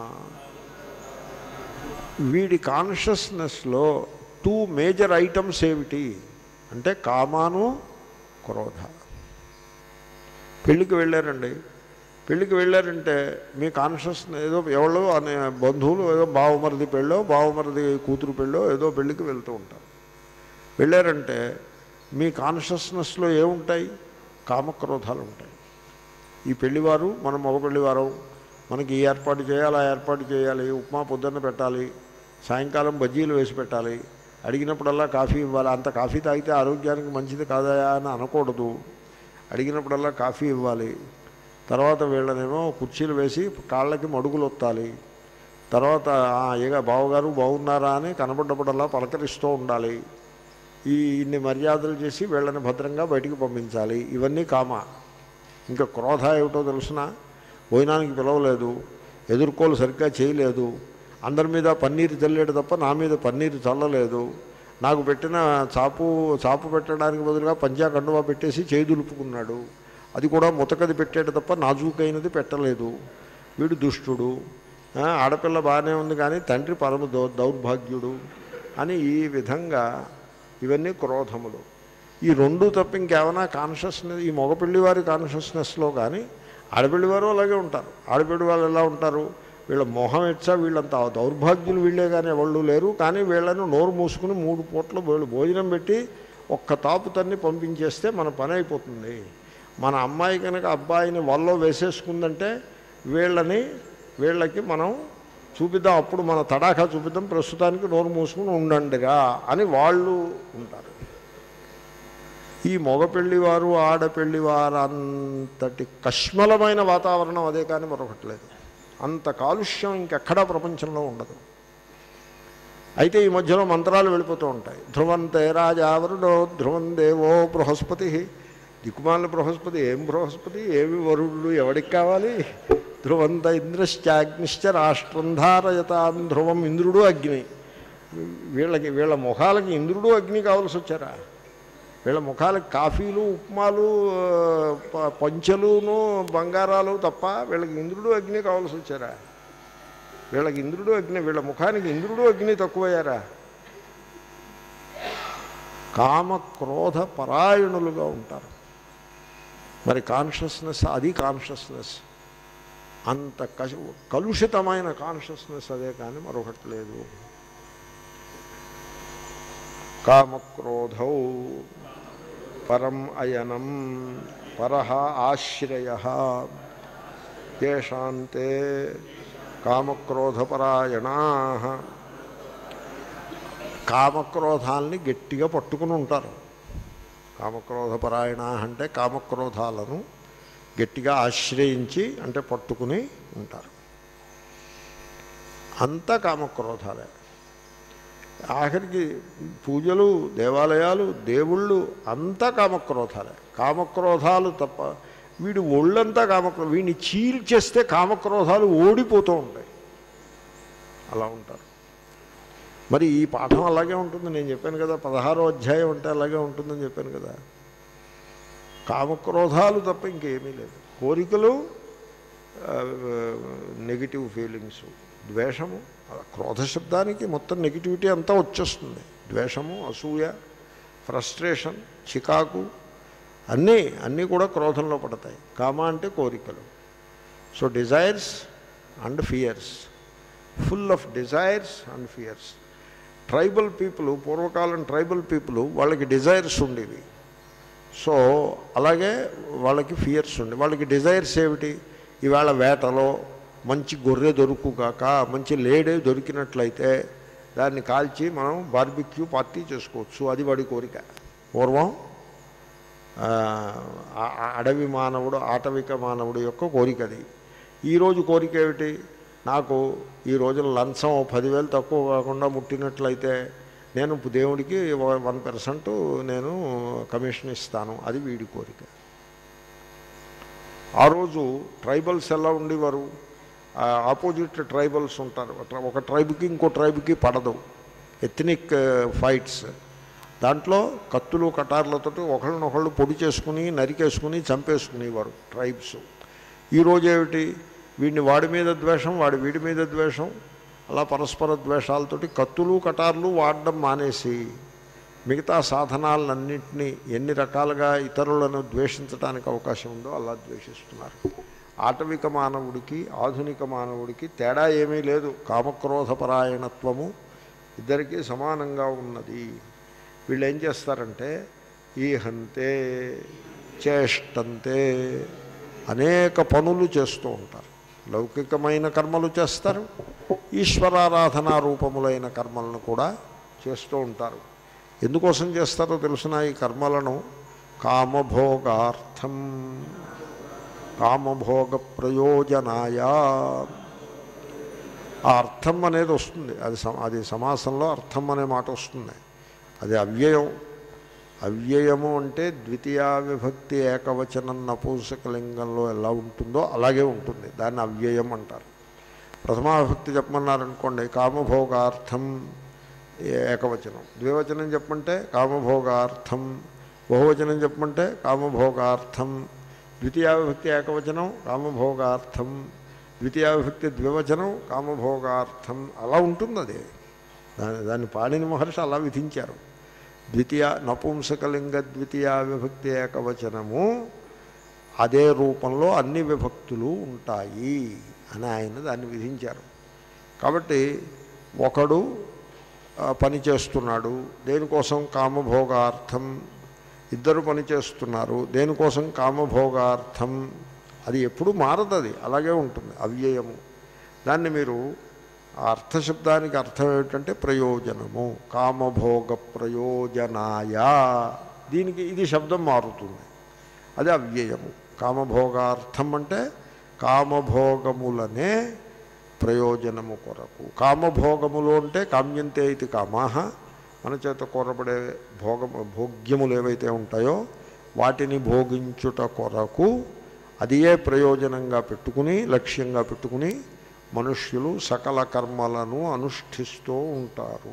వీడి కాన్షియస్నెస్లో టూ మేజర్ ఐటమ్స్ ఏమిటి అంటే కామాను క్రోధ పెళ్ళికి వెళ్ళారండి పెళ్ళికి వెళ్ళారంటే మీ కాన్షియస్నెస్ ఏదో ఎవరో అనే బంధువులు ఏదో బావమరిది పెళ్ళో బావమరిది కూతురు పెళ్ళో ఏదో పెళ్ళికి వెళ్తూ ఉంటారు వెళ్ళారంటే మీ కాన్షియస్నెస్లో ఏముంటాయి కామక్రోధాలు ఉంటాయి ఈ పెళ్లివారు మన మగ పెళ్లివారం మనకి ఈ ఏర్పాటు చేయాలి ఆ ఏర్పాటు చేయాలి ఉప్మా పొద్దున్న పెట్టాలి సాయంకాలం బజ్జీలు వేసి పెట్టాలి అడిగినప్పుడల్లా కాఫీ ఇవ్వాలి అంత కాఫీ తాగితే ఆరోగ్యానికి మంచిది కాదా అని అనకూడదు అడిగినప్పుడల్లా కాఫీ ఇవ్వాలి తర్వాత వీళ్ళనేమో కుర్చీలు వేసి కాళ్ళకి మడుగులు ఒత్తాలి తర్వాత "ఆ, ఇక బావగారు బాగున్నారా అని కనబడ్డప్పుడల్లా పలకరిస్తూ ఉండాలి ఈ ఇన్ని మర్యాదలు చేసి వీళ్ళని భద్రంగా బయటికి పంపించాలి ఇవన్నీ కామ ఇంకా క్రోధ ఏమిటో తెలుసిన భోజనానికి పిలవలేదు ఎదుర్కోలు సరిగ్గా చేయలేదు అందరి మీద పన్నీరు చల్లేడు తప్ప నా మీద పన్నీరు చల్లలేదు నాకు పెట్టిన చాపు చాపు పెట్టడానికి బదులుగా పంజా కండువా పెట్టేసి చేయి దులుపుకున్నాడు అది కూడా ముతకది పెట్టాడు తప్ప నాజూకైనది పెట్టలేదు వీడు దుష్టుడు ఆ, ఆడపిల్ల బాగానే ఉంది కానీ తండ్రి పరమ దౌ దౌర్భాగ్యుడు అని ఈ విధంగా ఇవన్నీ క్రోధములు ఈ రెండు తప్ప ఇంకేమైనా కాన్షియస్నెస్ ఈ మగపిల్లి వారి కాన్షియస్నెస్లో కానీ ఆడపిల్లి వారు అలాగే ఉంటారు ఆడపిల్లి వాళ్ళు ఎలా ఉంటారు వీళ్ళ మొహం ఇచ్చా వీళ్ళంత దౌర్భాగ్యులు వీళ్ళే కానీ ఎవళ్ళు లేరు కానీ వీళ్ళను నోరు మూసుకుని మూడు పూట్ల వీళ్ళు భోజనం పెట్టి ఒక్క తాపు తన్ని పంపించేస్తే మన పని అయిపోతుంది మన అమ్మాయి కనుక అబ్బాయిని వల్లో వేసేసుకుందంటే వీళ్ళని వీళ్ళకి మనం చూపిద్దాం అప్పుడు మన తడాఖా చూపిద్దాం ప్రస్తుతానికి నోరు మూసుకుని ఉండండిగా అని వాళ్ళు ఉంటారు ఈ మగ పెళ్లివారు ఆడపెళ్లివారు అంతటి కష్మలమైన వాతావరణం అదే కానీ మరొకటి లేదు అంత కాలుష్యం ఇంకెక్కడా ప్రపంచంలో ఉండదు అయితే ఈ మధ్యలో మంత్రాలు వెళ్ళిపోతూ ఉంటాయి ధ్రువంతే రాజావరుడో ధ్రువం దేవో బృహస్పతి దిక్కుమాల బృహస్పతి ఏం బృహస్పతి ఏమి వరుడు ఎవడికి కావాలి ధ్రువంత ఇంద్రశ్చాగ్నిశ్చ రాష్ట్రం ధారయతాం ధ్రువం ఇంద్రుడు అగ్ని వీళ్ళకి వీళ్ళ ముఖాలకి ఇంద్రుడు అగ్ని కావాల్సి వచ్చారా వీళ్ళ ముఖాలకి కాఫీలు ఉప్మాలు ప- పంచెలును బంగారాలు తప్ప వీళ్ళకి ఇంద్రుడు అగ్ని కావాల్సి వచ్చారా వీళ్ళకి ఇంద్రుడు అగ్ని వీళ్ళ ముఖానికి ఇంద్రుడు అగ్ని తక్కువయ్యారా కామ క్రోధ పరాయణులుగా ఉంటారు మరి కాన్షియస్నెస్ అది కాన్షియస్నెస్ అంత కష కలుషితమైన కాన్షియస్నెస్ అదే కానీ మరొకటి లేదు కామక్రోధౌ పరం అయనం పరహ ఆశ్రయ తేషాంతే కామక్రోధపరాయణా కామక్రోధాల్ని గట్టిగా పట్టుకుని ఉంటారు కామక్రోధపరాయణ అంటే కామక్రోధాలను గట్టిగా ఆశ్రయించి అంటే పట్టుకుని ఉంటారు అంతా కామక్రోధాలే ఆఖరికి పూజలు దేవాలయాలు దేవుళ్ళు అంతా కామక్రోధాలే కామక్రోధాలు తప్ప వీడు ఒళ్ళంతా కామక్రో వీడిని చీల్చేస్తే కామక్రోధాలు ఓడిపోతూ ఉంటాయి అలా ఉంటారు మరి ఈ పాఠం అలాగే ఉంటుంది నేను చెప్పాను కదా పదహారో అధ్యాయం అంటే అలాగే ఉంటుందని చెప్పాను కదా కామక్రోధాలు తప్ప ఇంకేమీ లేదు కోరికలు నెగిటివ్ ఫీలింగ్స్ ద్వేషము అలా క్రోధ శబ్దానికి మొత్తం నెగిటివిటీ అంతా వచ్చేస్తుంది ద్వేషము అసూయ ఫ్రస్ట్రేషన్ చికాకు అన్నీ అన్నీ కూడా క్రోధంలో పడతాయి కామ అంటే కోరికలు so desires and fears full of desires and fears tribal people పూర్వకాలం ట్రైబల్ పీపుల్ వాళ్ళకి డిజైర్స్ ఉండేవి సో అలాగే వాళ్ళకి ఫియర్స్ ఉండే వాళ్ళకి డిజైర్స్ ఏమిటి ఇవాళ వేటలో మంచి గొర్రె దొరుకుగాక మంచి లేడే దొరికినట్లయితే దాన్ని కాల్చి మనం బార్బిక్యూ పార్టీ చేసుకోవచ్చు అది వాడి కోరిక పూర్వం ఆ, ఆ- ఆ అడవి మానవుడు ఆటవిక మానవుడు యొక్క కోరిక అది ఈరోజు కోరిక ఏమిటి నాకు ఈ రోజున లంచం ఓ పదివేలు తక్కువ కాకుండా ముట్టినట్లయితే నేను దేవుడికి వన్ పర్సెంట్ నేను కమిషన్ ఇస్తాను అది వీడి కోరిక ఆ రోజు ట్రైబల్స్ ఎలా ఉండేవారు ఆపోజిట్ ట్రైబల్స్ ఉంటారు ఒక- ఒక ట్రైబ్కి ఇంకో ట్రైబ్కి పడదు ఎథనిక్ ఫైట్స్ దాంట్లో కత్తులు కటార్లతో ఒకళ్ళనొకళ్ళు పొడి చేసుకుని నరికేసుకుని చంపేసుకునేవారు ట్రైబ్స్ ఈరోజు ఏమిటి వీడిని వాడి మీద ద్వేషం వాడి వీడి మీద ద్వేషం అలా పరస్పర ద్వేషాలతోటి కత్తులు కటార్లు వాడడం మానేసి మిగతా సాధనాలన్నింటినీ ఎన్ని రకాలుగా ఇతరులను ద్వేషించడానికి అవకాశం ఉందో అలా ద్వేషిస్తున్నారు ఆటవిక మానవుడికి ఆధునిక మానవుడికి తేడా ఏమీ లేదు కామక్రోధపరాయణత్వము ఇద్దరికీ సమానంగా ఉన్నది వీళ్ళు ఏం చేస్తారంటే ఈ హంతే చేష్టంతే అనేక పనులు చేస్తూ ఉంటారు లౌకికమైన కర్మలు చేస్తారు ఈశ్వరారాధనా రూపములైన కర్మలను కూడా చేస్తూ ఉంటారు ఎందుకోసం చేస్తారో తెలిసిన ఈ కర్మలను కామభోగార్థం కామభోగ ప్రయోజనాయ ఆ అర్థం అనేది వస్తుంది అది సమ- అది సమాసంలో అర్థం అనే మాట వస్తుంది అది అవ్యయం అవ్యయము అంటే ద్వితీయ విభక్తి ఏకవచనం నపూంసకలింగంలో ఎలా ఉంటుందో అలాగే ఉంటుంది దాన్ని అవ్యయం అంటారు ప్రథమా విభక్తి చెప్పమన్నారనుకోండి కామభోగార్థం ఏకవచనం ద్వివచనం చెప్పమంటే కామభోగార్థం బహువచనం చెప్పమంటే కామభోగార్థం ద్వితీయ విభక్తి ఏకవచనం కామభోగార్థం ద్వితీయ విభక్తి ద్వివచనం కామభోగార్థం అలా ఉంటుంది అది దాని దాన్ని పాణిని మహర్షి అలా విధించారు ద్వితీయ నపుంసకలింగ ద్వితీయ విభక్తి ఏకవచనము అదే రూపంలో అన్ని విభక్తులు ఉంటాయి అని ఆయన దాన్ని విధించారు కాబట్టి ఒకడు ఆ, పని చేస్తున్నాడు దేనికోసం కామభోగార్థం ఇద్దరు పని చేస్తున్నారు దేనికోసం కామభోగార్థం అది ఎప్పుడు మారదు అది అలాగే ఉంటుంది అవ్యయము దాన్ని మీరు ఆ అర్థశబ్దానికి అర్థం ఏమిటంటే ప్రయోజనము కామభోగ ప్రయోజనాయ దీనికి ఇది శబ్దం మారుతుంది అది అవ్యయము కామభోగార్థం అంటే కామభోగములనే ప్రయోజనము కొరకు కామభోగములు అంటే కామ్యంతే ఇది కామాహ మన చేత కోరబడే భోగ భోగ్యములు ఏవైతే ఉంటాయో వాటిని భోగించుట కొరకు అదియే ప్రయోజనంగా పెట్టుకుని లక్ష్యంగా పెట్టుకుని మనుష్యులు సకల కర్మలను అనుష్ఠిస్తూ ఉంటారు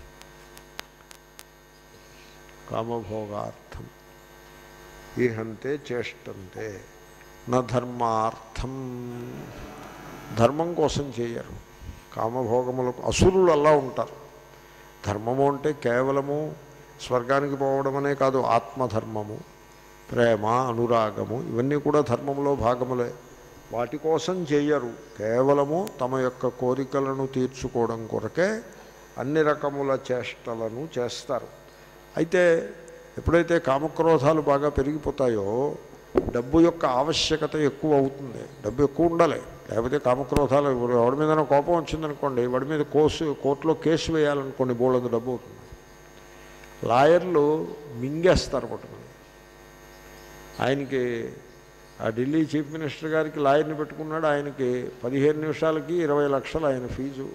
కామభోగార్థం ఈహంతే చేష్టంతే నా ధర్మార్థం ధర్మం కోసం చేయరు కామభోగములకు అసురులు అలా ఉంటారు ధర్మము అంటే కేవలము స్వర్గానికి పోవడం అనే కాదు ఆత్మధర్మము ప్రేమ అనురాగము ఇవన్నీ కూడా ధర్మంలో భాగములే వాటి కోసం చేయరు కేవలము తమ యొక్క కోరికలను తీర్చుకోవడం కొరకే అన్ని రకముల చేష్టలను చేస్తారు అయితే ఎప్పుడైతే కామక్రోధాలు బాగా పెరిగిపోతాయో డబ్బు యొక్క ఆవశ్యకత ఎక్కువ అవుతుంది డబ్బు ఎక్కువ ఉండాలి లేకపోతే కామక్రోధాలు ఎవడి మీద కోపం వచ్చిందనుకోండి వాడి మీద కోసు కోర్టులో కేసు వేయాలనుకోండి బోళ్ళంత డబ్బు అవుతుంది లాయర్లు మింగేస్తారు పట్టుకుని ఆయనకి ఆ ఢిల్లీ చీఫ్ మినిస్టర్ గారికి లాయర్ని పెట్టుకున్నాడు ఆయనకి పదిహేను నిమిషాలకి ఇరవై లక్షలు ఆయన ఫీజు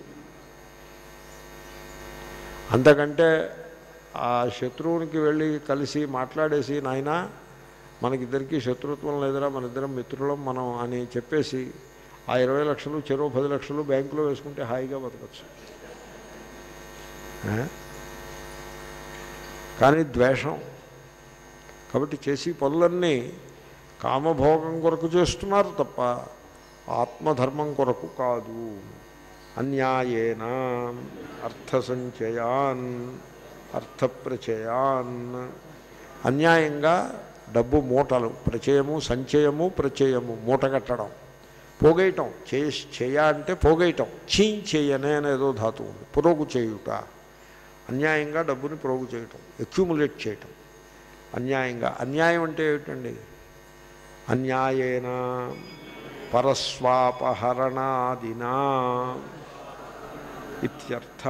అంతకంటే ఆ శత్రువునికి వెళ్ళి కలిసి మాట్లాడేసి నాయన మనకిద్దరికీ శత్రుత్వం లేదురా మన ఇద్దరం మిత్రులం మనం అని చెప్పేసి ఆ ఇరవై లక్షలు చెరువు పది లక్షలు బ్యాంకులో వేసుకుంటే హాయిగా బతకచ్చు ఆ? కానీ ద్వేషం కాబట్టి చేసి పనులన్నీ కామభోగం కొరకు చేస్తున్నారు తప్ప ఆత్మధర్మం కొరకు కాదు అన్యాయేన అర్థసంచయాన్ అర్థప్రచయాన్ అన్యాయంగా డబ్బు మూటలు ప్రచయము సంచయము ప్రచయము మూట కట్టడం పోగేయటం చే చేయ అంటే పోగేయటం చీంచేయనే అనేదో ధాతువు ఉంది పురోగు చేయుట అన్యాయంగా డబ్బుని ప్రోగు చేయటం అక్యూములేట్ చేయటం అన్యాయంగా అన్యాయం అంటే ఏమిటండి అన్యాయేన పరస్వాపహరణాదినా ఇత్యర్థ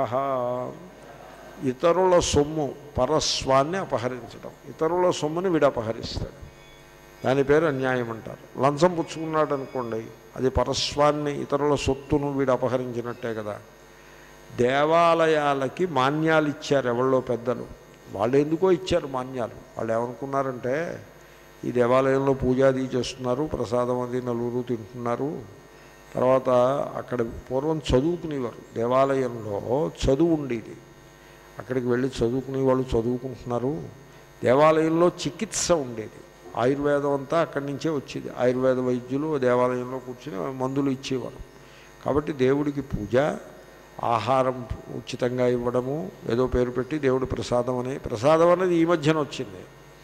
ఇతరుల సొమ్ము పరస్వాన్ని అపహరించడం ఇతరుల సొమ్ముని వీడు అపహరిస్తాడు దాని పేరు అన్యాయం అంటారు లంచం పుచ్చుకున్నాడు అనుకోండి అది పరస్వాన్ని ఇతరుల సొత్తును వీడు అపహరించినట్టే కదా దేవాలయాలకి మాన్యాలు ఇచ్చారు ఎవళ్ళో పెద్దలు వాళ్ళు ఎందుకో ఇచ్చారు మాన్యాలు వాళ్ళు ఏమనుకున్నారంటే ఈ దేవాలయంలో పూజాది చేస్తున్నారు ప్రసాదం అది నలుగురు తింటున్నారు తర్వాత అక్కడ పూర్వం చదువుకునేవారు దేవాలయంలో చదువు ఉండేది అక్కడికి వెళ్ళి చదువుకునే వాళ్ళు చదువుకుంటున్నారు దేవాలయంలో చికిత్స ఉండేది ఆయుర్వేదం అంతా అక్కడి నుంచే వచ్చేది ఆయుర్వేద వైద్యులు దేవాలయంలో కూర్చుని మందులు ఇచ్చేవారు కాబట్టి దేవుడికి పూజ ఆహారం ఉచితంగా ఇవ్వడము ఏదో పేరు పెట్టి దేవుడి ప్రసాదం అని ప్రసాదం అనేది ఈ మధ్యన వచ్చింది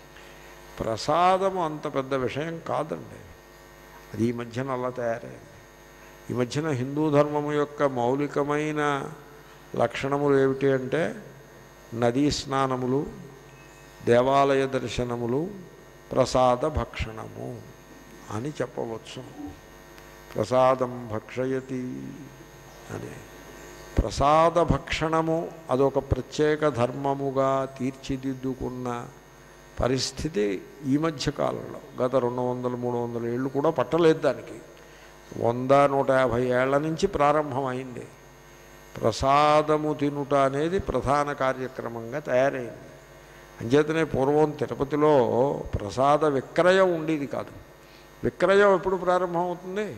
ప్రసాదము అంత పెద్ద విషయం కాదండి అది ఈ మధ్యన అలా తయారైంది ఈ మధ్యన హిందూ ధర్మము యొక్క మౌలికమైన లక్షణములు ఏమిటి అంటే నదీ స్నానములు దేవాలయ దర్శనములు ప్రసాద భక్షణము అని చెప్పవచ్చు ప్రసాదం భక్షయతి అని ప్రసాద భక్షణము అదొక ప్రత్యేక ధర్మముగా తీర్చిదిద్దుకున్న పరిస్థితి ఈ మధ్య కాలంలో గత రెండు వందలు మూడు వందల ఏళ్ళు కూడా పట్టలేదు దానికి వంద నూట యాభై ఏళ్ల నుంచి ప్రారంభమైంది ప్రసాదము తినుట అనేది ప్రధాన కార్యక్రమంగా తయారైంది అంచేతనే పూర్వం తిరుపతిలో ప్రసాద విక్రయం ఉండేది కాదు విక్రయం ఎప్పుడు ప్రారంభమవుతుంది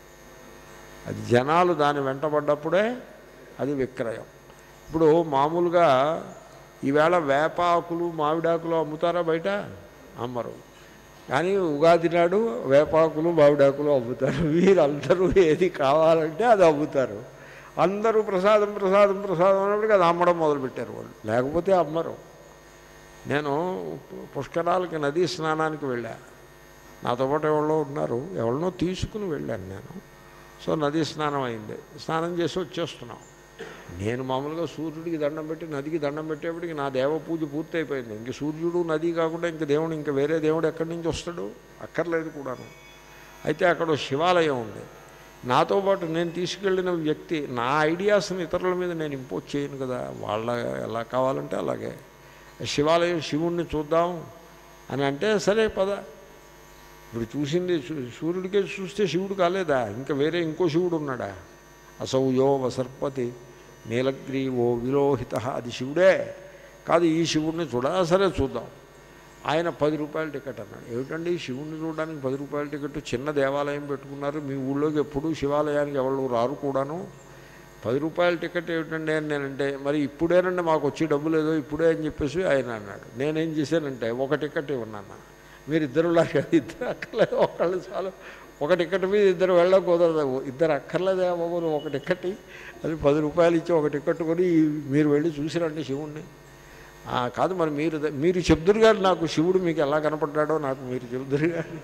అది జనాలు దాని వెంటబడ్డప్పుడే అది విక్రయం ఇప్పుడు మామూలుగా ఈవేళ వేపాకులు మామిడాకులు అమ్ముతారా బయట అమ్మరు కానీ ఉగాది నాడు వేపాకులు మామిడాకులు అమ్ముతారు వీరందరూ ఏది కావాలంటే అది అమ్ముతారు అందరూ ప్రసాదం ప్రసాదం ప్రసాదం అన్నప్పటికీ అది అమ్మడం మొదలుపెట్టారు వాళ్ళు లేకపోతే అమ్మరు నేను పుష్కరాలకి నదీ స్నానానికి వెళ్ళా నాతో పాటు ఎవరో ఉన్నారు ఎవరినో తీసుకుని వెళ్ళాను నేను సో నదీ స్నానం అయింది స్నానం చేసి వచ్చేస్తున్నాం నేను మామూలుగా సూర్యుడికి దండం పెట్టి నదికి దండం పెట్టేప్పటికి నా దేవ పూజ పూర్తి అయిపోయింది ఇంక సూర్యుడు నది కాకుండా ఇంక దేవుడు ఇంక వేరే దేవుడు ఎక్కడి నుంచి వస్తాడు అక్కర్లేదు కూడాను అయితే అక్కడ ఓ శివాలయం ఉంది నాతో పాటు నేను తీసుకెళ్ళిన వ్యక్తి నా ఐడియాస్ని ఇతరుల మీద నేను ఇంపోజ్ చేయను కదా వాళ్ళ ఎలా కావాలంటే అలాగే శివాలయం శివుణ్ణి చూద్దాం అని అంటే సరే పద ఇప్పుడు చూసింది సూ- సూర్యుడికే చూస్తే శివుడు కాలేదా ఇంకా వేరే ఇంకో శివుడు ఉన్నాడా అసౌయో వసర్పతి నీలగ్రీవో విలోహిత అది శివుడే కాదు ఈ శివుడిని చూడ సరే చూద్దాం ఆయన పది రూపాయల టికెట్ అన్నాడు ఏమిటండి శివుణ్ణి చూడడానికి పది రూపాయల టికెట్ చిన్న దేవాలయం పెట్టుకున్నారు మీ ఊళ్ళోకి ఎప్పుడు శివాలయానికి ఎవరు రారు కూడాను పది రూపాయల టికెట్ ఏమిటండి అని నేనంటే మరి ఇప్పుడేనండి మాకు వచ్చి డబ్బు లేదో ఇప్పుడే అని చెప్పేసి ఆయన అన్నాడు నేనేం చేశానంటే ఒక టికెట్ ఇవ్వనన్నా మీరు ఇద్దరు లాగా ఇద్దరు అక్కర్లేదు ఒకళ్ళు చాలు ఒక టికెట్ మీద ఇద్దరు వెళ్ళడం కుదరదు ఇద్దరు అక్కర్లేదే బాబు నువ్వు ఒక టికెట్ ఇయ్యి. అది పది రూపాయలు ఇచ్చి ఒక టికెట్ కొని మీరు వెళ్ళి చూసిరండి శివుణ్ణి "ఆ, కాదు మరి మీరు ద- మీరు చెప్దురు గారు నాకు శివుడు మీకు ఎలా కనపడ్డాడో నాకు మీరు చెప్దురు గారు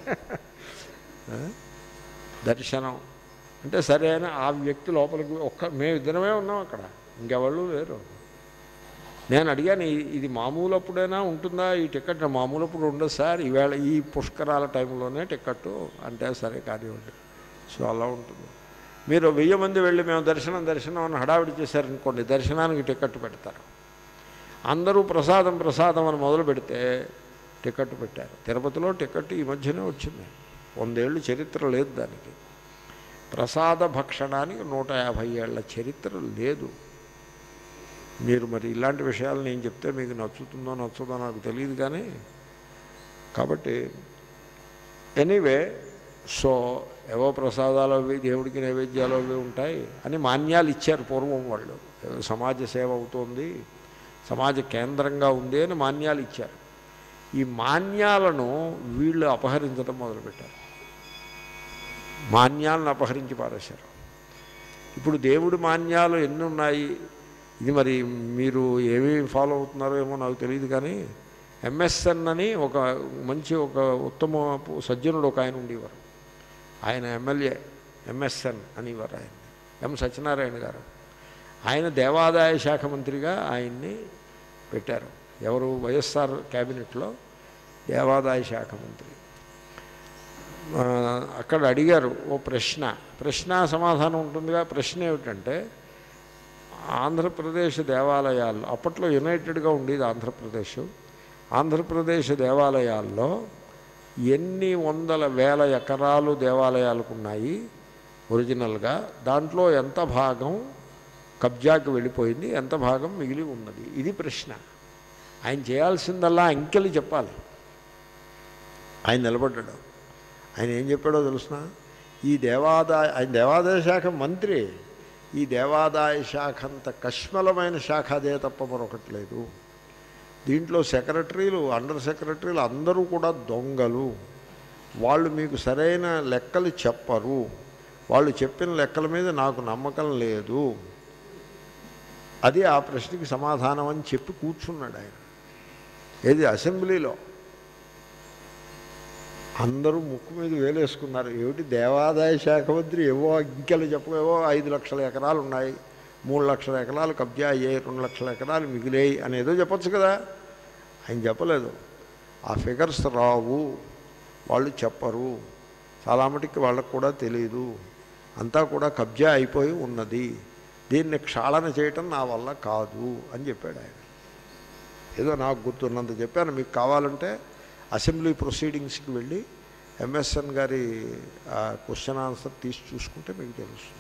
దర్శనం అంటే సరే అని ఆ వ్యక్తి లోపలికి ఒక్క మేము ఇద్దరమే ఉన్నాం అక్కడ ఇంకెవళ్ళు లేరు నేను అడిగాను "ఈ- ఇది మామూలు అప్పుడైనా ఉంటుందా ఈ టికెట్ మామూలు అప్పుడు ఉండదు సార్ ఈవేళ ఈ పుష్కరాల టైంలోనే టికెట్ అంటే సరే కానివ్వండి సో అలా ఉంటుంది మీరు వెయ్యి మంది వెళ్ళి మేము దర్శనం దర్శనం అని హడావిడి చేశారనుకోండి దర్శనానికి టికెట్ పెడతారు అందరూ ప్రసాదం ప్రసాదం అని మొదలు పెడితే టికెట్ పెట్టారు తిరుపతిలో టికెట్ ఈ మధ్యనే వచ్చింది వందేళ్ళు చరిత్ర లేదు దానికి ప్రసాద భక్షణానికి నూట యాభై ఏళ్ల చరిత్ర లేదు మీరు మరి ఇలాంటి విషయాలు నేను చెప్తే మీకు నచ్చుతుందో నచ్చుదో నాకు తెలియదు కానీ కాబట్టి ఎనీవే సో ఏవో ప్రసాదాలు అవి దేవుడికి నైవేద్యాలు అవి ఉంటాయి అని మాన్యాలు ఇచ్చారు పూర్వం వాళ్ళు ఏదో సమాజ సేవ అవుతోంది సమాజ కేంద్రంగా ఉంది అని మాన్యాలు ఇచ్చారు ఈ మాన్యాలను వీళ్ళు అపహరించడం మొదలుపెట్టారు మాన్యాలను అపహరించి పారేశారు ఇప్పుడు దేవుడి మాన్యాలు ఎన్ని ఉన్నాయి ఇది మరి మీరు ఏమి ఫాలో అవుతున్నారో ఏమో నాకు తెలియదు కానీ ఎంఎస్ఎన్ అని ఒక మంచి ఒక ఉత్తమ సజ్జనుడు ఒక ఆయన ఉండేవారు ఆయన ఎమ్మెల్యే ఎంఎస్ఎన్ అనేవారు ఆయన ఎం సత్యనారాయణ గారు ఆయన దేవాదాయ శాఖ మంత్రిగా ఆయన్ని పెట్టారు ఎవరు వైఎస్ఆర్ క్యాబినెట్లో దేవాదాయ శాఖ మంత్రి ఆ, అక్కడ అడిగారు ఓ ప్రశ్న ప్రశ్న సమాధానం ఉంటుందిగా ప్రశ్న ఏమిటంటే ఆంధ్రప్రదేశ్ దేవాలయాల్లో అప్పట్లో యునైటెడ్గా ఉండేది ఆంధ్రప్రదేశ్ ఆంధ్రప్రదేశ్ దేవాలయాల్లో ఎన్ని వందల వేల ఎకరాలు దేవాలయాలకు ఉన్నాయి ఒరిజినల్గా దాంట్లో ఎంత భాగం కబ్జాకి వెళ్ళిపోయింది ఎంత భాగం మిగిలి ఉన్నది ఇది ప్రశ్న ఆయన చేయాల్సిందల్లా అంకెలు చెప్పాలి ఆయన నిలబడ్డాడు ఆయన ఏం చెప్పాడో తెలుసిన ఈ దేవాదాయ ఆయన దేవాదాయ శాఖ మంత్రి ఈ దేవాదాయ శాఖ అంత కష్మలమైన శాఖ అదే తప్ప మరొకటి లేదు దీంట్లో సెక్రటరీలు అండర్ సెక్రటరీలు అందరూ కూడా దొంగలు వాళ్ళు మీకు సరైన లెక్కలు చెప్పరు వాళ్ళు చెప్పిన లెక్కల మీద నాకు నమ్మకం లేదు అది ఆ ప్రశ్నకి సమాధానం అని చెప్పి కూర్చున్నాడు ఆయన ఏది అసెంబ్లీలో అందరూ ముక్కు మీద వేలేసుకున్నారు ఏమిటి దేవాదాయ శాఖ మంత్రి ఏవో ఇంకెలు చెప్పేవో ఐదు లక్షల ఎకరాలు ఉన్నాయి మూడు లక్షల ఎకరాలు కబ్జా అయ్యాయి రెండు లక్షల ఎకరాలు మిగిలాయి అనేదో చెప్పొచ్చు కదా ఆయన చెప్పలేదు ఆ ఫిగర్స్ రావు వాళ్ళు చెప్పరు చాలా మటుకి వాళ్ళకు కూడా తెలియదు అంతా కూడా కబ్జా అయిపోయి ఉన్నది దీన్ని క్షాళన చేయటం నా వల్ల కాదు అని చెప్పాడు ఆయన ఏదో నాకు గుర్తున్నంత చెప్పాను మీకు కావాలంటే అసెంబ్లీ ప్రొసీడింగ్స్కి వెళ్ళి ఎంఎస్ఎన్ గారి క్వశ్చన్ ఆన్సర్ తీసి చూసుకుంటే మీకు తెలుస్తుంది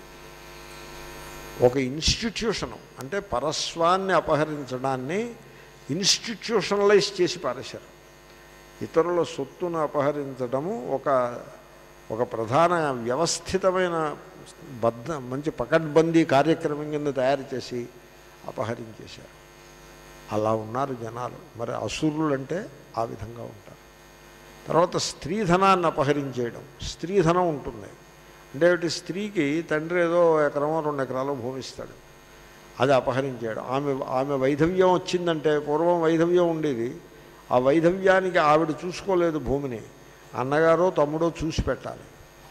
ఒక ఇన్స్టిట్యూషను అంటే పరస్వాన్ని అపహరించడాన్ని ఇన్స్టిట్యూషనలైజ్ చేసి పారేశారు ఇతరుల సొత్తును అపహరించడము ఒక ఒక ప్రధాన వ్యవస్థితమైన బద్ధ మంచి పకడ్బందీ కార్యక్రమం కింద తయారు చేసి అపహరించేశారు అలా ఉన్నారు జనాలు మరి అసురులు అంటే ఆ విధంగా ఉంటారు తర్వాత స్త్రీధనాన్ని అపహరించేయడం స్త్రీధనం ఉంటుంది అంటే ఒకటి స్త్రీకి తండ్రి ఏదో ఎకరమో రెండు ఎకరాలు భూమిస్తాడు అది అపహరించేయడం ఆమె ఆమె వైధవ్యం వచ్చిందంటే పూర్వం వైధవ్యం ఉండేది ఆ వైధవ్యానికి ఆవిడ చూసుకోలేదు భూమిని అన్నగారో తమ్ముడో చూసి పెట్టాలి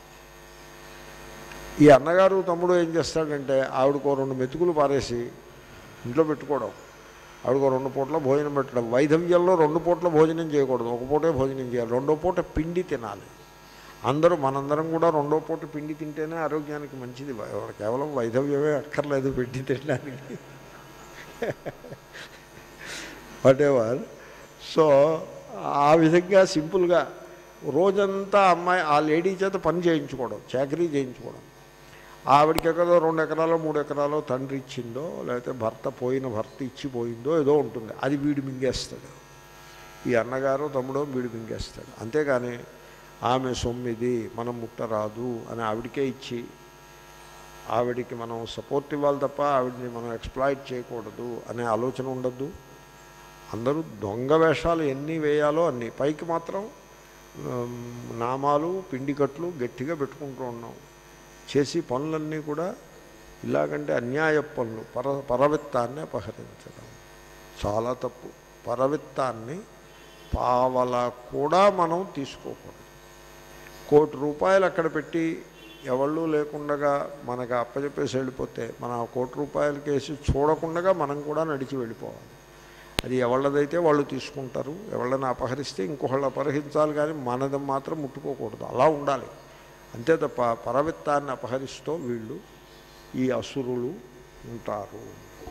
ఈ అన్నగారు తమ్ముడు ఏం చేస్తాడంటే ఆవిడకో రెండు మెతుకులు పారేసి ఇంట్లో పెట్టుకోవడం ఆవిడకో రెండు పూట్ల భోజనం పెట్టడం వైధవ్యంలో రెండు పూట్ల భోజనం చేయకూడదు ఒక పూటే భోజనం చేయాలి రెండో పూట పిండి తినాలి అందరూ మనందరం కూడా రెండో పూట పిండి తింటేనే ఆరోగ్యానికి మంచిది కేవలం వైధవ్యమే అక్కర్లేదు పిండి తినడానికి వాట్ ఎవర్ సో ఆ విధంగా సింపుల్గా రోజంతా అమ్మాయి ఆ లేడీ చేత పని చేయించుకోవడం చాకరీ చేయించుకోవడం ఆవిడకి ఎక్కడో రెండు ఎకరాలు మూడు ఎకరాలు తండ్రి ఇచ్చిందో లేకపోతే భర్త పోయిన భర్త ఇచ్చి పోయిందో ఏదో ఉంటుంది అది వీడు మింగేస్తాడు ఈ అన్నగారు తమ్ముడో వీడు మింగేస్తాడు అంతేగాని ఆమె సొమ్మిది మనం ముట్టరాదు అని ఆవిడకే ఇచ్చి ఆవిడికి మనం సపోర్ట్ ఇవ్వాలి తప్ప ఆవిడని మనం ఎక్స్ప్లాయిట్ చేయకూడదు అనే ఆలోచన ఉండద్దు అందరూ దొంగ వేషాలు ఎన్ని వేయాలో అన్ని పైకి మాత్రం ఉమ్, నామాలు పిండికట్లు గట్టిగా పెట్టుకుంటూ ఉన్నాం చేసి పనులన్నీ కూడా ఇలాగంటే అన్యాయ పనులు పర పరవిత్తాన్ని అపహరించడం చాలా తప్పు పరవిత్తాన్ని పావల కూడా మనం తీసుకోకూడదు కోటి రూపాయలు అక్కడ పెట్టి ఎవళ్ళు లేకుండగా మనకు అప్పచెప్పేసి వెళ్ళిపోతే మన ఆ కోటి రూపాయల కేసు చూడకుండా మనం కూడా నడిచి వెళ్ళిపోవాలి అది ఎవళ్ళదైతే వాళ్ళు తీసుకుంటారు ఎవళ్ళని అపహరిస్తే ఇంకొకళ్ళు అపహరించాలి కానీ మనది మాత్రం ముట్టుకోకూడదు అలా ఉండాలి అంతే తప్ప పరవిత్తాన్ని అపహరిస్తూ వీళ్ళు ఈ అసురులు ఉంటారు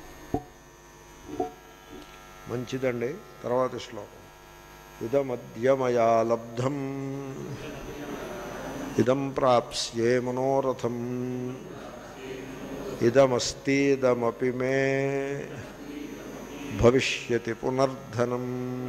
మంచిదండి తర్వాత శ్లోకం ఇదమద్యమయా లబ్ధం ఇదం ప్రాప్స్యే మనోరథం ఇదమస్తిదమపి మే భవిష్యతి పునర్ధనం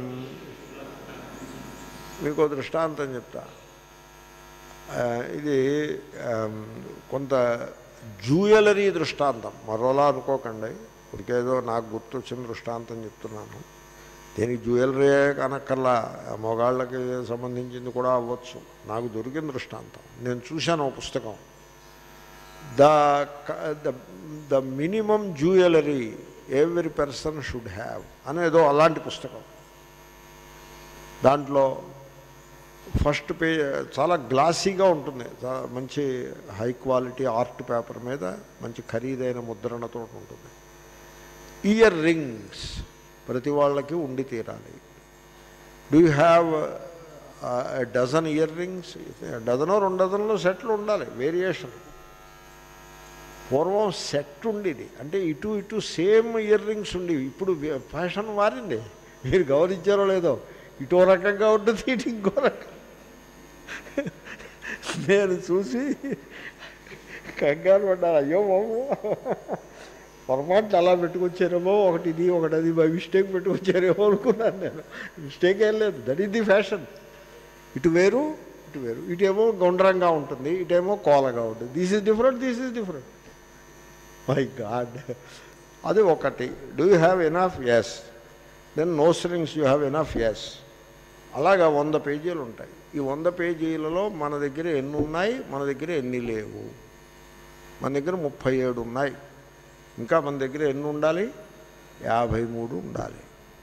మీకు దృష్టాంతం చెప్తా ఆ, ఇది ఆమ్, కొంత జ్యూయలరీ దృష్టాంతం మరోలా అనుకోకండి ఇప్పటికేదో నాకు గుర్తొచ్చిన దృష్టాంతం చెప్తున్నాను దీనికి జ్యువెలరీ కనక్కర్లా మొగాళ్ళకి సంబంధించింది కూడా అవ్వచ్చు నాకు దొరికిన దృష్టాంతం నేను చూశాను ఓ పుస్తకం the the the minimum jewellery every person should have అనేదో అలాంటి పుస్తకం దాంట్లో ఫస్ట్ పే చాలా గ్లాసీగా ఉంటుంది చా- మంచి హై క్వాలిటీ ఆర్ట్ పేపర్ మీద మంచి ఖరీదైన ముద్రణతో ఉంటుంది ఇయర్ రింగ్స్ ప్రతి వాళ్ళకి ఉండి తీరాలి do you have dozen earrings డజనో రెండు డజన్లో సెట్లు ఉండాలి వేరియేషన్ పూర్వం సెట్ ఉండేది అంటే ఇటు ఇటు సేమ్ ఇయర్ రింగ్స్ ఉండేవి ఇప్పుడు ఫ్యాషన్ మారింది మీరు గమనించారో లేదో ఇటో రకంగా ఉంటుంది ఇటు ఇంకో రకం నేను చూసి కంగారు పడ్డాను అయ్యో బాబు పొరపాట్లు అలా పెట్టుకొచ్చారేమో ఒకటి ఇది ఒకటి అది బై మిస్టేక్ పెట్టుకొచ్చారేమో అనుకున్నాను నేను మిస్టేక్ ఏం లేదు దట్ ఈస్ ది ఫ్యాషన్ ఇటు వేరు ఇటు వేరు ఇటేమో గుండ్రంగా ఉంటుంది ఇటేమో కోలగా ఉంటుంది this is different this is different my God అది ఒకటి do you have enough yes then nose rings you have enough yes అలాగా వంద పేజీలు ఉంటాయి ఈ వంద పేజీలలో మన దగ్గర ఎన్ని ఉన్నాయి మన దగ్గర ఎన్ని లేవు మన దగ్గర ముప్పై ఏడు ఉన్నాయి ఇంకా మన దగ్గర ఎన్ని ఉండాలి యాభై మూడు ఉండాలి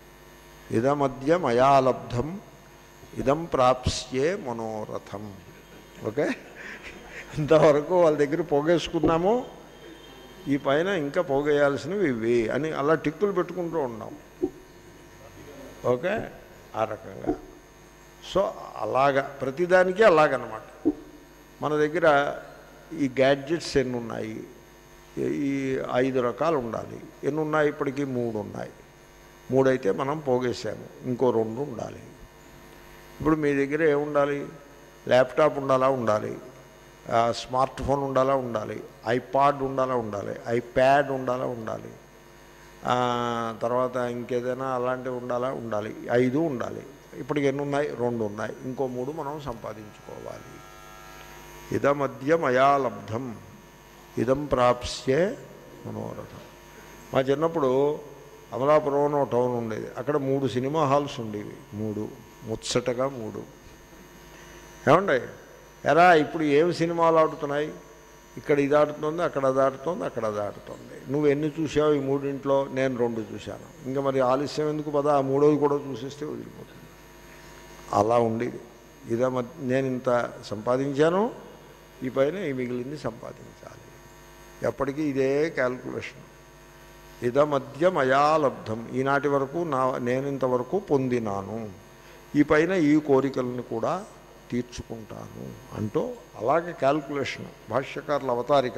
ఇదమధ్య మయా లబ్ధం ఇదం ప్రాప్స్యే మనోరథం ఓకే ఇంతవరకు వాళ్ళ దగ్గర పోగేసుకున్నాము ఈ పైన ఇంకా పోగేయాల్సినవి ఇవి అని అలా టిక్కులు పెట్టుకుంటూ ఉన్నాం ఓకే ఆ రకంగా సో అలాగా ప్రతిదానికి అలాగనమాట మన దగ్గర ఈ గ్యాడ్జెట్స్ ఎన్ని ఉన్నాయి ఈ- ఈ ఐదు రకాలు ఉండాలి ఎన్ని ఉన్నాయి ఇప్పటికీ మూడు ఉన్నాయి మూడైతే మనం పోగేసాము ఇంకో రెండు ఉండాలి ఇప్పుడు మీ దగ్గర ఏముండాలి ల్యాప్టాప్ ఉండాలా ఉండాలి ఆ, స్మార్ట్ ఫోన్ ఉండాలా ఉండాలి ఐపాడ్ ఉండాలా ఉండాలి ఐప్యాడ్ ఉండాలా ఉండాలి ఆ, తర్వాత ఇంకేదైనా అలాంటివి ఉండాలా ఉండాలి ఐదు ఉండాలి ఇప్పటికి ఎన్ని ఉన్నాయి రెండు ఉన్నాయి ఇంకో మూడు మనం సంపాదించుకోవాలి ఇదమధ్య మయా లబ్ధం ఇదం ప్రాప్స్యే మనోరథం మా చిన్నప్పుడు అమలాపురం అని ఒక టౌన్ ఉండేది అక్కడ మూడు సినిమా హాల్స్ ఉండేవి మూడు ముచ్చటగా మూడు ఏమండి ఎరా ఇప్పుడు ఏం సినిమాలు ఆడుతున్నాయి ఇక్కడ ఇది ఆడుతుంది అక్కడ అది ఆడుతుంది అక్కడ అది ఆడుతుంది నువ్వు ఎన్ని చూసావు ఈ మూడింట్లో నేను రెండు చూశాను ఇంకా మరి ఆలస్యం ఎందుకు పదా ఆ మూడోది కూడా చూసేస్తే వదిలిపోతుంది అలా ఉండేది ఇదే మ- నేను ఇంత సంపాదించాను ఈ పైన ఈ మిగిలింది సంపాదించాలి ఎప్పటికీ ఇదే క్యాల్కులేషన్ ఇదమధ్య మయా లబ్ధం ఈనాటి వరకు నా నేను ఇంతవరకు పొందినాను ఈ పైన ఈ కోరికలను కూడా తీర్చుకుంటాను అంటూ అలాగే క్యాల్కులేషన్ భాష్యకారుల అవతారిక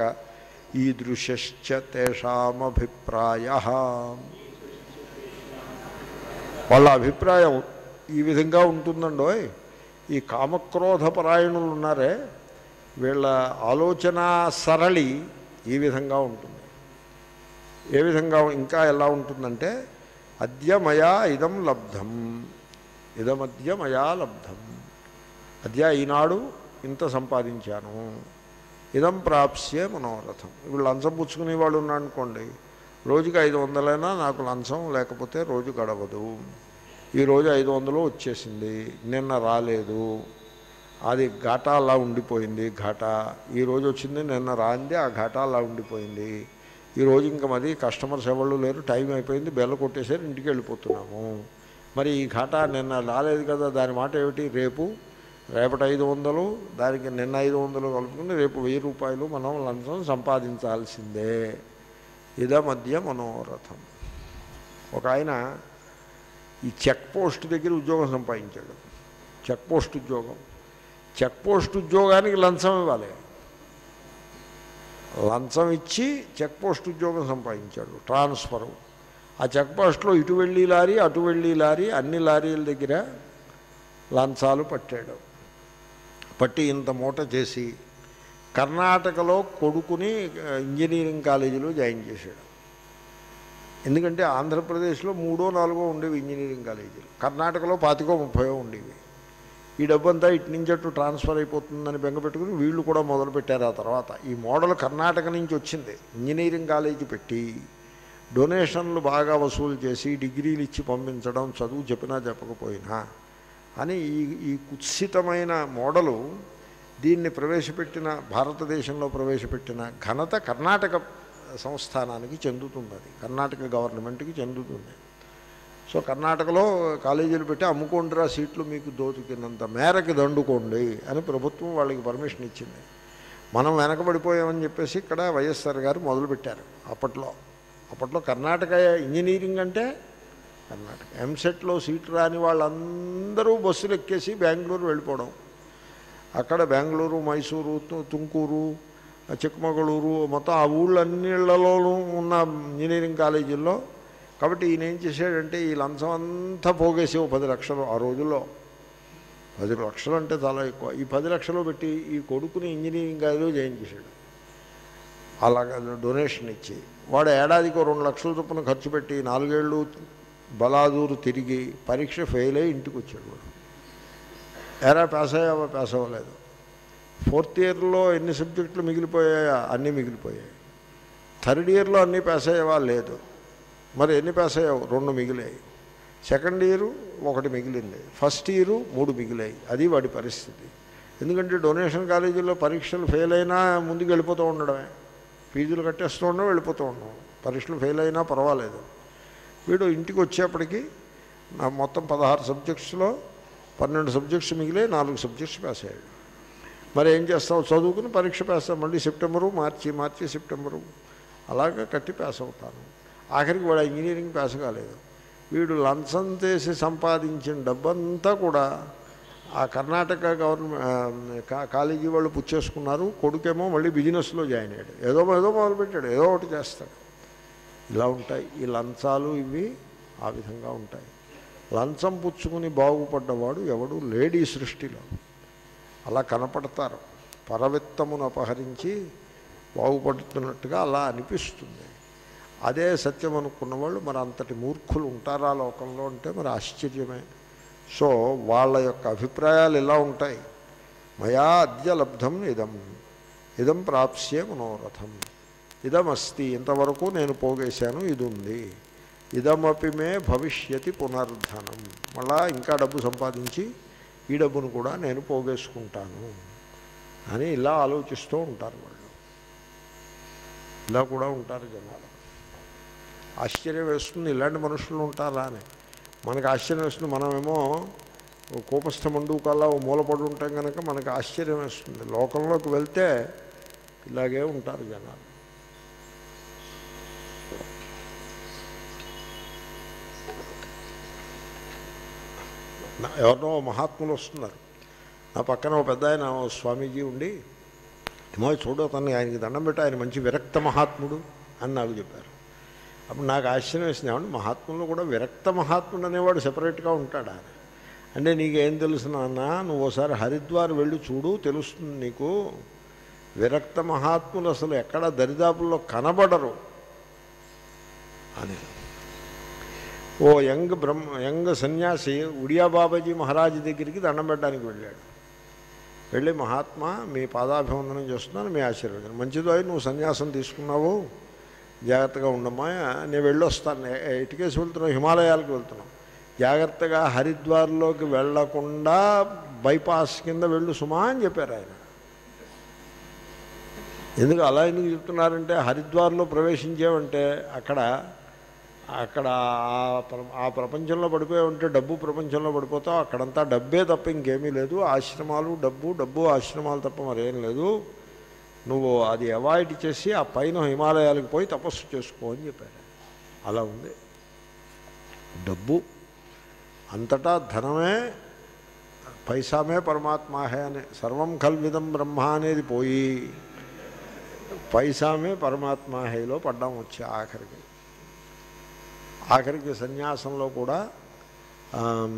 ఈదృశ్చ తేషామభిప్రాయ వాళ్ళ అభిప్రాయం ఈ విధంగా ఉంటుందండోయ్ ఈ కామక్రోధ పరాయణులు ఉన్నారే వీళ్ళ ఆలోచన సరళి ఈ విధంగా ఉంటుంది ఏ విధంగా ఇంకా ఎలా ఉంటుందంటే అద్య మయా ఇదం లబ్ధం ఇదమద్య మయా లబ్ధం అద్య ఈనాడు ఇంత సంపాదించాను ఇదం ప్రాప్స్యే మనోరథం ఇప్పుడు లంచం పుచ్చుకునే వాడు ఉన్నాడు అనుకోండి రోజుకి ఐదు వందలైనా నాకు లంచం లేకపోతే రోజు గడవదు ఈరోజు ఐదు వందలు వచ్చేసింది నిన్న రాలేదు అది ఘాటా అలా ఉండిపోయింది ఘాటా ఈ రోజు వచ్చింది నిన్న రాంది ఆ ఘాటా అలా ఉండిపోయింది ఈ రోజు ఇంకా మరి కస్టమర్స్ ఎవరు లేరు టైం అయిపోయింది బెల్ల కొట్టేసారు ఇంటికి వెళ్ళిపోతున్నాము మరి ఈ ఘాటా నిన్న రాలేదు కదా దాని మాట ఏమిటి రేపు రేపటి ఐదు వందలు దానికి నిన్న ఐదు వందలు కలుపుకుని రేపు వెయ్యి రూపాయలు మనం లంచం సంపాదించాల్సిందే ఇద మధ్య మనోరథం ఒక ఆయన ఈ చెక్ పోస్ట్ దగ్గర ఉద్యోగం సంపాదించాడు చెక్ పోస్ట్ ఉద్యోగం చెక్ పోస్ట్ ఉద్యోగానికి లంచం ఇవ్వాలి లంచం ఇచ్చి చెక్ పోస్ట్ ఉద్యోగం సంపాదించాడు ట్రాన్స్ఫరు ఆ చెక్ పోస్ట్లో ఇటు వెళ్ళి లారీ అటు వెళ్ళి లారీ అన్ని లారీల దగ్గర లంచాలు పట్టాడు పట్టి ఇంత మూట చేసి కర్ణాటకలో కొడుకుని ఆ, ఇంజనీరింగ్ కాలేజీలో జాయిన్ చేశాడు ఎందుకంటే ఆంధ్రప్రదేశ్లో మూడో నాలుగో ఉండేవి ఇంజనీరింగ్ కాలేజీలు కర్ణాటకలో పాతికో ముప్పయో ఉండేవి ఈ డబ్బంతా ఇటు నుంచి అటు ట్రాన్స్ఫర్ అయిపోతుందని బెంగపెట్టుకుని వీళ్ళు కూడా మొదలుపెట్టారు ఆ తర్వాత ఈ మోడల్ కర్ణాటక నుంచి వచ్చింది ఇంజనీరింగ్ కాలేజీ పెట్టి డొనేషన్లు బాగా వసూలు చేసి డిగ్రీలు ఇచ్చి పంపించడం చదువు చెప్పినా చెప్పకపోయినా అని ఈ ఈ కుత్సితమైన మోడలు దీన్ని ప్రవేశపెట్టిన భారతదేశంలో ప్రవేశపెట్టిన ఘనత కర్ణాటక సంస్థానానికి చెందుతుంది అది కర్ణాటక గవర్నమెంట్కి చెందుతుంది సో కర్ణాటకలో కాలేజీలు పెట్టి అమ్ముకోండిరా సీట్లు మీకు దోచుకున్నంత మేరకు దండుకోండి అని ప్రభుత్వం వాళ్ళకి పర్మిషన్ ఇచ్చింది మనం వెనకబడిపోయామని చెప్పేసి ఇక్కడ వైఎస్ఆర్ గారు మొదలుపెట్టారు అప్పట్లో అప్పట్లో కర్ణాటక ఇంజనీరింగ్ అంటే కర్ణాటక ఎంసెట్లో సీట్ రాని వాళ్ళందరూ బస్సులు ఎక్కేసి బెంగళూరు వెళ్ళిపోవడం అక్కడ బెంగళూరు మైసూరు తు- తుమ్కూరు చిక్కమగళూరు మొత్తం ఆ ఊళ్ళన్నిళ్లలోనూ ఉన్న ఇంజనీరింగ్ కాలేజీల్లో కాబట్టి ఈయన ఏం చేశాడంటే ఈ లంచం అంతా పోగేసి ఓ పది లక్షలు ఆ రోజుల్లో పది లక్షలు అంటే చాలా ఎక్కువ ఈ పది లక్షలు పెట్టి ఈ కొడుకుని ఇంజనీరింగ్ కాలేజీలో జాయిన్ చేశాడు అలాగ డొనేషన్ ఇచ్చి వాడు ఏడాదికి ఓ రెండు లక్షల చొప్పున ఖర్చు పెట్టి నాలుగేళ్ళు బలాదూరు తిరిగి పరీక్ష ఫెయిల్ అయ్యి ఇంటికి వచ్చాడు వాడు ఎరా పాస్ అయ్యావా పాస్ అవ్వలేదు ఫోర్త్ ఇయర్లో ఎన్ని సబ్జెక్టులు మిగిలిపోయాయా అన్నీ మిగిలిపోయాయి థర్డ్ ఇయర్లో అన్నీ పాస్ అయ్యావా లేదు మరి ఎన్ని పాస్ అయ్యావు రెండు మిగిలాయి సెకండ్ ఇయరు ఒకటి మిగిలింది ఫస్ట్ ఇయరు మూడు మిగిలాయి అది వాడి పరిస్థితి ఎందుకంటే డొనేషన్ కాలేజీలో పరీక్షలు ఫెయిల్ అయినా ముందుకు వెళ్ళిపోతూ ఉండడమే ఫీజులు కట్టేస్తూ ఉండడం వెళ్ళిపోతూ ఉండడం పరీక్షలు ఫెయిల్ అయినా పర్వాలేదు వీడు ఇంటికి వచ్చేప్పటికి నా మొత్తం పదహారు సబ్జెక్ట్స్లో పన్నెండు సబ్జెక్ట్స్ మిగిలే నాలుగు సబ్జెక్ట్స్ పాస్ అయ్యాడు మరి ఏం చేస్తావు చదువుకుని పరీక్ష పాస్ అవ్వ- మళ్ళీ సెప్టెంబరు మార్చి మార్చి సెప్టెంబరు అలాగా కట్టి పాస్ అవుతాను ఆఖరికి వాడు ఇంజనీరింగ్ పాస్ కాలేదు వీడు లంచం చేసి సంపాదించిన డబ్బంతా కూడా ఆ కర్ణాటక గవర్నమెంట్ కాలేజీ వాళ్ళు పుచ్చేసుకున్నారు కొడుకేమో మళ్ళీ బిజినెస్లో జాయిన్ అయ్యాడు ఏదో ఏదో మొదలుపెట్టాడు ఏదో ఒకటి చేస్తాడు ఇలా ఉంటాయి ఈ లంచాలు ఇవి ఆ విధంగా ఉంటాయి లంచం పుచ్చుకుని బాగుపడ్డవాడు ఎవడు లేడీ సృష్టిలో అలా కనపడతారు పరవిత్తమును అపహరించి బాగుపడుతున్నట్టుగా అలా అనిపిస్తుంది అదే సత్యం అనుకున్న వాళ్ళు మరి అంతటి మూర్ఖులు ఉంటారా లోకంలో అంటే మరి ఆశ్చర్యమే సో వాళ్ళ యొక్క అభిప్రాయాలు ఇలా ఉంటాయి మయా అద్య లబ్ధం ఇదం ఇదం ప్రాప్స్యే మనోరథం ఇదమస్తి ఇంతవరకు నేను పోగేశాను ఇది ఉంది ఇదమపి మే భవిష్యతి పునర్ధనం మళ్ళా ఇంకా డబ్బు సంపాదించి ఈ డబ్బును కూడా నేను పోగేసుకుంటాను అని ఇలా ఆలోచిస్తూ ఉంటారు వాళ్ళు ఇలా కూడా ఉంటారు జనాలు ఆశ్చర్యం వేస్తుంది ఇలాంటి మనుషులు ఉంటారా అని మనకు ఆశ్చర్యం వేస్తుంది మనమేమో ఓ కోపస్థ మండూకల్లా ఓ మూలపడి ఉంటాం కనుక మనకు ఆశ్చర్యం వేస్తుంది లోకంలోకి వెళ్తే ఇలాగే ఉంటారు జనాలు నా- ఎవరినో ఓ మహాత్ములు వస్తున్నారు నా పక్కన ఒక పెద్ద ఆయన ఓ స్వామీజీ ఉండి ఏమో చూడు అతన్ని ఆయనకి దండం పెట్టి ఆయన మంచి విరక్త మహాత్ముడు అని నాకు చెప్పారు అప్పుడు నాకు ఆశ్చర్యం వేసింది ఏమంటే మహాత్ముల్లో కూడా విరక్త మహాత్ముడు అనేవాడు సెపరేట్గా ఉంటాడా అంటే నీకేం తెలుసు నాన్న నువ్వు ఒకసారి హరిద్వార్ వెళ్ళి చూడు తెలుస్తుంది నీకు విరక్త మహాత్ములు అసలు ఎక్కడ దరిదాపుల్లో కనబడరు అని ఓ యంగ్ బ్రహ్మ యంగ్ సన్యాసి ఉడియా బాబాజీ మహారాజ్ దగ్గరికి దండం పెట్టడానికి వెళ్ళాడు వెళ్ళి మహాత్మా మీ పాదాభివందనం చేస్తున్నాను మీ ఆశీర్వదనం మంచిదో అయి నువ్వు సన్యాసం తీసుకున్నావు జాగ్రత్తగా ఉండమ్మా నేను వెళ్ళొస్తాను ఏ- ఇటుకేసి వెళ్తున్నావు హిమాలయాలకు వెళ్తున్నావు జాగ్రత్తగా హరిద్వార్లోకి వెళ్లకుండా బైపాస్ కింద వెళ్ళు సుమా అని చెప్పారు ఆయన ఎందుకు అలా ఎందుకు చెప్తున్నారంటే హరిద్వార్లో ప్రవేశించావంటే అక్కడ అక్కడ ఆ ప్ర- ఆ ప్రపంచంలో పడిపోయి ఉంటే డబ్బు ప్రపంచంలో పడిపోతావు అక్కడంతా డబ్బే తప్ప ఇంకేమీ లేదు ఆశ్రమాలు డబ్బు డబ్బు ఆశ్రమాలు తప్ప మరేం లేదు నువ్వు అది అవాయిడ్ చేసి ఆ పైన హిమాలయాలకు పోయి తపస్సు చేసుకో అని చెప్పారు అలా ఉంది డబ్బు అంతటా ధనమే పైసామే పరమాత్మాహే అని సర్వం కల్విదం బ్రహ్మ అనేది పోయి పైసామే పరమాత్మాహేలో పడ్డాం వచ్చి ఆఖరికి ఆఖరికి సన్యాసంలో కూడా ఆమ్,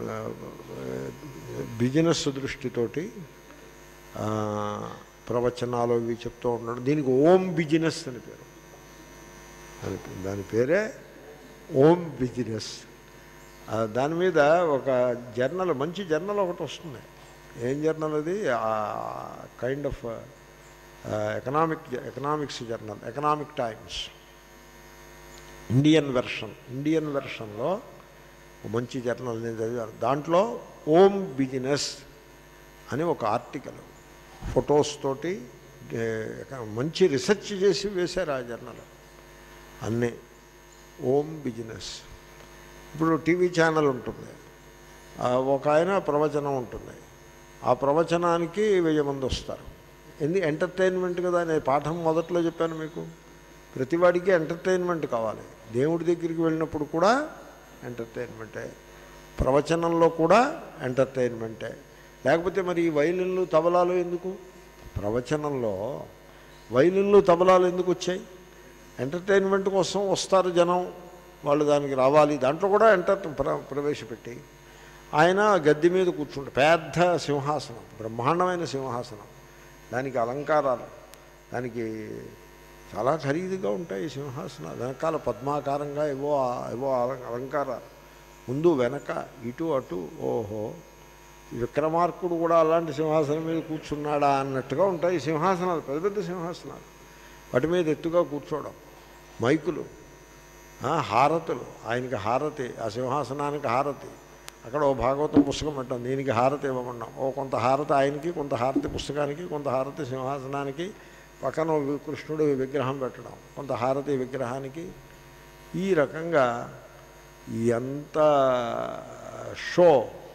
బిజినెస్ దృష్టితోటి ఆ, ప్రవచనాలు ఇవి చెప్తూ ఉన్నాడు దీనికి ఓం బిజినెస్ అని పేరు దాని దాని పేరే ఓం బిజినెస్ ఆ, దాని మీద ఒక జర్నల్ మంచి జర్నల్ ఒకటి వస్తుంది ఏం జర్నల్ అది kind of economic economics journal Economic Times Indian version Indian వెర్షన్లో ఒక మంచి జర్నల్ నేను చదివాను దాంట్లో ఓం బిజినెస్ అని ఒక ఆర్టికల్ ఫొటోస్ తోటి ఏ, మంచి రీసెర్చ్ చేసి వేశారు ఆ జర్నల్ అన్నీ ఓం బిజినెస్ ఇప్పుడు టీవీ ఛానల్ ఉంటుంది ఆ, ఒక ఆయన ప్రవచనం ఉంటుంది ఆ ప్రవచనానికి వెయ్యి మంది వస్తారు ఎందు ఎంటర్టైన్మెంట్ కదా నేను పాఠం మొదట్లో చెప్పాను మీకు ప్రతివాడికి ఎంటర్టైన్మెంట్ కావాలి దేవుడి దగ్గరికి వెళ్ళినప్పుడు కూడా ఎంటర్టైన్మెంటే ప్రవచనంలో కూడా ఎంటర్టైన్మెంటే లేకపోతే మరి ఈ వైలిన్లు తబలాలు ఎందుకు ప్రవచనంలో వైలిన్లు తబలాలు ఎందుకు వచ్చాయి ఎంటర్టైన్మెంట్ కోసం వస్తారు జనం వాళ్ళు దానికి రావాలి దాంట్లో కూడా ఎంటర్ ప్ర ప్రవేశపెట్టి ఆయన గద్దె మీద కూర్చుంటాడు పెద్ద సింహాసనం బ్రహ్మాండమైన సింహాసనం దానికి అలంకారాలు దానికి చాలా ఖరీదుగా ఉంటాయి ఈ సింహాసనాలు వెనకాల పద్మాకారంగా ఏవో ఏవో అల- అలంకారాలు ముందు వెనక ఇటు అటు ఓహో ఈ విక్రమార్కుడు కూడా అలాంటి సింహాసనం మీద కూర్చున్నాడా అన్నట్టుగా ఉంటాయి ఈ సింహాసనాలు పెద్ద పెద్ద సింహాసనాలు వాటి మీద ఎత్తుగా కూర్చోవడం మైకులు ఆ, హారతులు ఆయనకి హారతి ఆ సింహాసనానికి హారతి అక్కడ ఓ భాగవతం పుస్తకం పెట్టాం దీనికి హారతి ఇవ్వమన్నాం ఓ కొంత హారతి ఆయనకి కొంత హారతి పుస్తకానికి కొంత హారతి సింహాసనానికి పక్కన ఓ వి- కృష్ణుడు విగ్రహం పెట్టడం కొంత హారతి విగ్రహానికి ఈ రకంగా ఎంత షో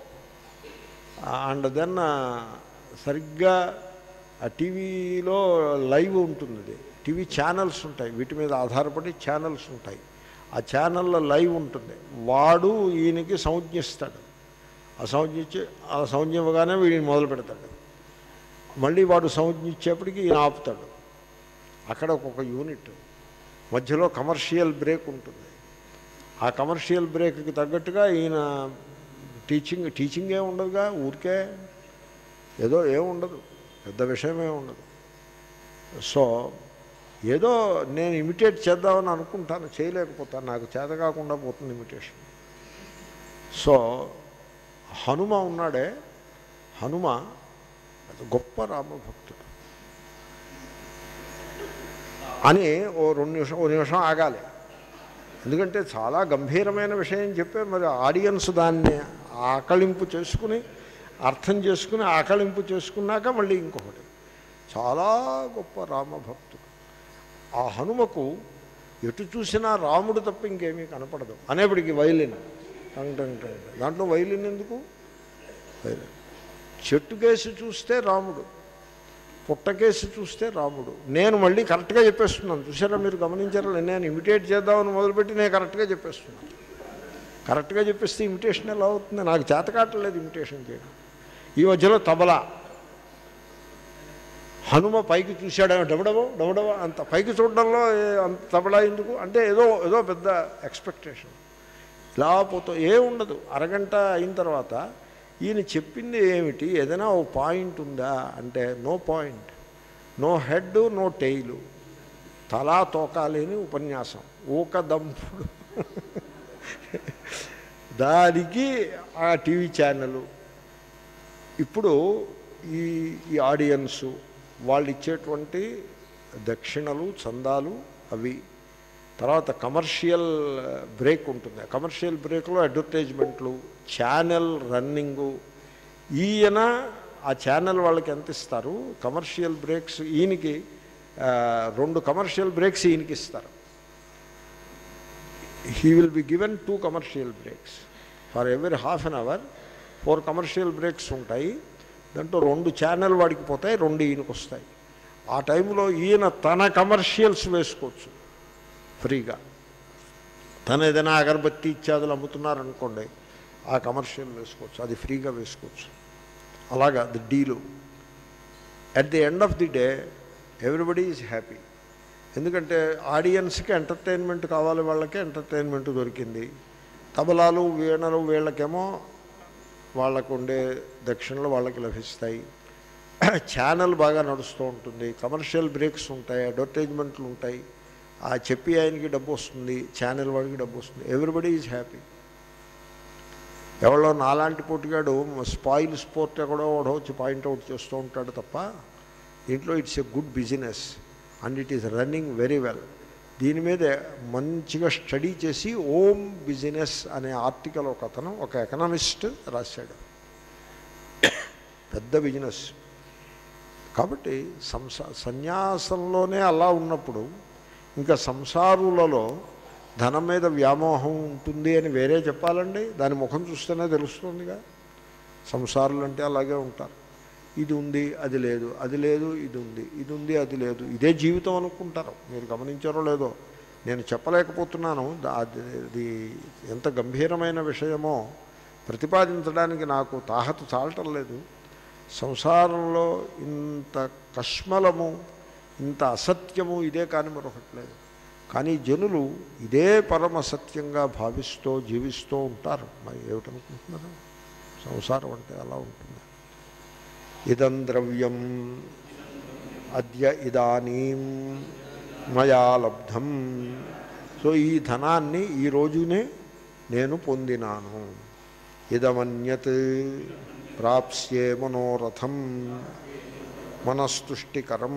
అండ్ దెన్ సరిగ్గా ఆ టీవీలో లైవ్ ఉంటుంది ఇది. టీవీ ఛానల్స్ ఉంటాయి వీటి మీద ఆధారపడి ఛానల్స్ ఉంటాయి ఆ ఛానల్లో లైవ్ ఉంటుంది వాడు ఈయనకి సంజ్ఞిస్తాడు ఆ సంజ్ఞ ఇచ్చి ఆ సంజ్ఞ ఇవ్వగానే వీడిని మొదలు పెడతాడు మళ్ళీ వాడు సంజ్ఞ ఇచ్చేప్పటికి ఈయన ఆపుతాడు అక్కడ ఒక్కొక్క యూనిట్ మధ్యలో కమర్షియల్ బ్రేక్ ఉంటుంది ఆ కమర్షియల్ బ్రేక్కి తగ్గట్టుగా ఈయన టీచింగ్ టీచింగే ఉండదుగా ఊరికే ఏదో ఏముండదు పెద్ద విషయమే ఉండదు సో ఏదో నేను ఇమిటేట్ చేద్దామని అనుకుంటాను చేయలేకపోతాను నాకు చేత కాకుండా పోతుంది ఇమిటేషన్ సో హనుమ ఉన్నాడే హనుమ అది గొప్ప రామభక్తుడు అని ఓ రెండు నిమిషం ఓ నిమిషం ఆగాలి ఎందుకంటే చాలా గంభీరమైన విషయం చెప్పే మరి ఆడియన్స్ దాన్ని ఆకలింపు చేసుకుని అర్థం చేసుకుని ఆకలింపు చేసుకున్నాక మళ్ళీ ఇంకొకటి చాలా గొప్ప రామభక్తుడు ఆ హనుమకు ఎటు చూసినా రాముడు తప్ప ఇంకేమీ కనపడదు అనేప్పటికీ వైలిన్ టంగ్ టంగ్ టంగ్ దాంట్లో వైలిన్ ఎందుకు వైలిన్ చెట్టుకేసి చూస్తే రాముడు పుట్టకేసి చూస్తే రాముడు నేను మళ్ళీ కరెక్ట్గా చెప్పేస్తున్నాను చూసారా మీరు గమనించారా నేను ఇమిటేట్ చేద్దామని మొదలుపెట్టి నేను కరెక్ట్గా చెప్పేస్తున్నాను కరెక్ట్గా చెప్పేస్తే ఇమిటేషన్ ఎలా అవుతుంది నాకు చేత కావట్లేదు ఇమిటేషన్ చేయడం ఈ మధ్యలో తబలా హనుమ పైకి చూశాడేమో డబడబో డబడబో అంత పైకి చూడడంలో ఏ- అంత తబలా ఎందుకు అంటే ఏదో ఏదో పెద్ద ఎక్స్పెక్టేషన్ ఇలా పోతూ ఏముండదు అరగంట అయిన తర్వాత ఈయన చెప్పింది ఏమిటి ఏదైనా ఓ పాయింట్ ఉందా అంటే no point no head no tail తలా తోకాలేని ఉపన్యాసం ఊక దంపుడు దానికి ఆ టీవీ ఛానల్ ఇప్పుడు ఈ ఈ ఆడియన్సు వాళ్ళు ఇచ్చేటువంటి దక్షిణలు చందాలు అవి తర్వాత కమర్షియల్ బ్రేక్ ఉంటుంది కమర్షియల్ బ్రేక్లో అడ్వర్టైజ్మెంట్లు ఛానల్ రన్నింగు ఈయన ఆ ఛానల్ వాళ్ళకి ఎంత ఇస్తారు కమర్షియల్ బ్రేక్స్ ఈయనకి ఆ, రెండు కమర్షియల్ బ్రేక్స్ ఈయనకి ఇస్తారు he will be given two commercial breaks for every half an hour four commercial breaks ఉంటాయి దాంట్లో రెండు ఛానల్ వాడికి పోతాయి రెండు ఈయనకు వస్తాయి ఆ టైంలో ఈయన తన కమర్షియల్స్ వేసుకోవచ్చు ఫ్రీగా తను ఏదైనా అగరబత్తి ఇత్యాదులు అమ్ముతున్నారనుకోండి ఆ కమర్షియల్ వేసుకోవచ్చు అది ఫ్రీగా వేసుకోవచ్చు అలాగా the deal at the end of the day everybody is happy ఎందుకంటే ఆడియన్స్కి ఎంటర్టైన్మెంట్ కావాలి వాళ్ళకి ఎంటర్టైన్మెంట్ దొరికింది తబలాలు వీణలు వీళ్ళకేమో వాళ్ళకు ఉండే దక్షిణలు వాళ్ళకి లభిస్తాయి ఛానల్ బాగా నడుస్తూ ఉంటుంది కమర్షియల్ బ్రేక్స్ ఉంటాయి అడ్వర్టైజ్మెంట్లు ఉంటాయి ఆ చెప్పి ఆయనకి డబ్బు వస్తుంది ఛానల్ వాడికి డబ్బు వస్తుంది ఎవ్రీబడి ఈజ్ హ్యాపీ ఎవరో నాలాంటి పోటీగాడు స్పాయిల్ స్పోర్ట్ ఎక్కడో ఒకడో వచ్చి పాయింట్అవుట్ చేస్తూ ఉంటాడు తప్ప దీంట్లో it's a good business and it is running very well దీని మీద మంచిగా స్టడీ చేసి ఓమ్ బిజినెస్ అనే ఆర్టికల్ ఒక అతను ఒక ఎకనామిస్ట్ రాశాడు పెద్ద బిజినెస్ కాబట్టి సంసా సన్యాసంలోనే అలా ఉన్నప్పుడు ఇంకా సంసారులలో ధనం మీద వ్యామోహం ఉంటుంది అని వేరే చెప్పాలండి దాని ముఖం చూస్తేనే తెలుస్తుందిగా సంసారులు అంటే అలాగే ఉంటారు ఇది ఉంది అది లేదు అది లేదు ఇది ఉంది ఇది ఉంది అది లేదు ఇదే జీవితం అనుకుంటారు మీరు గమనించారో లేదో నేను చెప్పలేకపోతున్నాను దా- అది అది ఎంత గంభీరమైన విషయమో ప్రతిపాదించడానికి నాకు తాహత చాలటం లేదు సంసారంలో ఇంత కష్మలము ఇంత అసత్యము ఇదే కానీ మరొకటి లేదు కానీ జనులు ఇదే పరమ సత్యంగా భావిస్తూ జీవిస్తూ ఉంటారు మరి ఏమిటనుకుంటున్నారు సంసారం అంటే అలా ఉంటుంది ఇదం ద్రవ్యం అద్య ఇదానీం మయా లబ్ధం సో ఈ ధనాన్ని ఈ రోజునే నేను పొందినాను ఇదమన్యత్ ప్రాప్స్యే మనోరథం మనస్తుష్టికరం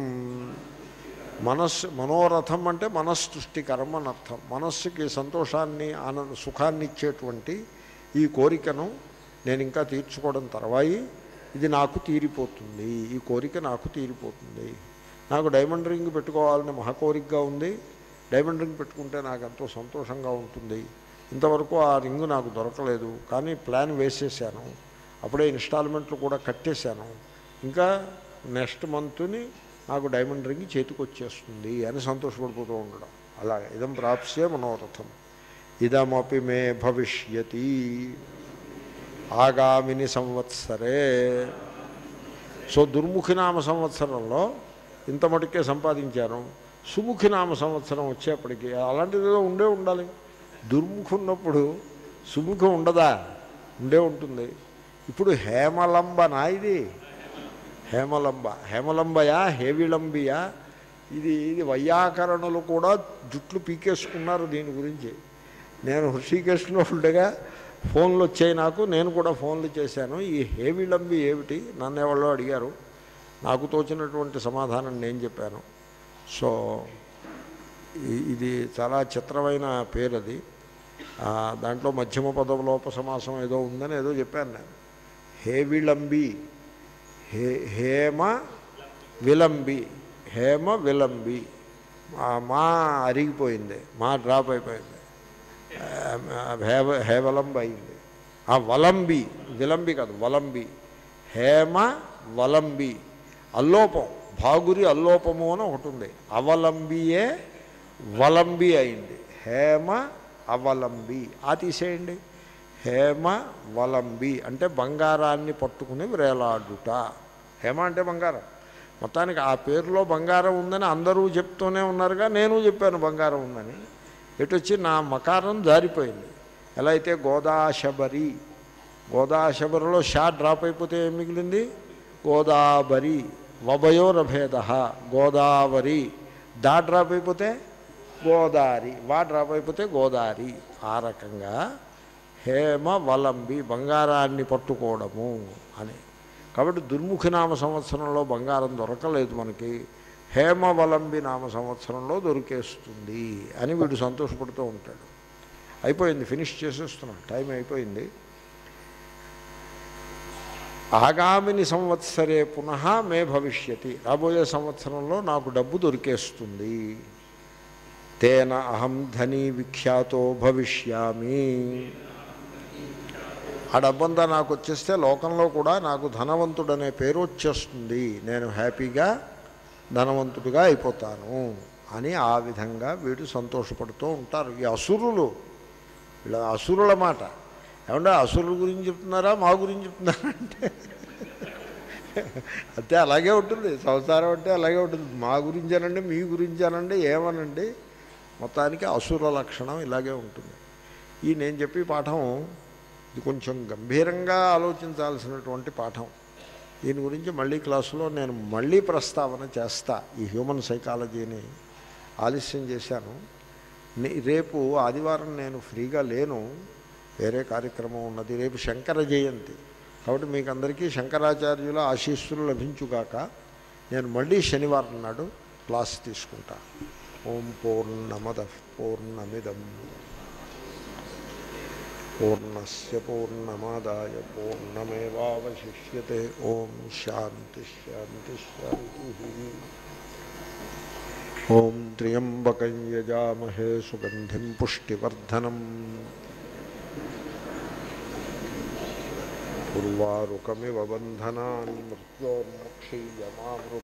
మనస్సు మనోరథం అంటే మనస్తుష్టికరం అని అర్థం మనస్సుకి సంతోషాన్ని ఆనంద సుఖాన్ని ఇచ్చేటువంటి ఈ కోరికను నేను ఇంకా తీర్చుకోవడం తర్వాయి ఇది నాకు తీరిపోతుంది ఈ కోరిక నాకు తీరిపోతుంది నాకు డైమండ్ రింగ్ పెట్టుకోవాలని మహాకోరికగా ఉంది డైమండ్ రింగ్ పెట్టుకుంటే నాకు ఎంతో సంతోషంగా ఉంటుంది ఇంతవరకు ఆ రింగు నాకు దొరకలేదు కానీ ప్లాన్ వేసేసాను అప్పుడే ఇన్స్టాల్మెంట్లు కూడా కట్టేశాను ఇంకా నెక్స్ట్ మంత్ని నాకు డైమండ్ రింగ్ చేతికి వచ్చేస్తుంది అని సంతోషపడిపోతూ ఉండడం అలా ఇదం ప్రాప్స్యే మనోరథం ఇదమపి మే భవిష్యతి ఆగామిని సంవత్సరే సో దుర్ముఖినామ సంవత్సరంలో ఇంత మటుకే సంపాదించాను సుముఖినామ సంవత్సరం వచ్చేప్పటికి అలాంటిది ఏదో ఉండే ఉండాలి దుర్ముఖం ఉన్నప్పుడు సుముఖం ఉండదా ఉండే ఉంటుంది ఇప్పుడు హేమలంబనా ఇది హేమలంబ హేమలంబయా హేవిలంబియా ఇది ఇది వైయాకరణలు కూడా జుట్లు పీకేసుకున్నారు దీని గురించి నేను హృషికేశ్లో ఉండగా ఫోన్లు వచ్చాయి నాకు నేను కూడా ఫోన్లు చేశాను ఈ హేవిలంబి ఏమిటి నన్ను ఎవరో అడిగారు నాకు తోచినటువంటి సమాధానం నేను చెప్పాను సో ఈ- ఇది చాలా చిత్రమైన పేరు అది ఆ, దాంట్లో మధ్యమ పదలోప సమాసం ఏదో ఉందని ఏదో చెప్పాను నేను హేవిళంబి హే హేమ విలంబి హేమ విలంబి ఆ మా అరిగిపోయింది మా డ్రాప్ అయిపోయింది ఆ, హేవ హేవలంబి అయింది ఆ వలంబి విలంబి కాదు వలంబి హేమ వలంబి అల్లోపం భాగురి అల్లోపము అని ఒకటి ఉంది అవలంబియే వలంబి అయింది హేమ అవలంబి ఆ తీసేయండి హేమ వలంబి అంటే బంగారాన్ని పట్టుకుని వ్రేలాడుట హేమ అంటే బంగారం మొత్తానికి ఆ పేరులో బంగారం ఉందని అందరూ చెప్తూనే ఉన్నారుగా నేను చెప్పాను బంగారం ఉందని ఎటు వచ్చి నా మకారం జారిపోయింది ఎలా అయితే గోదాశబరి గోదాశబరిలో షా డ్రాప్ అయిపోతే ఏం మిగిలింది గోదావరి వభయోరభేద గోదావరి దా డ్రాప్ అయిపోతే గోదారి వా డ్రాప్ అయిపోతే గోదారి ఆ రకంగా హేమ వలంబి బంగారాన్ని పట్టుకోవడము అని కాబట్టి దుర్ముఖి నామ సంవత్సరంలో బంగారం దొరకలేదు మనకి హేమవలంబి నామ సంవత్సరంలో దొరికేస్తుంది అని వీడు సంతోషపడుతూ ఉంటాడు అయిపోయింది ఫినిష్ చేసేస్తున్నాడు టైం అయిపోయింది ఆగామిని సంవత్సరే పునః మే భవిష్యతి రాబోయే సంవత్సరంలో నాకు డబ్బు దొరికేస్తుంది తేన అహం ధనీ విఖ్యాతో భవిష్యామి ఆ డబ్బంతా నాకు వచ్చేస్తే లోకంలో కూడా నాకు ధనవంతుడనే పేరు వచ్చేస్తుంది నేను హ్యాపీగా ధనవంతుడిగా అయిపోతాను అని ఆ విధంగా వీడు సంతోషపడుతూ ఉంటారు ఈ అసురులు వీళ్ళ అసురుల మాట ఏమంటే అసురుల గురించి చెప్తున్నారా మా గురించి చెప్తున్నారా అంటే అంతే అలాగే ఉంటుంది సంసారం అంటే అలాగే ఉంటుంది మా గురించి అనండి మీ గురించి అనండి ఏమనండి మొత్తానికి అసుర లక్షణం ఇలాగే ఉంటుంది ఈ నేను చెప్పే పాఠం ఇది కొంచెం గంభీరంగా ఆలోచించాల్సినటువంటి పాఠం దీని గురించి మళ్ళీ క్లాసులో నేను మళ్ళీ ప్రస్తావన చేస్తా ఈ హ్యూమన్ సైకాలజీని ఆలస్యం చేశాను నే- రేపు ఆదివారం నేను ఫ్రీగా లేను వేరే కార్యక్రమం ఉన్నది రేపు శంకర జయంతి కాబట్టి మీకు అందరికీ శంకరాచార్యుల ఆశీస్సులు లభించుగాక నేను మళ్ళీ శనివారం నాడు క్లాస్ తీసుకుంటా ఓం పూర్ణమద పూర్ణమిదం పూర్ణస్య పూర్ణమాదాయ పూర్ణమేవాवशिष्यते ఓం శాంతి శాంతి శాంతి ఓం త్ర్యంబకం యజామహే సుగంధిం పుష్టివర్ధనం ఉర్వారుకమివ బంధనాన్ మృత్యోర్ముక్షీయమామృత